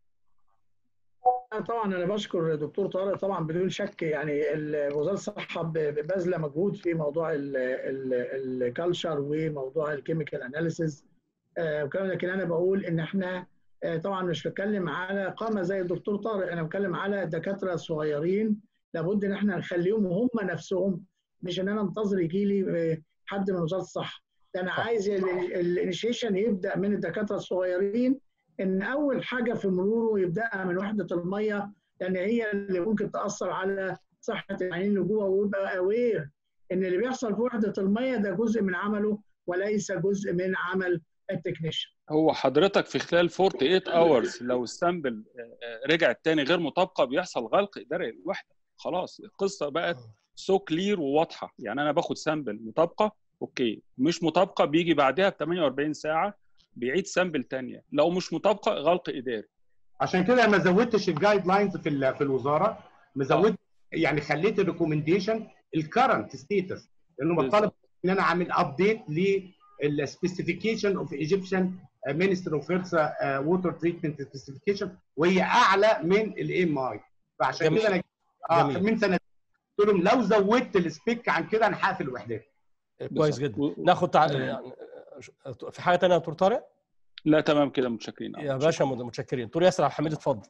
طبعا انا بشكر دكتور طارق طبعا بدون شك يعني وزاره الصحه باذله مجهود في موضوع الكالتشر وموضوع الكيميكال اناليسيز لكن انا بقول ان احنا طبعا مش بتكلم على قامه زي الدكتور طارق انا بتكلم على دكاتره صغيرين لابد ان احنا نخليهم هم نفسهم مش ان انا انتظر يجي لي حد من وزاره الصحه ده انا عايز الانيشيشن يبدا من الدكاتره الصغيرين ان اول حاجه في مروره يبداها من وحده الميه لان هي اللي ممكن تاثر على صحه العينين اللي جوه ويبقى اوير ان اللي بيحصل في وحده الميه ده جزء من عمله وليس جزء من عمل التكنيشن هو حضرتك في خلال 48 اورز لو السامبل رجعت تاني غير مطابقه بيحصل غلق اداري للوحده خلاص القصه بقت سو كلير وواضحه يعني انا باخد سامبل مطابقه اوكي مش مطابقه بيجي بعدها ب 48 ساعه بيعيد سامبل ثانيه لو مش مطابقه غلق اداري عشان كده ما زودتش الجايد لاينز في في الوزاره مزود يعني خليت الريكومنديشن الكرنت ستيتس لانه بطالب ان انا اعمل ابديت للسبيسيفيكيشن اوف ايجيبشن مينستر اوف هيلث ووتر تريتمنت سبيسيفيكيشن وهي اعلى من الام اي فعشان كده انا اه من سنه قلت لهم لو زودت السبيك عن كده انا هقفل الوحدات كويس جدا ناخد تع... يعني في حاجه ثانيه يا دكتور طارق؟ لا تمام كده متشكرين يا باشا متشكرين دكتور ياسر عبد الحميد اتفضل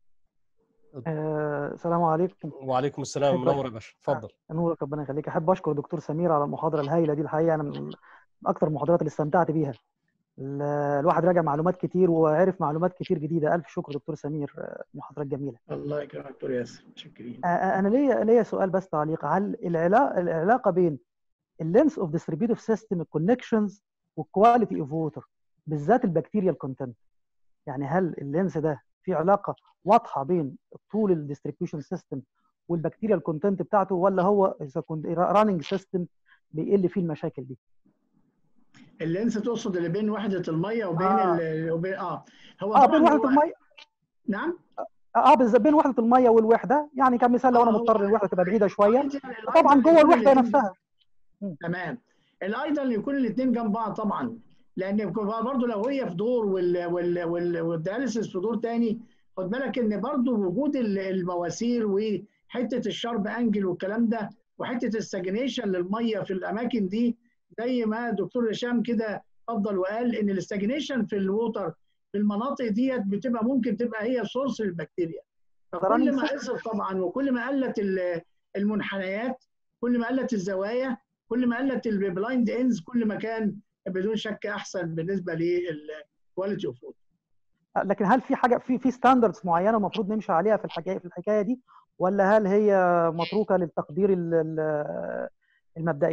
السلام آه، عليكم وعليكم السلام منور يا باشا اتفضل نورك ربنا يخليك احب اشكر دكتور سمير على المحاضره الهائله دي الحقيقه انا من اكثر المحاضرات اللي استمتعت بيها ال- الواحد راجع معلومات كتير وعرف معلومات كتير جديده الف شكر دكتور سمير آه، محاضرات جميله الله يكرمك دكتور ياسر متشكرين آه، آه، انا ليا ليا سؤال بس تعليق هل العلاقه العلاقه بين اللينس اوف ديستريبيوتيف سيستم الكونكشنز والكواليتي اوف ووتر بالذات البكتيريال كونتنت يعني هل اللينس ده في علاقه واضحه بين طول الديستريبيوشن سيستم والبكتيريال كونتنت بتاعته ولا هو اذا كنت راننج سيستم بيقل فيه المشاكل دي اللينس تقصد اللي بين وحده الميه وبين آه. ال- وبين اه هو اه طبعاً بين وحده هو- الميه نعم اه بالظبط بين وحده الميه والوحده يعني كمثال لو انا آه، هو- مضطر الوحده تبقى بعيده شويه الأيدل- وطبعا الأيدل جوه يكون الوحده الاتنين- نفسها تمام الايدل يكون الاثنين جنب بعض طبعا لان برضه لو هي في دور وال وال وال والدياليسيس في دور تاني خد بالك ان برضه وجود ال- المواسير وحته الشرب انجل والكلام ده وحته السجنيشن للميه في الاماكن دي زي ما الدكتور هشام كده اتفضل وقال ان الاستجنيشن في الووتر في المناطق ديت بتبقى ممكن تبقى هي سورس للبكتيريا فكل ما قصر طبعا وكل ما قلت ال- المنحنيات كل ما قلت الزوايا كل ما قلت البلايند اندز كل ما كان بدون شك احسن بالنسبه للكواليتي اوف فود لكن هل في حاجه في في ستاندردز معينه المفروض نمشي عليها في الحكايه في الحكايه دي ولا هل هي متروكه للتقدير ال- ال- المبدئي؟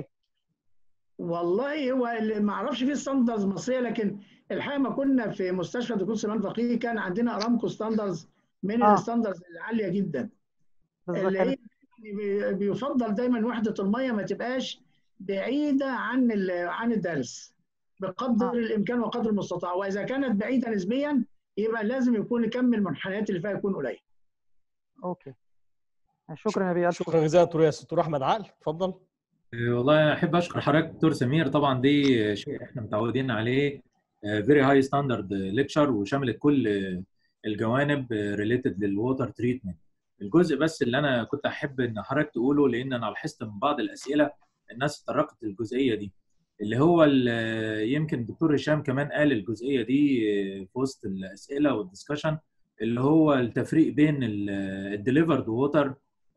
والله هو اللي ما اعرفش فيه ستاندرز مصريه لكن الحقيقه ما كنا في مستشفى دكتور سليمان فقيه كان عندنا ارامكو ستاندرز من آه. الستاندرز العاليه جدا بالظبط اللي كانت هي بي- بيفضل دايما وحده الميه ما تبقاش بعيده عن ال- عن الدرس بقدر آه. الامكان وقدر المستطاع واذا كانت بعيده نسبيا يبقى لازم يكون كم المنحنيات اللي فيها يكون قليل اوكي شكرا يا بيه ألف شكرا جزيلا دكتور ياسر دكتور احمد عقل اتفضل إيه، والله احب اشكر حضرتك دكتور سمير طبعا دي شيء احنا متعودين عليه فيري هاي ستاندرد ليكشر وشملت كل آه، الجوانب ريليتد للووتر تريتمنت الجزء بس اللي انا كنت احب ان حضرتك تقوله لان انا لاحظت من بعض الاسئله الناس تطرقت للجزئيه دي اللي هو ال- يمكن الدكتور هشام كمان قال الجزئيه دي آه، في وسط الاسئله والدسكشن اللي هو التفريق بين الديليفرد ووتر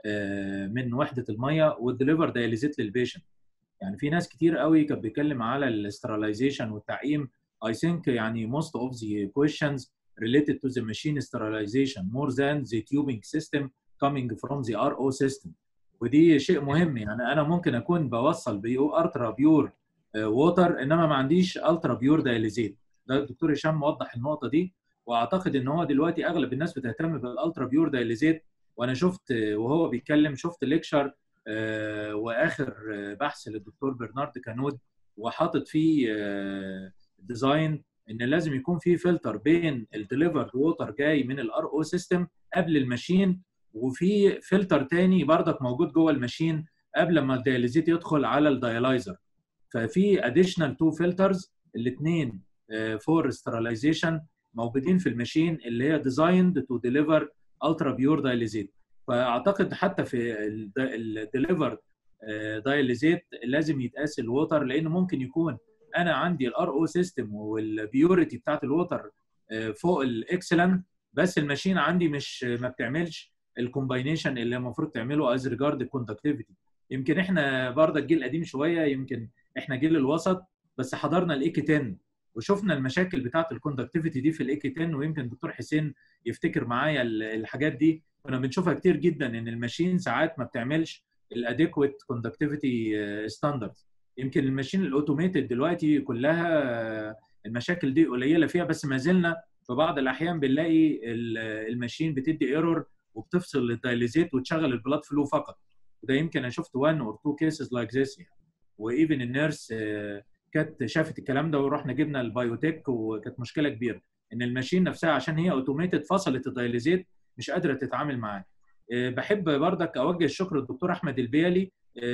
من وحده الميه والديليفر دايليزيت للبيشنت يعني في ناس كتير قوي كانت بيتكلم على الاستراليزيشن والتعقيم I think يعني most of the questions related to the machine sterilization more than the tubing system coming from the RO system ودي شيء مهم يعني انا ممكن اكون بوصل بيو الترا بيور ووتر انما ما عنديش الترا بيور دايليزيت ده الدكتور هشام موضح النقطه دي واعتقد ان هو دلوقتي اغلب الناس بتهتم بالالترا بيور دايليزيت وانا شفت وهو بيتكلم شفت ليكشر واخر بحث للدكتور برنارد كانود وحاطط فيه ديزاين ان لازم يكون في فلتر بين الديليفرد ووتر جاي من الار او سيستم قبل الماشين وفي فلتر تاني بردك موجود جوه الماشين قبل ما الدياليزيت يدخل على الديالايزر ففي اديشنال تو فلترز الاثنين فور سترلايزيشن موجودين في الماشين اللي هي ديزايند تو ديليفر الترا بيور دايليزيت فاعتقد حتى في الديليفر دايليزيت لازم يتقاس الووتر لان ممكن يكون انا عندي الار او سيستم والبيوريتي بتاعت الووتر فوق الاكسلنت بس الماشين عندي مش ما بتعملش الكومباينيشن اللي المفروض تعمله از ريجارد الكوندكتيفيتي يمكن احنا برضه الجيل القديم شويه يمكن احنا جيل الوسط بس حضرنا الاي 10 وشفنا المشاكل بتاعت الكوندكتيفيتي دي في الاي 10 ويمكن الدكتور حسين يفتكر معايا الحاجات دي كنا بنشوفها كتير جدا ان الماشين ساعات ما بتعملش الاديكويت كوندكتيفيتي ستاندردز يمكن الماشين الاوتوميتد دلوقتي كلها المشاكل دي قليله فيها بس ما زلنا في بعض الاحيان بنلاقي الماشين بتدي ايرور وبتفصل الدايليزيت وتشغل البلاد فلو فقط وده يمكن انا شفت 1 اور 2 كيسز لايك ذس يعني وايفن النيرس كانت شافت الكلام ده ورحنا جبنا البايوتيك وكانت مشكله كبيره ان الماشين نفسها عشان هي اوتوميتد فصلت الدايليزيت مش قادره تتعامل معاه بحب بردك اوجه الشكر للدكتور احمد البيلي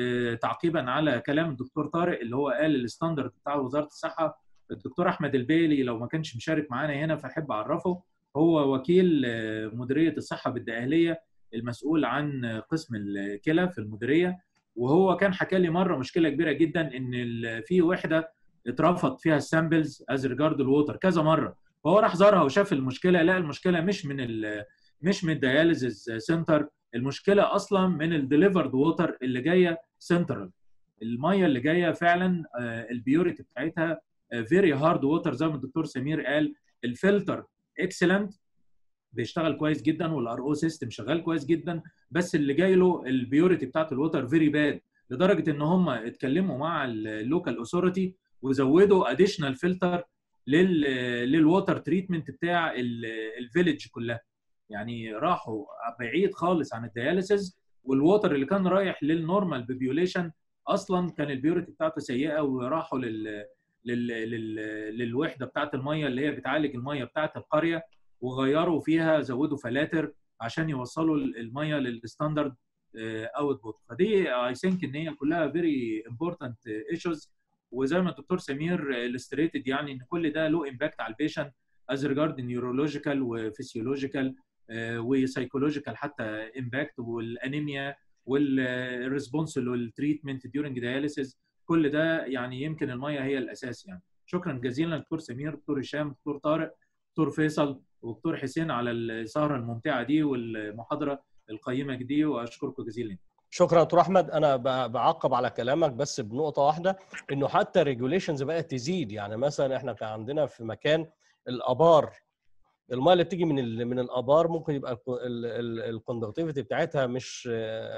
تعقيبا على كلام الدكتور طارق اللي هو قال الستاندرد بتاع وزاره الصحه الدكتور احمد البيلي لو ما كانش مشارك معانا هنا فاحب اعرفه هو وكيل مديريه الصحه بالدقهليه المسؤول عن قسم الكلى في المديريه وهو كان حكى لي مره مشكله كبيره جدا ان في وحده اترفض فيها السامبلز از ريجارد الووتر كذا مره فهو راح زارها وشاف المشكله لا المشكله مش من ال مش من الدياليزيس سنتر المشكله اصلا من الديليفرد ووتر اللي جايه سنترال الميه اللي جايه فعلا البيوريتي بتاعتها فيري هارد ووتر زي ما الدكتور سمير قال الفلتر اكسلنت بيشتغل كويس جدا والار او سيستم شغال كويس جدا بس اللي جاي له البيوريتي بتاعت الووتر فيري باد لدرجه ان هم اتكلموا مع اللوكال اوثورتي وزودوا اديشنال فلتر لل للووتر تريتمنت بتاع الفيلج كلها يعني راحوا بعيد خالص عن الدياليسيس والووتر اللي كان رايح للنورمال بوبيوليشن اصلا كان البيوريتي بتاعته سيئه وراحوا لل لل... لل... للوحده بتاعت الميه اللي هي بتعالج الميه بتاعت القريه وغيروا فيها زودوا فلاتر عشان يوصلوا الميه للستاندرد اوت بوت فدي اي ثينك ان هي كلها فيري امبورتنت ايشوز وزي ما الدكتور سمير illustrated يعني ان كل ده له امباكت على البيشنت از ريجارد نيورولوجيكال وفسيولوجيكال وسايكولوجيكال حتى امباكت والانيميا والريسبونس للتريتمنت ديورنج دياليسيس كل ده يعني يمكن الميه هي الاساس يعني شكرا جزيلا دكتور سمير دكتور هشام دكتور طارق دكتور فيصل ودكتور حسين على السهره الممتعه دي والمحاضره القيمه دي واشكركم جزيلا شكرا دكتور احمد انا بعقب على كلامك بس بنقطه واحده انه حتى الريجوليشنز بقت تزيد يعني مثلا احنا كان عندنا في مكان الابار الميه اللي بتيجي من من الابار ممكن يبقى الكوندكتيفيتي بتاعتها مش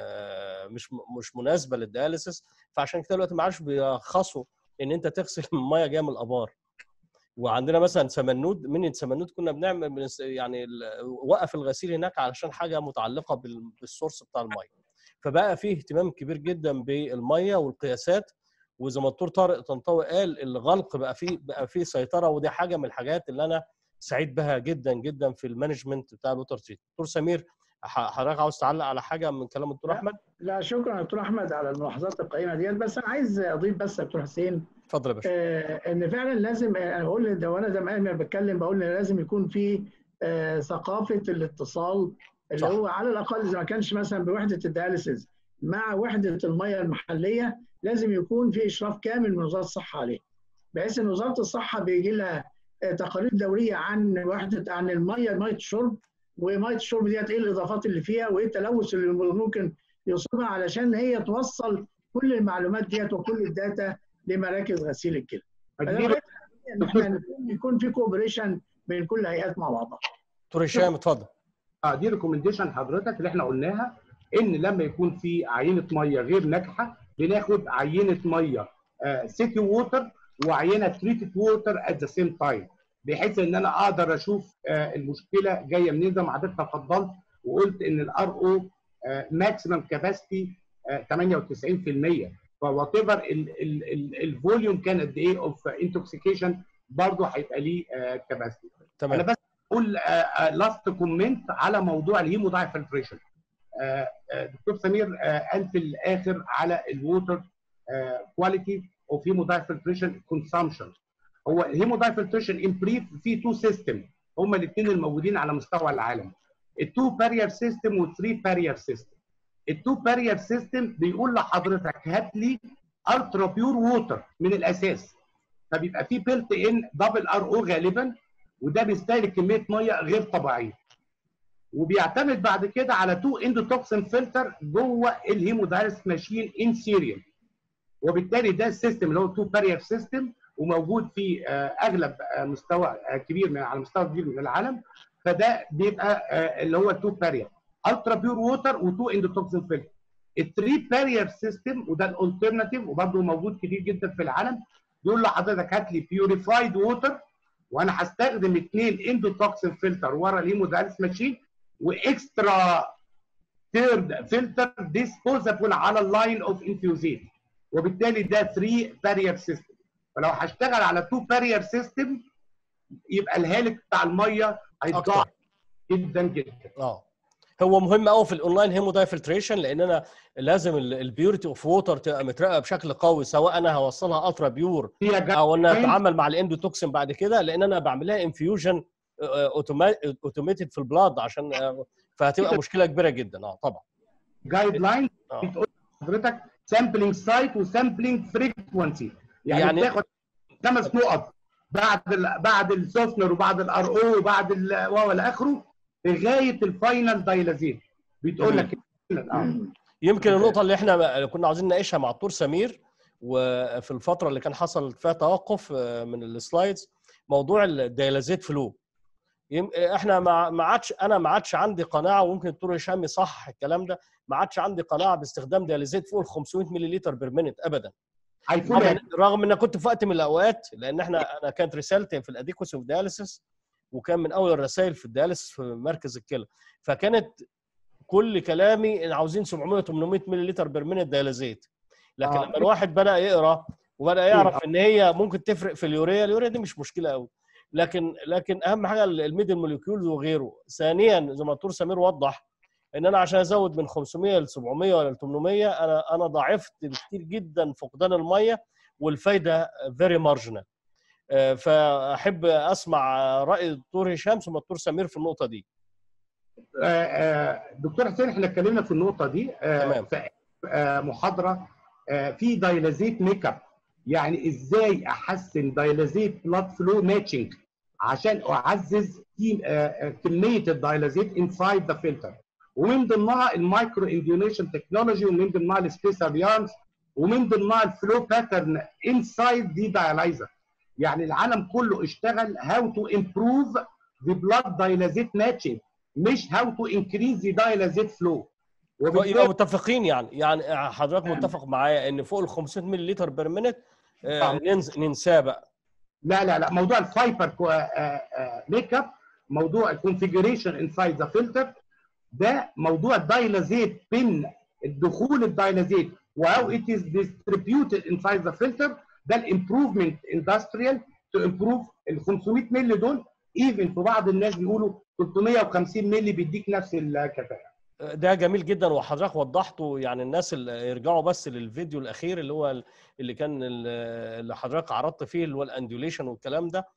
مش مش مناسبه للدياليسيس فعشان كده دلوقتي ما عادش بيرخصوا ان انت تغسل الميه جايه من الابار وعندنا مثلا سمنود من سمنود كنا بنعمل يعني وقف الغسيل هناك علشان حاجه متعلقه بالسورس بتاع الميه فبقى فيه اهتمام كبير جدا بالميه والقياسات وزي ما الدكتور طارق طنطاوي قال الغلق بقى فيه بقى فيه سيطره ودي حاجه من الحاجات اللي انا سعيد بها جدا جدا في المانجمنت بتاع الوتر تريت دكتور سمير حضرتك عاوز تعلق على حاجه من كلام الدكتور احمد لا شكرا دكتور احمد على الملاحظات القيمه ديت بس انا عايز اضيف بس يا دكتور حسين اتفضل يا باشا آه ان فعلا لازم انا بقول ده وانا زمان ما بتكلم بقول ان لازم يكون في آه ثقافه الاتصال اللي صح. هو على الاقل اذا ما كانش مثلا بوحده الدياليسيس مع وحده الميه المحليه لازم يكون في اشراف كامل من وزاره الصحه عليه بحيث ان وزاره الصحه بيجي لها تقارير دوريه عن وحده عن الميه ميه الشرب وميه الشرب ديت ايه الاضافات اللي فيها وايه التلوث اللي ممكن يصيبها علشان هي توصل كل المعلومات ديت وكل الداتا لمراكز غسيل الكلى. ان احنا يكون في كوبريشن بين كل هيئات مع بعضها. دكتور هشام اتفضل. اه دي ريكومنديشن حضرتك اللي احنا قلناها ان لما يكون في عينه ميه غير ناجحه بناخد عينه ميه سيتي ووتر وعينه تريتد ووتر ات ذا سيم تايم بحيث ان انا اقدر اشوف المشكله جايه منين زي ما حضرتك تفضلت وقلت ان الار او ماكسيمم كاباسيتي 98% فوات ايفر الفوليوم كان قد ايه اوف انتوكسيكيشن برضه هيبقى ليه كاباسيتي تمام انا بس اقول لاست كومنت على موضوع الهيمو داي فلتريشن دكتور سمير قال في الاخر على الووتر كواليتي اوف هيمو داي فلتريشن كونسامشن هو الهيمو داي فلتريشن ان بريف في تو سيستم هما الاثنين الموجودين على مستوى العالم التو بارير سيستم والثري بارير سيستم التو بارير سيستم بيقول لحضرتك هات لي الترا بيور ووتر من الاساس فبيبقى في بيلت ان دبل ار او غالبا وده بيستهلك كميه ميه غير طبيعيه وبيعتمد بعد كده على تو اندوتوكسين فلتر جوه الهيمودايلس ماشين ان سيريال وبالتالي ده السيستم اللي هو تو بارير سيستم وموجود في اغلب مستوى كبير من على مستوى كبير من العالم فده بيبقى اللي هو تو بارير الترا بيور ووتر وتو اندوتوكسين فلتر الثري بارير سيستم وده الالترناتيف وبرضه موجود كتير جدا في العالم بيقول لحضرتك هات لي بيوريفايد ووتر وانا هستخدم اثنين اندوتوكسين فلتر ورا الهيمودايلس ماشين واكسترا ثيرد فلتر ديسبوزابل على اللاين اوف انفيوزيت وبالتالي ده 3 بارير سيستم فلو هشتغل على 2 بارير سيستم يبقى الهالك بتاع الميه هيتضاعف جدا جدا اه هو مهم قوي في الاونلاين هيمو داي فلتريشن لان انا لازم البيورتي اوف ووتر تبقى متراقبه بشكل قوي سواء انا هوصلها الترا بيور او ان اتعامل مع الاندوتوكسين بعد كده لان انا بعمل لها انفيوجن اوتوميتد في البلاد عشان فهتبقى مشكله كبيره جدا اه طبعا جايد لاين بتقول لحضرتك سامبلينج سايت وسامبلينج فريكونسي يعني, يعني بتاخد خمس نقط بعد ال بعد السوفنر وبعد الار او وبعد و الى اخره لغايه الفاينل دايلازين بتقول لك يمكن النقطه اللي احنا كنا عاوزين نناقشها مع الدكتور سمير وفي الفتره اللي كان حصل فيها توقف آه، من السلايدز موضوع الديالازيت فلو يم- احنا ما ما عادش انا ما عادش عندي قناعه وممكن الدكتور هشام يصحح الكلام ده ما عادش عندي قناعه باستخدام ديالازيت فوق ال 500 مللي بير مينت ابدا هيكون رغم رغم ان كنت في وقت من الاوقات لان احنا انا كانت رسالتي في الاديكوسي اوف دياليسيس وكان من اول الرسائل في الدياليسيس في مركز الكلى فكانت كل كلامي ان عاوزين 700 800 مللي بير مينت دياليزيت لكن آه. لما الواحد بدا يقرا وبدا يعرف ان هي ممكن تفرق في اليوريا اليوريا دي مش مشكله قوي لكن لكن اهم حاجه الميدل موليكيولز وغيره ثانيا زي ما الدكتور سمير وضح ان انا عشان ازود من 500 ل 700 ولا ل 800 انا انا ضاعفت كتير جدا فقدان الميه والفايده فيري مارجنال فاحب اسمع راي الدكتور هشام ثم الدكتور سمير في النقطه دي آه، آه، دكتور حسين احنا اتكلمنا في النقطه دي آه، تمام. في آه، محاضره آه، في دايلازيت ميك اب يعني ازاي احسن دايلازيت بلاد فلو ماتشنج عشان اعزز في- آه، آه، كميه الدايلازيت انسايد ذا فلتر ومن ضمنها المايكرو انديونيشن تكنولوجي ومن ضمنها السبيسال يارنز ومن ضمنها الفلو باترن انسايد دي دايلايزر يعني العالم كله اشتغل هاو تو امبروف ذا بلاد دايلازيت ماتشنج مش هاو تو انكريز ذا دايلازيت فلو يبقى متفقين يعني يعني حضرتك نعم. متفق معايا ان فوق ال 500 مللي بير مينت نعم. ننساه بقى لا لا لا موضوع الفايبر ميك اب موضوع الكونفيجريشن انسايد ذا فلتر ده موضوع الدايلازيت بين الدخول الدايلازيت وهاو ات از ديستريبيوتد انسايد ذا فلتر ده الامبروفمنت اندستريال تو امبروف ال 500 مللي دول ايفن في بعض الناس بيقولوا 350 مللي بيديك نفس الكفاءه ده جميل جدا وحضرتك وضحته يعني الناس اللي يرجعوا بس للفيديو الاخير اللي هو اللي كان اللي حضرتك عرضت فيه اللي هو الاندوليشن والكلام ده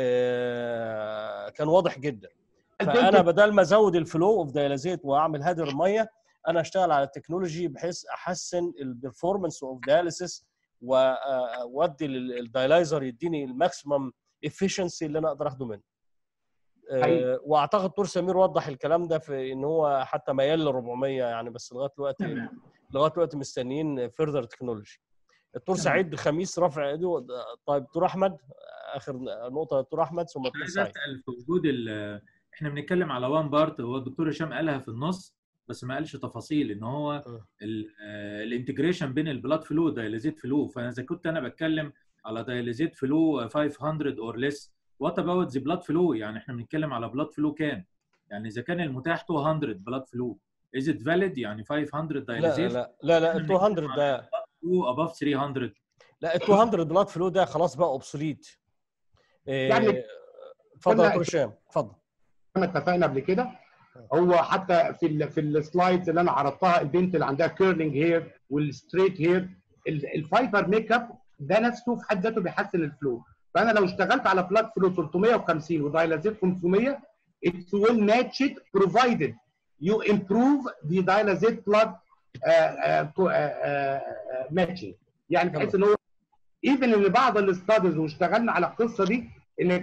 آه، كان واضح جدا فانا بدل ما ازود الفلو اوف ديالازيت واعمل هادر الميه انا اشتغل على التكنولوجي بحيث احسن البرفورمانس اوف دياليسيس وادي الدايلايزر يديني الماكسيمم افشنسي اللي انا اقدر اخده منه آه، حقيقي. واعتقد دكتور سمير وضح الكلام ده في ان هو حتى ميال ل 400 يعني بس لغايه دلوقتي تمام. لغايه دلوقتي مستنيين فيرذر تكنولوجي الدكتور تمام. سعيد خميس رافع ايده طيب دكتور احمد اخر نقطه دكتور احمد ثم انا الدكتور عايز سعيد اسال في وجود ال- احنا بنتكلم على وان بارت هو الدكتور هشام قالها في النص بس ما قالش تفاصيل ان هو م. الانتجريشن بين البلاد فلو ودايليزيت فلو فانا اذا كنت انا بتكلم على دايليزيت فلو 500 اور ليس وات اباوت ذا بلاد فلو يعني احنا بنتكلم على بلاد فلو كام يعني اذا كان المتاح 200 بلاد فلو از ات فاليد يعني 500 لا دايليزيت لا لا لا ال 200 ده فلو اباف 300 لا ال 200 بلاد فلو ده خلاص بقى اوبسوليت يعني اتفضل يا كنا- دكتور هشام اتفضل ما اتفقنا قبل كده هو حتى في ال في السلايدز اللي انا عرضتها البنت اللي عندها كيرلينج هير والستريت هير الفايبر ميك اب ده نفسه في حد ذاته بيحسن الفلو فانا لو اشتغلت على بلاد فلو 350 ودايلازيت 500 it will match it provided you improve the dialysate blood uh, uh, uh, uh, matching يعني بحيث ان هو ايفن ان بعض الاستاديز واشتغلنا على القصه دي ان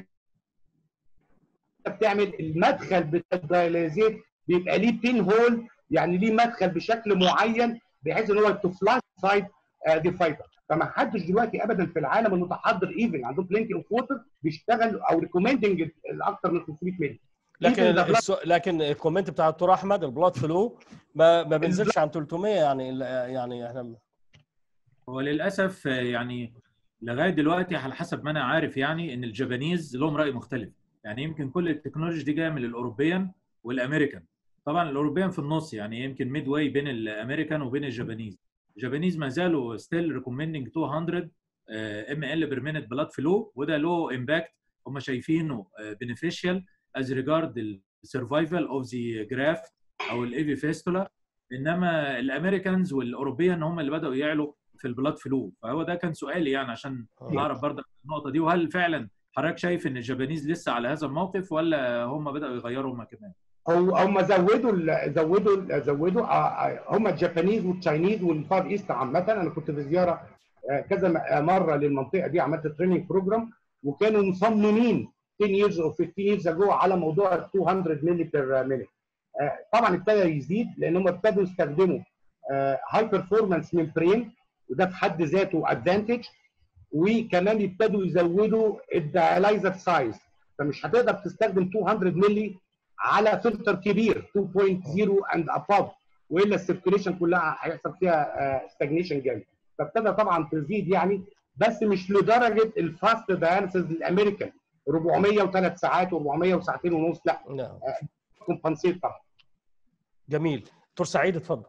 بتعمل المدخل بتاع الدايلازيت بيبقى ليه بين هول يعني ليه مدخل بشكل معين بحيث ان هو تو فلاش سايد دي فايبر فما حدش دلوقتي ابدا في العالم المتحضر ايفن عنده بلينتي اوف ووتر بيشتغل او ريكومندنج الاكثر من 500 مللي لكن Even the blood- السو... لكن الكومنت بتاع الدكتور احمد البلاد فلو ما ما بينزلش عن 300 يعني يعني احنا هو للاسف يعني لغايه دلوقتي على حسب ما انا عارف يعني ان الجابانيز لهم راي مختلف يعني يمكن كل التكنولوجي دي جايه من الاوروبيان والامريكان طبعا الاوروبيان في النص يعني يمكن ميد واي بين الامريكان وبين الجابانيز الجابانيز ما زالوا ستيل ريكومندنج 200 ام ال بير مينت بلاد فلو وده له امباكت هم شايفينه بنفيشال از ريجارد السرفايفل اوف ذا جرافت او الايفي فيستولا انما الامريكانز والاوروبيان هم اللي بداوا يعلوا في البلاد فلو فهو ده كان سؤالي يعني عشان اعرف برضك النقطه دي وهل فعلا حضرتك شايف ان الجابانيز لسه على هذا الموقف ولا هم بداوا يغيروا هم كمان؟ هو هم زودوا ال زودوا ال زودوا آه، آه، هم الجابانيز والتشاينيز والفار ايست عامه انا كنت في زياره آه، كذا م- مره للمنطقه دي عملت تريننج بروجرام وكانوا مصممين 10 years او 15 years ago على موضوع ال 200 مللي بير مينيت طبعا ابتدى يزيد لان هم ابتدوا يستخدموا هاي بيرفورمانس ممبرين وده في حد ذاته ادفانتج وكمان يبتدوا يزودوا الدياليزر سايز فمش هتقدر تستخدم 200 مللي على فلتر كبير 2.0 اند اباف والا السيركيليشن كلها هيحصل فيها ستاجنيشن جامد فابتدى طبعا تزيد يعني بس مش لدرجه الفاست داياليسيس الامريكان 400 وثلاث ساعات و400 وساعتين ونص لا نعم كومبنسيت طبعا جميل دكتور سعيد اتفضل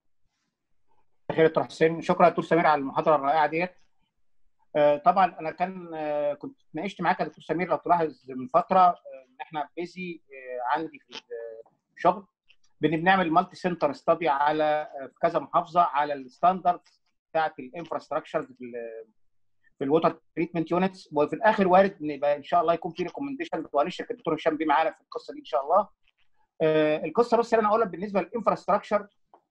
خير دكتور حسين شكرا دكتور سمير على المحاضره الرائعه ديت آه، طبعا انا كان آه، كنت اتناقشت معاك يا دكتور سمير لو تلاحظ من فتره آه، ان احنا بيزي عندي في الشغل بن بنعمل مالتي سنتر ستادي على في كذا محافظه على الستاندردز بتاعت الانفراستراكشر في ال- في الووتر تريتمنت يونتس وفي الاخر وارد ان يبقى ان شاء الله يكون في ريكومنديشن وهنشرك الدكتور هشام بيه معانا في القصه دي ان شاء الله آه، القصه بس اللي انا اقولها بالنسبه للانفراستراكشر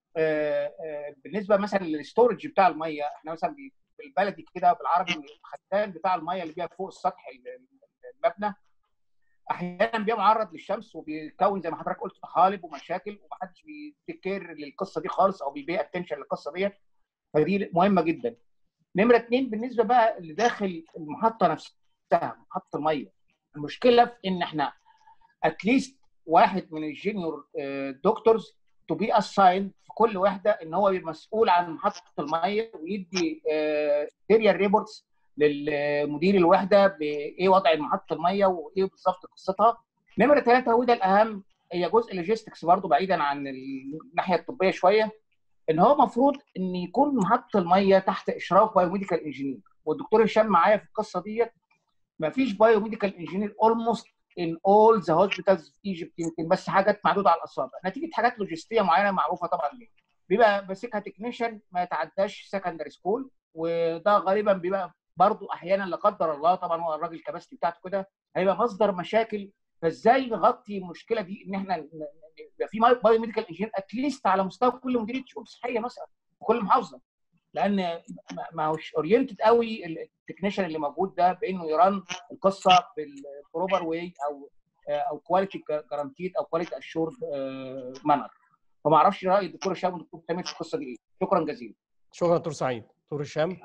بالنسبه مثلا للستورج بتاع الميه احنا مثلا بالبلدي كده بالعربي الخزان بتاع الميه اللي بيبقى فوق السطح المبنى احيانا بيبقى معرض للشمس وبيكون زي ما حضرتك قلت طحالب ومشاكل ومحدش بيتكر للقصه دي خالص او بيبيع اتنشن للقصه ديت فدي مهمه جدا نمره اثنين بالنسبه بقى اللي داخل المحطه نفسها محطه الميه المشكله في ان احنا اتليست واحد من الجينيور دكتورز تو بي اسايند في كل وحده ان هو يبقى مسؤول عن محطه الميه ويدي سيريال ريبورتس للمدير الوحده بايه وضع محطه الميه وايه بالظبط قصتها نمره ثلاثه وده الاهم هي جزء لوجيستكس برضو بعيدا عن الناحيه الطبيه شويه ان هو المفروض ان يكون محطه الميه تحت اشراف بايوميديكال انجينير والدكتور هشام معايا في القصه ديت ما فيش بايوميديكال انجينير اولموست in all the hospitals في ايجيبت يمكن بس حاجات معدوده على الاصابع نتيجه حاجات لوجستيه معينه معروفه طبعا ليه بيبقى ماسكها تكنيشن ما يتعداش سكندري سكول وده غالبا بيبقى برضه احيانا لا قدر الله طبعا هو الراجل الكباستي بتاعته كده هيبقى مصدر مشاكل فازاي نغطي المشكله دي ان احنا يبقى في بايو ميديكال انجينير اتليست على مستوى كل مديريه شؤون صحيه مثلا في كل محافظه لان ما هوش اورينتد قوي التكنيشن اللي موجود ده بانه يرن القصه بالبروبر واي او او كواليتي جارانتيد او كواليتي اشورد مانر فما اعرفش راي الدكتور هشام والدكتور تامر في القصه دي ايه شكرا جزيلا شكرا دكتور سعيد دكتور هشام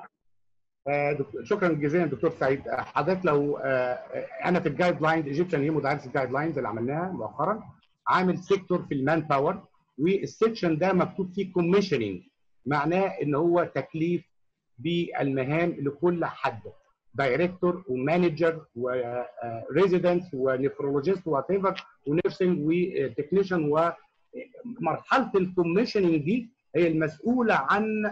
شكرا جزيلا دكتور سعيد حضرتك لو انا في الجايد لاينز ايجيبشن هيمو دايلسيس جايد لاينز اللي عملناها مؤخرا عامل سيكتور في المان باور والسيكشن ده مكتوب فيه كوميشننج معناه ان هو تكليف بالمهام لكل حد دايركتور ومانجر وريزيدنت ونفرولوجيست وات ايفر ونيرسنج وتكنيشن ومرحله الكوميشننج دي هي المسؤوله عن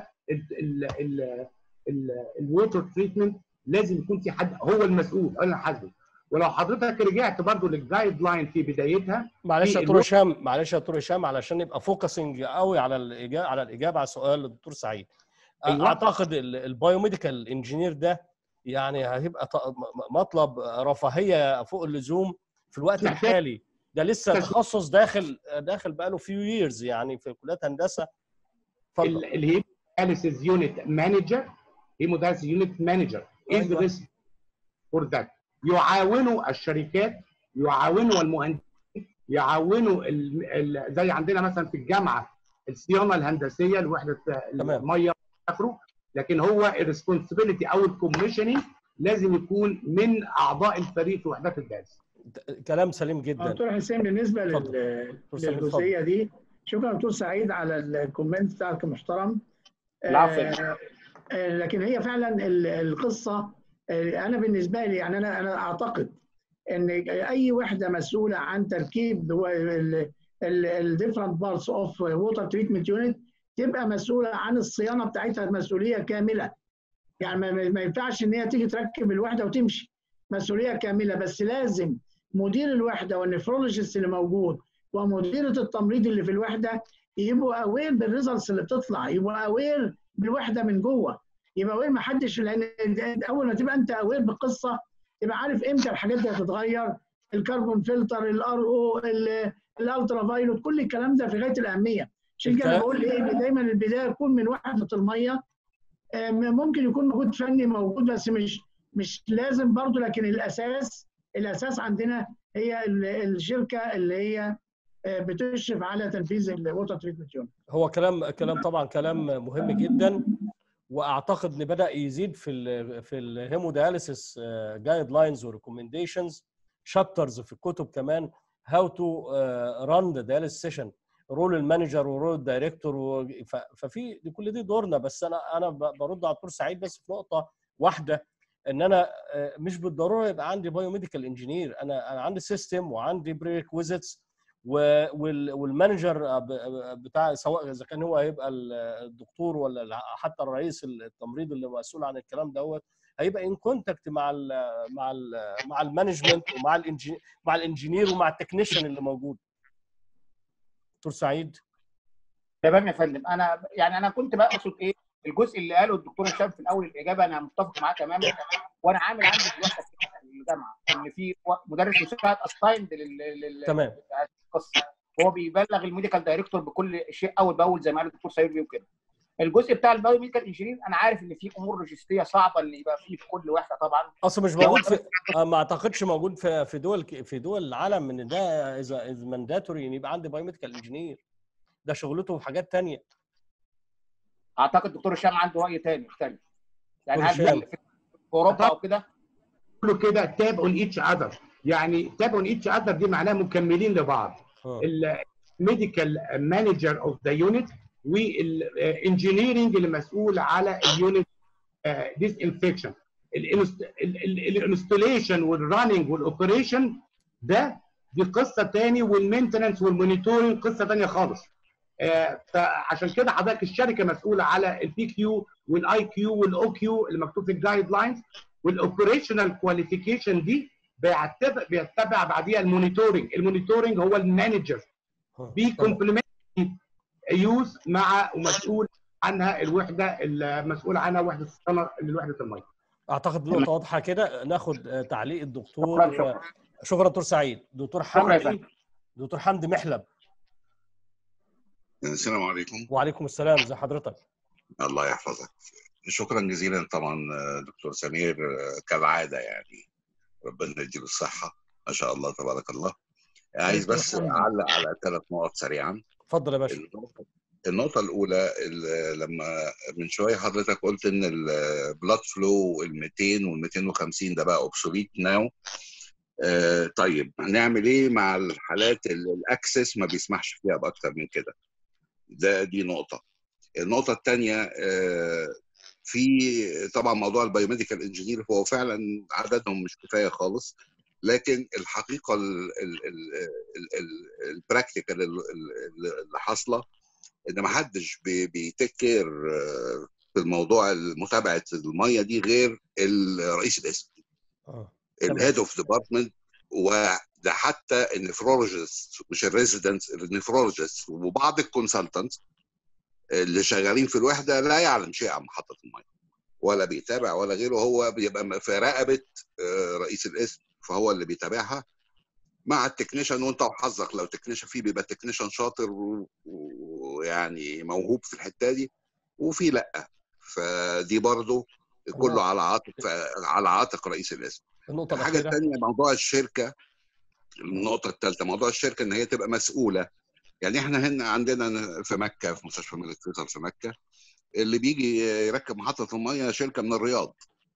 الووتر تريتمنت لازم يكون في حد هو المسؤول انا حاسبه ولو حضرتك رجعت برضو للجايد لاين في بدايتها معلش يا دكتور هشام معلش يا دكتور هشام علشان نبقى فوكسنج قوي على الاجابه على الاجابه على سؤال الدكتور سعيد أيوة. اعتقد البايوميديكال انجينير ده يعني هتبقى مطلب رفاهيه فوق اللزوم في الوقت الحالي ده لسه تخصص داخل داخل بقاله فيو ييرز يعني في كليات هندسه اللي هي داياليسيس يونت مانجر هيموداياليسيس يونت مانجر از ريسك فور ذات يعاونوا الشركات يعاونوا المهندسين يعاونوا ال ال زي عندنا مثلا في الجامعه الصيانه الهندسيه لوحده الميه اخره لكن هو الريسبونسبيلتي او الكوميشننج لازم يكون من اعضاء الفريق في وحدات الدرس كلام سليم جدا دكتور حسين بالنسبه للجزئيه دي شكرا دكتور سعيد على الكومنت بتاعك المحترم العفو آه لكن هي فعلا القصه انا بالنسبه لي يعني انا انا اعتقد ان اي وحده مسؤوله عن تركيب الديفرنت بارتس اوف ووتر تريتمنت يونت تبقى مسؤوله عن الصيانه بتاعتها مسؤوليه كامله يعني ما ينفعش ان هي تيجي تركب الوحده وتمشي مسؤوليه كامله بس لازم مدير الوحده والنفرولوجيست اللي موجود ومديره التمريض اللي في الوحده يبقوا اوير بالريزلتس اللي بتطلع يبقوا اوير بالوحده من جوه يبقى اوير ما حدش لان اول ما تبقى انت اوير بالقصه تبقى عارف امتى الحاجات دي هتتغير الكربون فلتر الار او الالترا فايلوت كل الكلام ده في غايه الاهميه عشان كده بقول ايه دايما البدايه تكون من وحده الميه ممكن يكون مجهود فني موجود بس مش مش لازم برضه لكن الاساس الاساس عندنا هي الشركه اللي هي بتشرف على تنفيذ الووتر تريتمنت يونت هو كلام كلام طبعا كلام مهم جدا واعتقد ان بدا يزيد في ال في الهيمودياليسيس جايد لاينز وريكومنديشنز شابترز في الكتب كمان هاو تو ران ذا دياليس سيشن رول المانجر ورول الدايركتور ففي دي كل دي دورنا بس انا انا برد على الدكتور سعيد بس في نقطه واحده ان انا مش بالضروره يبقى عندي بايو ميديكال انجينير انا انا عندي سيستم وعندي بريكويزيتس والمانجر بتاع سواء اذا كان هو هيبقى الدكتور ولا حتى الرئيس التمريض اللي مسؤول عن الكلام دوت هيبقى ان كونتاكت مع ال مع ال مع المانجمنت ومع الانجينير مع الانجينير ومع التكنيشن اللي موجود دكتور سعيد تمام يا فندم انا يعني انا كنت بقصد ايه الجزء اللي قاله الدكتور هشام في الاول الاجابه انا متفق معاه تماما وانا عامل عندي في الوحده في الجامعه ان في مدرس مساعد اسايند لل تمام القصه هو بيبلغ الميديكال دايركتور بكل شيء اول باول زي ما قال الدكتور سيد وكده الجزء بتاع البايو ميديكال انجينير انا عارف ان في امور لوجستيه صعبه ان يبقى فيه في كل وحده طبعا اصلا مش موجود في ما اعتقدش موجود في في دول في دول العالم ان ده اذا از مانداتوري ان يبقى عندي بايو ميديكال انجينير ده شغلته في حاجات ثانيه اعتقد الدكتور هشام عنده راي ثاني مختلف يعني هل في اوروبا او كده كله كده تاب اون ايتش اذر يعني تاب اون ايتش اذر دي معناها مكملين لبعض الميديكال مانجر اوف ذا يونت والانجينيرنج اللي مسؤول على اليونت ديس انفكشن الانستوليشن والرننج والاوبريشن ده دي قصه ثاني والمينتننس والمونيتورنج قصه ثانيه خالص فعشان كده حضرتك الشركه مسؤوله على البي كيو والاي كيو والاو كيو اللي مكتوب في الجايد لاينز والاوبريشنال كواليفيكيشن دي بيتبع بيتبع بعديها المونيتورنج المونيتورنج هو المانجر بكومبلمنت يوز مع ومسؤول عنها الوحده المسؤول عنها وحده الصيانه لوحده الميه اعتقد نقطه واضحه كده ناخد تعليق الدكتور شكرا شكرا شكرا دكتور سعيد دكتور حمدي دكتور حمدي محلب السلام عليكم وعليكم السلام ازي حضرتك الله يحفظك شكرا جزيلا طبعا دكتور سمير كالعاده يعني ربنا يديله الصحه ما شاء الله تبارك الله عايز بس اعلق على ثلاث نقط سريعا اتفضل يا باشا النقطة الأولى لما من شوية حضرتك قلت إن البلاد فلو ال 200 وال 250 ده بقى اوبسوليت ناو آه طيب هنعمل إيه مع الحالات اللي الأكسس ما بيسمحش فيها بأكتر من كده؟ ده دي نقطة. النقطة الثانية آه في طبعا موضوع البايوميديكال انجينير هو فعلا عددهم مش كفاية خالص لكن الحقيقة البراكتيكال اللي حاصلة ان ما حدش بيتك كير في الموضوع متابعه الميه دي غير رئيس القسم الهيد اوف ديبارتمنت وده حتى النفرولوجيست مش الريزيدنت النفرولوجيست وبعض الكونسلتنت اللي شغالين في الوحده لا يعلم شيء عن محطه الميه ولا بيتابع ولا غيره هو بيبقى في رقبه رئيس القسم فهو اللي بيتابعها مع التكنيشن وانت وحظك لو تكنيشن فيه بيبقى تكنيشن شاطر ويعني موهوب في الحته دي وفي لا فدي برضه كله على عاتق على عاتق رئيس القسم النقطه الحاجه الثانيه موضوع الشركه النقطه الثالثه موضوع الشركه ان هي تبقى مسؤوله يعني احنا هنا عندنا في مكه في مستشفى الملك فيصل في مكه اللي بيجي يركب محطه الميه شركه من الرياض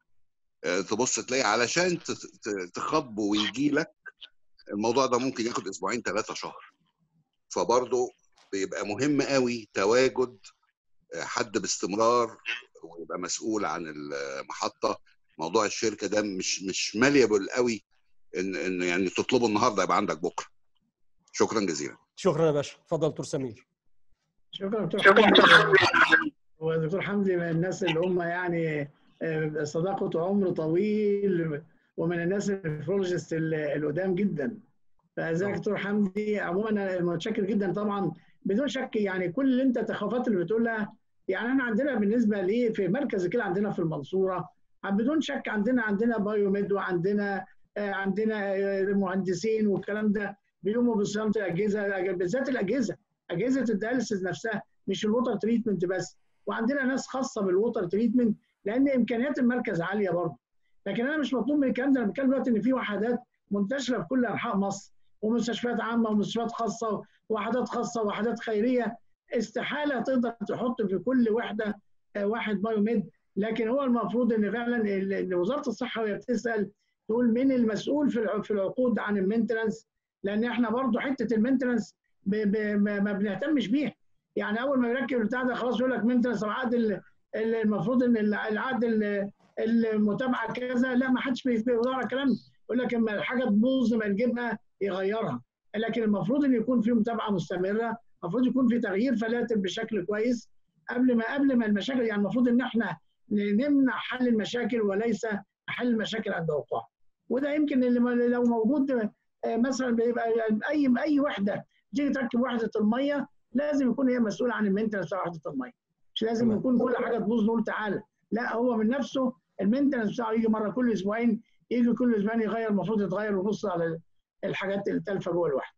تبص تلاقي علشان تخاطبه ويجي لك الموضوع ده ممكن ياخد اسبوعين ثلاثه شهر فبرضه بيبقى مهم قوي تواجد حد باستمرار ويبقى مسؤول عن المحطه موضوع الشركه ده مش مش ماليبل قوي ان ان يعني تطلبه النهارده يبقى عندك بكره شكرا جزيلا شكرا يا باشا اتفضل دكتور سمير شكرا دكتور حمدي ودكتور حمدي من الناس اللي هم يعني صداقه عمر طويل ومن الناس النفرولوجيست القدام جدا فازيك دكتور حمدي عموما انا متشكر جدا طبعا بدون شك يعني كل اللي انت التخوفات اللي بتقولها يعني احنا عندنا بالنسبه لي في مركز كده عندنا في المنصوره بدون شك عندنا عندنا بايوميد وعندنا عندنا مهندسين والكلام ده بيقوموا بصيانه الاجهزه بالذات الاجهزه اجهزه الدياليسيس نفسها مش الووتر تريتمنت بس وعندنا ناس خاصه بالووتر تريتمنت لان امكانيات المركز عاليه برضه لكن انا مش مطلوب من الكلام ده انا بتكلم دلوقتي ان في وحدات منتشره في كل انحاء مصر ومستشفيات عامه ومستشفيات خاصه ووحدات خاصه ووحدات خيريه استحاله تقدر تحط في كل وحده واحد بايوميد لكن هو المفروض ان فعلا ان وزاره الصحه وهي بتسال تقول مين المسؤول في في العقود عن المينتنس لان احنا برضو حته المينتنس ما بنهتمش بيها يعني اول ما يركب البتاع ده خلاص يقول لك مينتنس العقد المفروض ان العقد المتابعه كذا لا ما حدش بيدور على الكلام يقول لك اما الحاجه تبوظ ما نجيبها يغيرها لكن المفروض ان يكون في متابعه مستمره المفروض يكون في تغيير فلاتر بشكل كويس قبل ما قبل ما المشاكل يعني المفروض ان احنا نمنع حل المشاكل وليس حل المشاكل عند وقوعها وده يمكن اللي لو موجود مثلا بيبقى اي اي وحده تيجي تركب وحده الميه لازم يكون هي مسؤوله عن المينتنس بتاع وحده الميه مش لازم يكون كل حاجه تبوظ نقول تعالى لا هو من نفسه المينتنس بتاعه يجي مره كل اسبوعين يجي كل اسبوعين يغير المفروض يتغير ويبص على الحاجات اللي تالفه جوه الوحده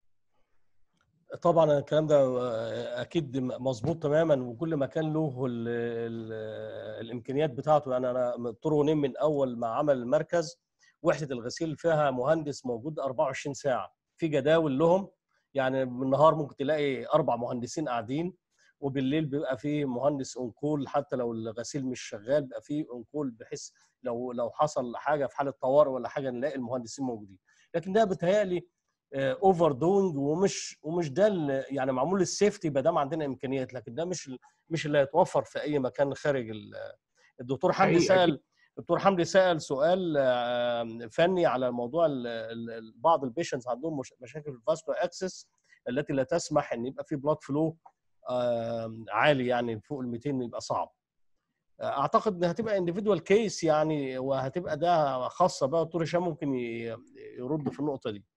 طبعا الكلام ده اكيد مظبوط تماما وكل ما كان له ال ال الامكانيات بتاعته يعني انا طور من اول ما عمل المركز وحده الغسيل فيها مهندس موجود 24 ساعه في جداول لهم يعني بالنهار ممكن تلاقي اربع مهندسين قاعدين وبالليل بيبقى في مهندس اونكول حتى لو الغسيل مش شغال بيبقى في اونكول بحيث لو لو حصل حاجه في حاله طوارئ ولا حاجه نلاقي المهندسين موجودين لكن ده بيتهيألي اوفر دوينج ومش ومش ده يعني معمول للسيفتي ما دام عندنا امكانيات لكن ده مش مش اللي هيتوفر في اي مكان خارج الدكتور حمدي سال الدكتور حمدي سال سؤال فني على موضوع بعض البيشنتس عندهم مشاكل في الفاسكو اكسس التي لا تسمح ان يبقى في بلاد فلو عالي يعني فوق ال 200 يبقى صعب اعتقد انها هتبقى انديفيدوال كيس يعني وهتبقى ده خاصه بقى دكتور هشام ممكن يرد في النقطه دي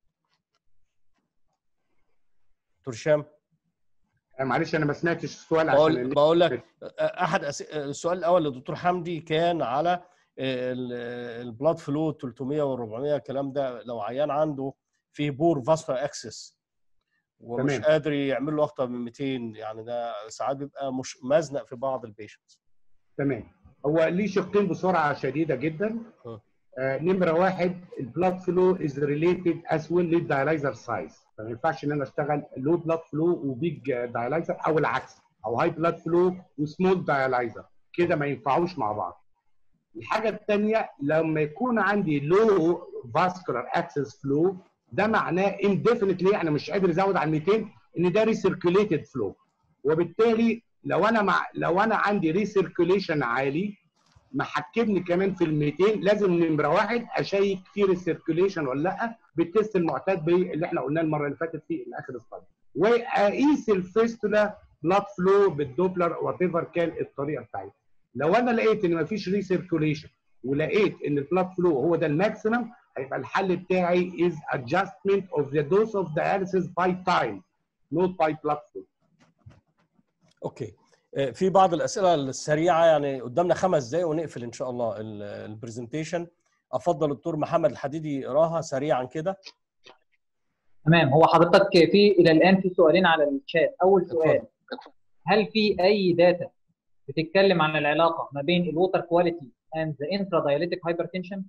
دكتور هشام معلش انا ما سمعتش السؤال بقول عشان بقول لك احد أس... السؤال الاول للدكتور حمدي كان على البلاد فلو 300 و400 الكلام ده لو عيان عنده في بور فاسكولار اكسس ومش تمام. قادر يعمل له اكتر من 200 يعني ده ساعات بيبقى مش مزنق في بعض البيشنتس تمام هو ليه شقين بسرعه شديده جدا اه. آه نمره واحد البلاد فلو از ريليتد از ويل للدايلايزر سايز فما ينفعش ان انا اشتغل لو بلاد فلو وبيج دايلايزر او العكس او هاي بلاد فلو وسمول دايلايزر كده ما ينفعوش مع بعض الحاجه الثانيه لما يكون عندي لو فاسكولار اكسس فلو ده معناه indefinitely يعني مش قادر ازود عن 200 ان ده ريسيركيوليتد فلو وبالتالي لو انا مع لو انا عندي ريسيركيوليشن عالي محكمني كمان في ال 200 لازم نمره واحد اشيك في ريسيركيوليشن ولا لا بالتست المعتاد اللي احنا قلناه المره اللي فاتت في اخر الصدر واقيس الفيستولا بلاد فلو بالدوبلر وات ايفر كان الطريقه بتاعتي لو انا لقيت ان مفيش ريسيركيوليشن ولقيت ان البلاد فلو هو ده الماكسيمم هيبقى الحل بتاعي is adjustment of the dose of dialysis by time not by blood flow. اوكي آه، في بعض الاسئله السريعه يعني قدامنا خمس دقائق ونقفل ان شاء الله البرزنتيشن افضل الدكتور محمد الحديدي يقراها سريعا كده تمام هو حضرتك في الى الان في سؤالين على الشات اول سؤال اتفضل. هل في اي داتا بتتكلم عن العلاقه ما بين الووتر كواليتي اند ذا انترا دايليتيك هايبرتنشن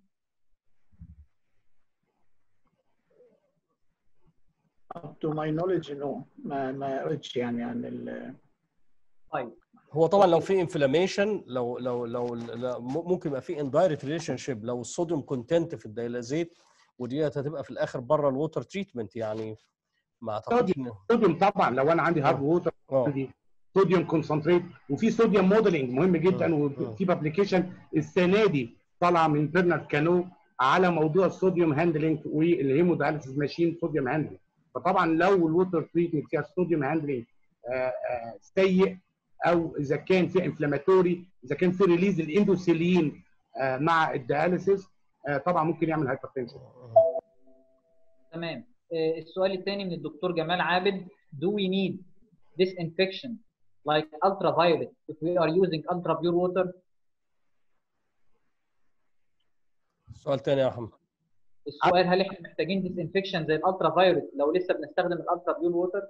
up to my knowledge no ما ما قريتش يعني عن ال طيب هو طبعا لو في انفلاميشن لو لو لو لو- ممكن يبقى في اندايركت ريليشن شيب لو الصوديوم كونتنت في الديلازيت ودي هتبقى في الاخر بره الووتر تريتمنت يعني ما اعتقدش ان صوديوم طبعا لو انا عندي هارد ووتر اه عندي صوديوم كونسنتريت وفي صوديوم موديلنج مهم جدا مم. وفي بابليكيشن السنه دي طالعه من برنارد كانو على موضوع الصوديوم هاندلنج والهيمودايليسيس ماشين صوديوم هاندلنج فطبعا لو الووتر تريتمنت فيها الصوديوم هاندلنج سيء او اذا كان في انفلاماتوري اذا كان في ريليز الاندوثيلين آه، مع الدياليسيس آه، طبعا ممكن يعمل هايبرتنشن تمام آه، السؤال الثاني من الدكتور جمال عابد do we need disinfection like ultraviolet if we are using ultra pure water سؤال تاني يا محمد السؤال هل احنا محتاجين disinfection زي الالترا فايولت لو لسه بنستخدم الالترا بيور ووتر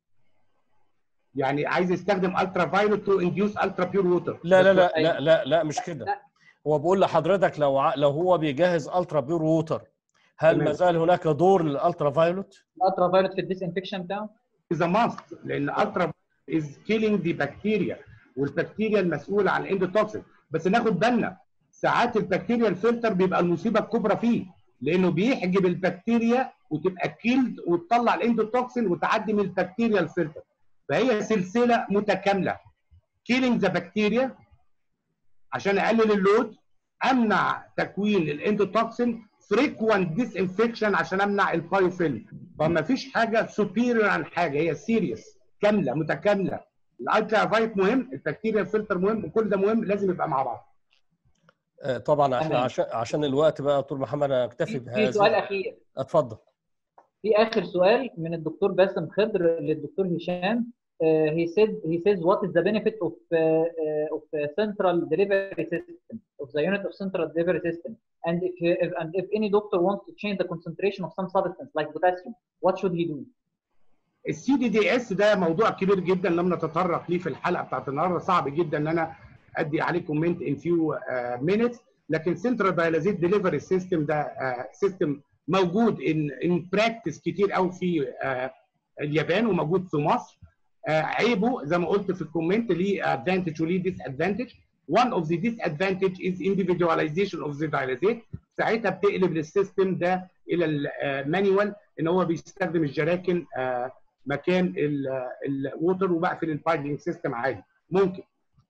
يعني عايز يستخدم الترا فايولت تو انديوس الترا بيور ووتر لا لا لا لا لا لا مش كده هو بيقول لحضرتك لو ع- لو هو بيجهز الترا بيور ووتر هل تمام. ما زال هناك دور للالترا فايولوت؟ الالترا فايولت في الديسانفكشن بتاعه is a must لان الترا is killing the bacteria والبكتيريا المسؤوله عن الاندوتوكسين بس ناخد بالنا ساعات البكتيريا الفلتر بيبقى المصيبه الكبرى فيه لانه بيحجب البكتيريا وتبقى كيلد وتطلع الاندوتوكسين وتعدي من البكتيريا الفلتر فهي سلسله متكامله كيلينج ذا بكتيريا عشان اقلل اللود امنع تكوين الاندوتوكسين فريكوانت ديس انفكشن عشان امنع البايوفيلم فما فيش حاجه سوبيريور عن حاجه هي سيريس كامله متكامله الالترافايت مهم البكتيريا الفلتر مهم وكل ده مهم لازم يبقى مع بعض طبعا احنا عشان عشان الوقت بقى دكتور محمد انا اكتفي بهذا في سؤال اخير اتفضل في اخر سؤال من الدكتور باسم خضر للدكتور هشام uh, he said he says what is the benefit of uh, uh, of uh, central delivery system of the unit of central delivery system and if, if and if any doctor wants to change the concentration of some substance like potassium what should he do السي دي دي اس ده موضوع كبير جدا لم نتطرق ليه في الحلقه بتاعت النهارده صعب جدا ان انا ادي عليه كومنت ان فيو مينتس لكن سنترال دايلازيت ديليفري سيستم ده سيستم موجود ان ان براكتس كتير قوي في اليابان وموجود في مصر عيبه زي ما قلت في الكومنت ليه ادفانتج وليه ديس ادفانتج one of the disadvantage is individualization of the dialysate ساعتها بتقلب السيستم ده الى المانيوال ان هو بيستخدم الجراكن مكان الووتر وبقفل البايلنج سيستم عادي ممكن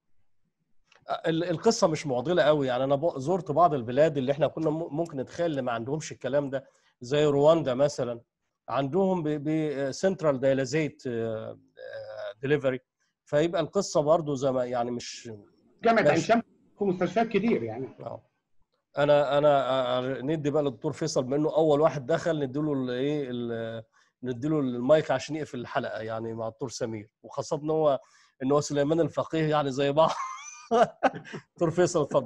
القصه مش معضله قوي يعني انا زرت بعض البلاد اللي احنا كنا ممكن نتخيل ما عندهمش الكلام ده زي رواندا مثلا عندهم بسنترال دايلازيت ديليفري فيبقى القصه برضو زي ما يعني مش جامعه عين شمس في مستشفيات كتير يعني أوه. انا انا ندي بقى للدكتور فيصل بما انه اول واحد دخل نديله الايه نديله المايك عشان يقفل الحلقه يعني مع الدكتور سمير وخاصه ان هو ان هو سليمان الفقيه يعني زي بعض دكتور فيصل اتفضل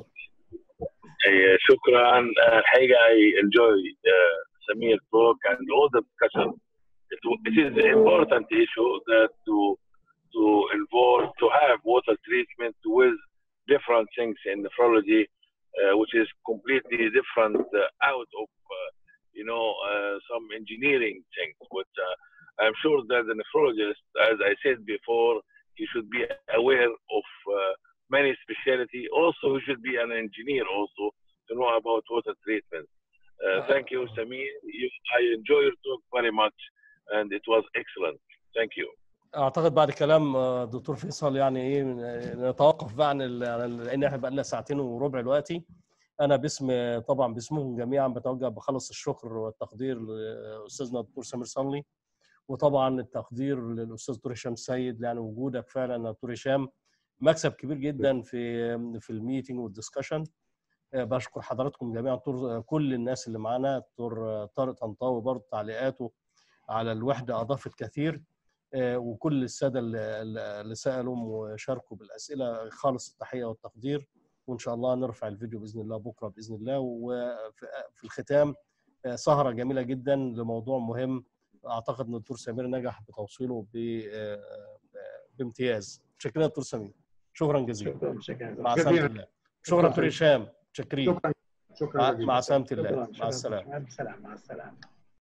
شكرا الحقيقه I enjoy uh, Samir talk and all the discussion it, it is an important issue that to to involve to have water treatment with different things in nephrology uh, which is completely different uh, out of uh, you know some engineering things but I'm sure that the nephrologist as I said before he should be aware of many specialty also he should be an engineer also to know about water treatment thank you Samir you, I enjoy your talk very much and it was excellent thank you اعتقد بعد كلام دكتور فيصل يعني ايه نتوقف بقى عن لان احنا بقى لنا ساعتين وربع دلوقتي انا باسم طبعا باسمهم جميعا بتوجه بخلص الشكر والتقدير لاستاذنا الدكتور سمير صنلي وطبعا التقدير للاستاذ دكتور هشام السيد يعني وجودك فعلا يا دكتور هشام مكسب كبير جدا في في الميتنج والدسكشن بشكر حضراتكم جميعا كل الناس اللي معانا دكتور طارق طنطاوي برضه تعليقاته على الوحده اضافت كثير وكل الساده اللي سالوا وشاركوا بالاسئله خالص التحيه والتقدير وان شاء الله نرفع الفيديو باذن الله بكره باذن الله وفي الختام سهره جميله جدا لموضوع مهم اعتقد ان الدكتور سمير نجح بتوصيله بامتياز شكرا يا دكتور سمير شكرا جزيلا مع سلامه الله شكرا دكتور هشام شكرا شكرا شكرا مع سلامه الله مع السلامه مع السلامه مع السلامه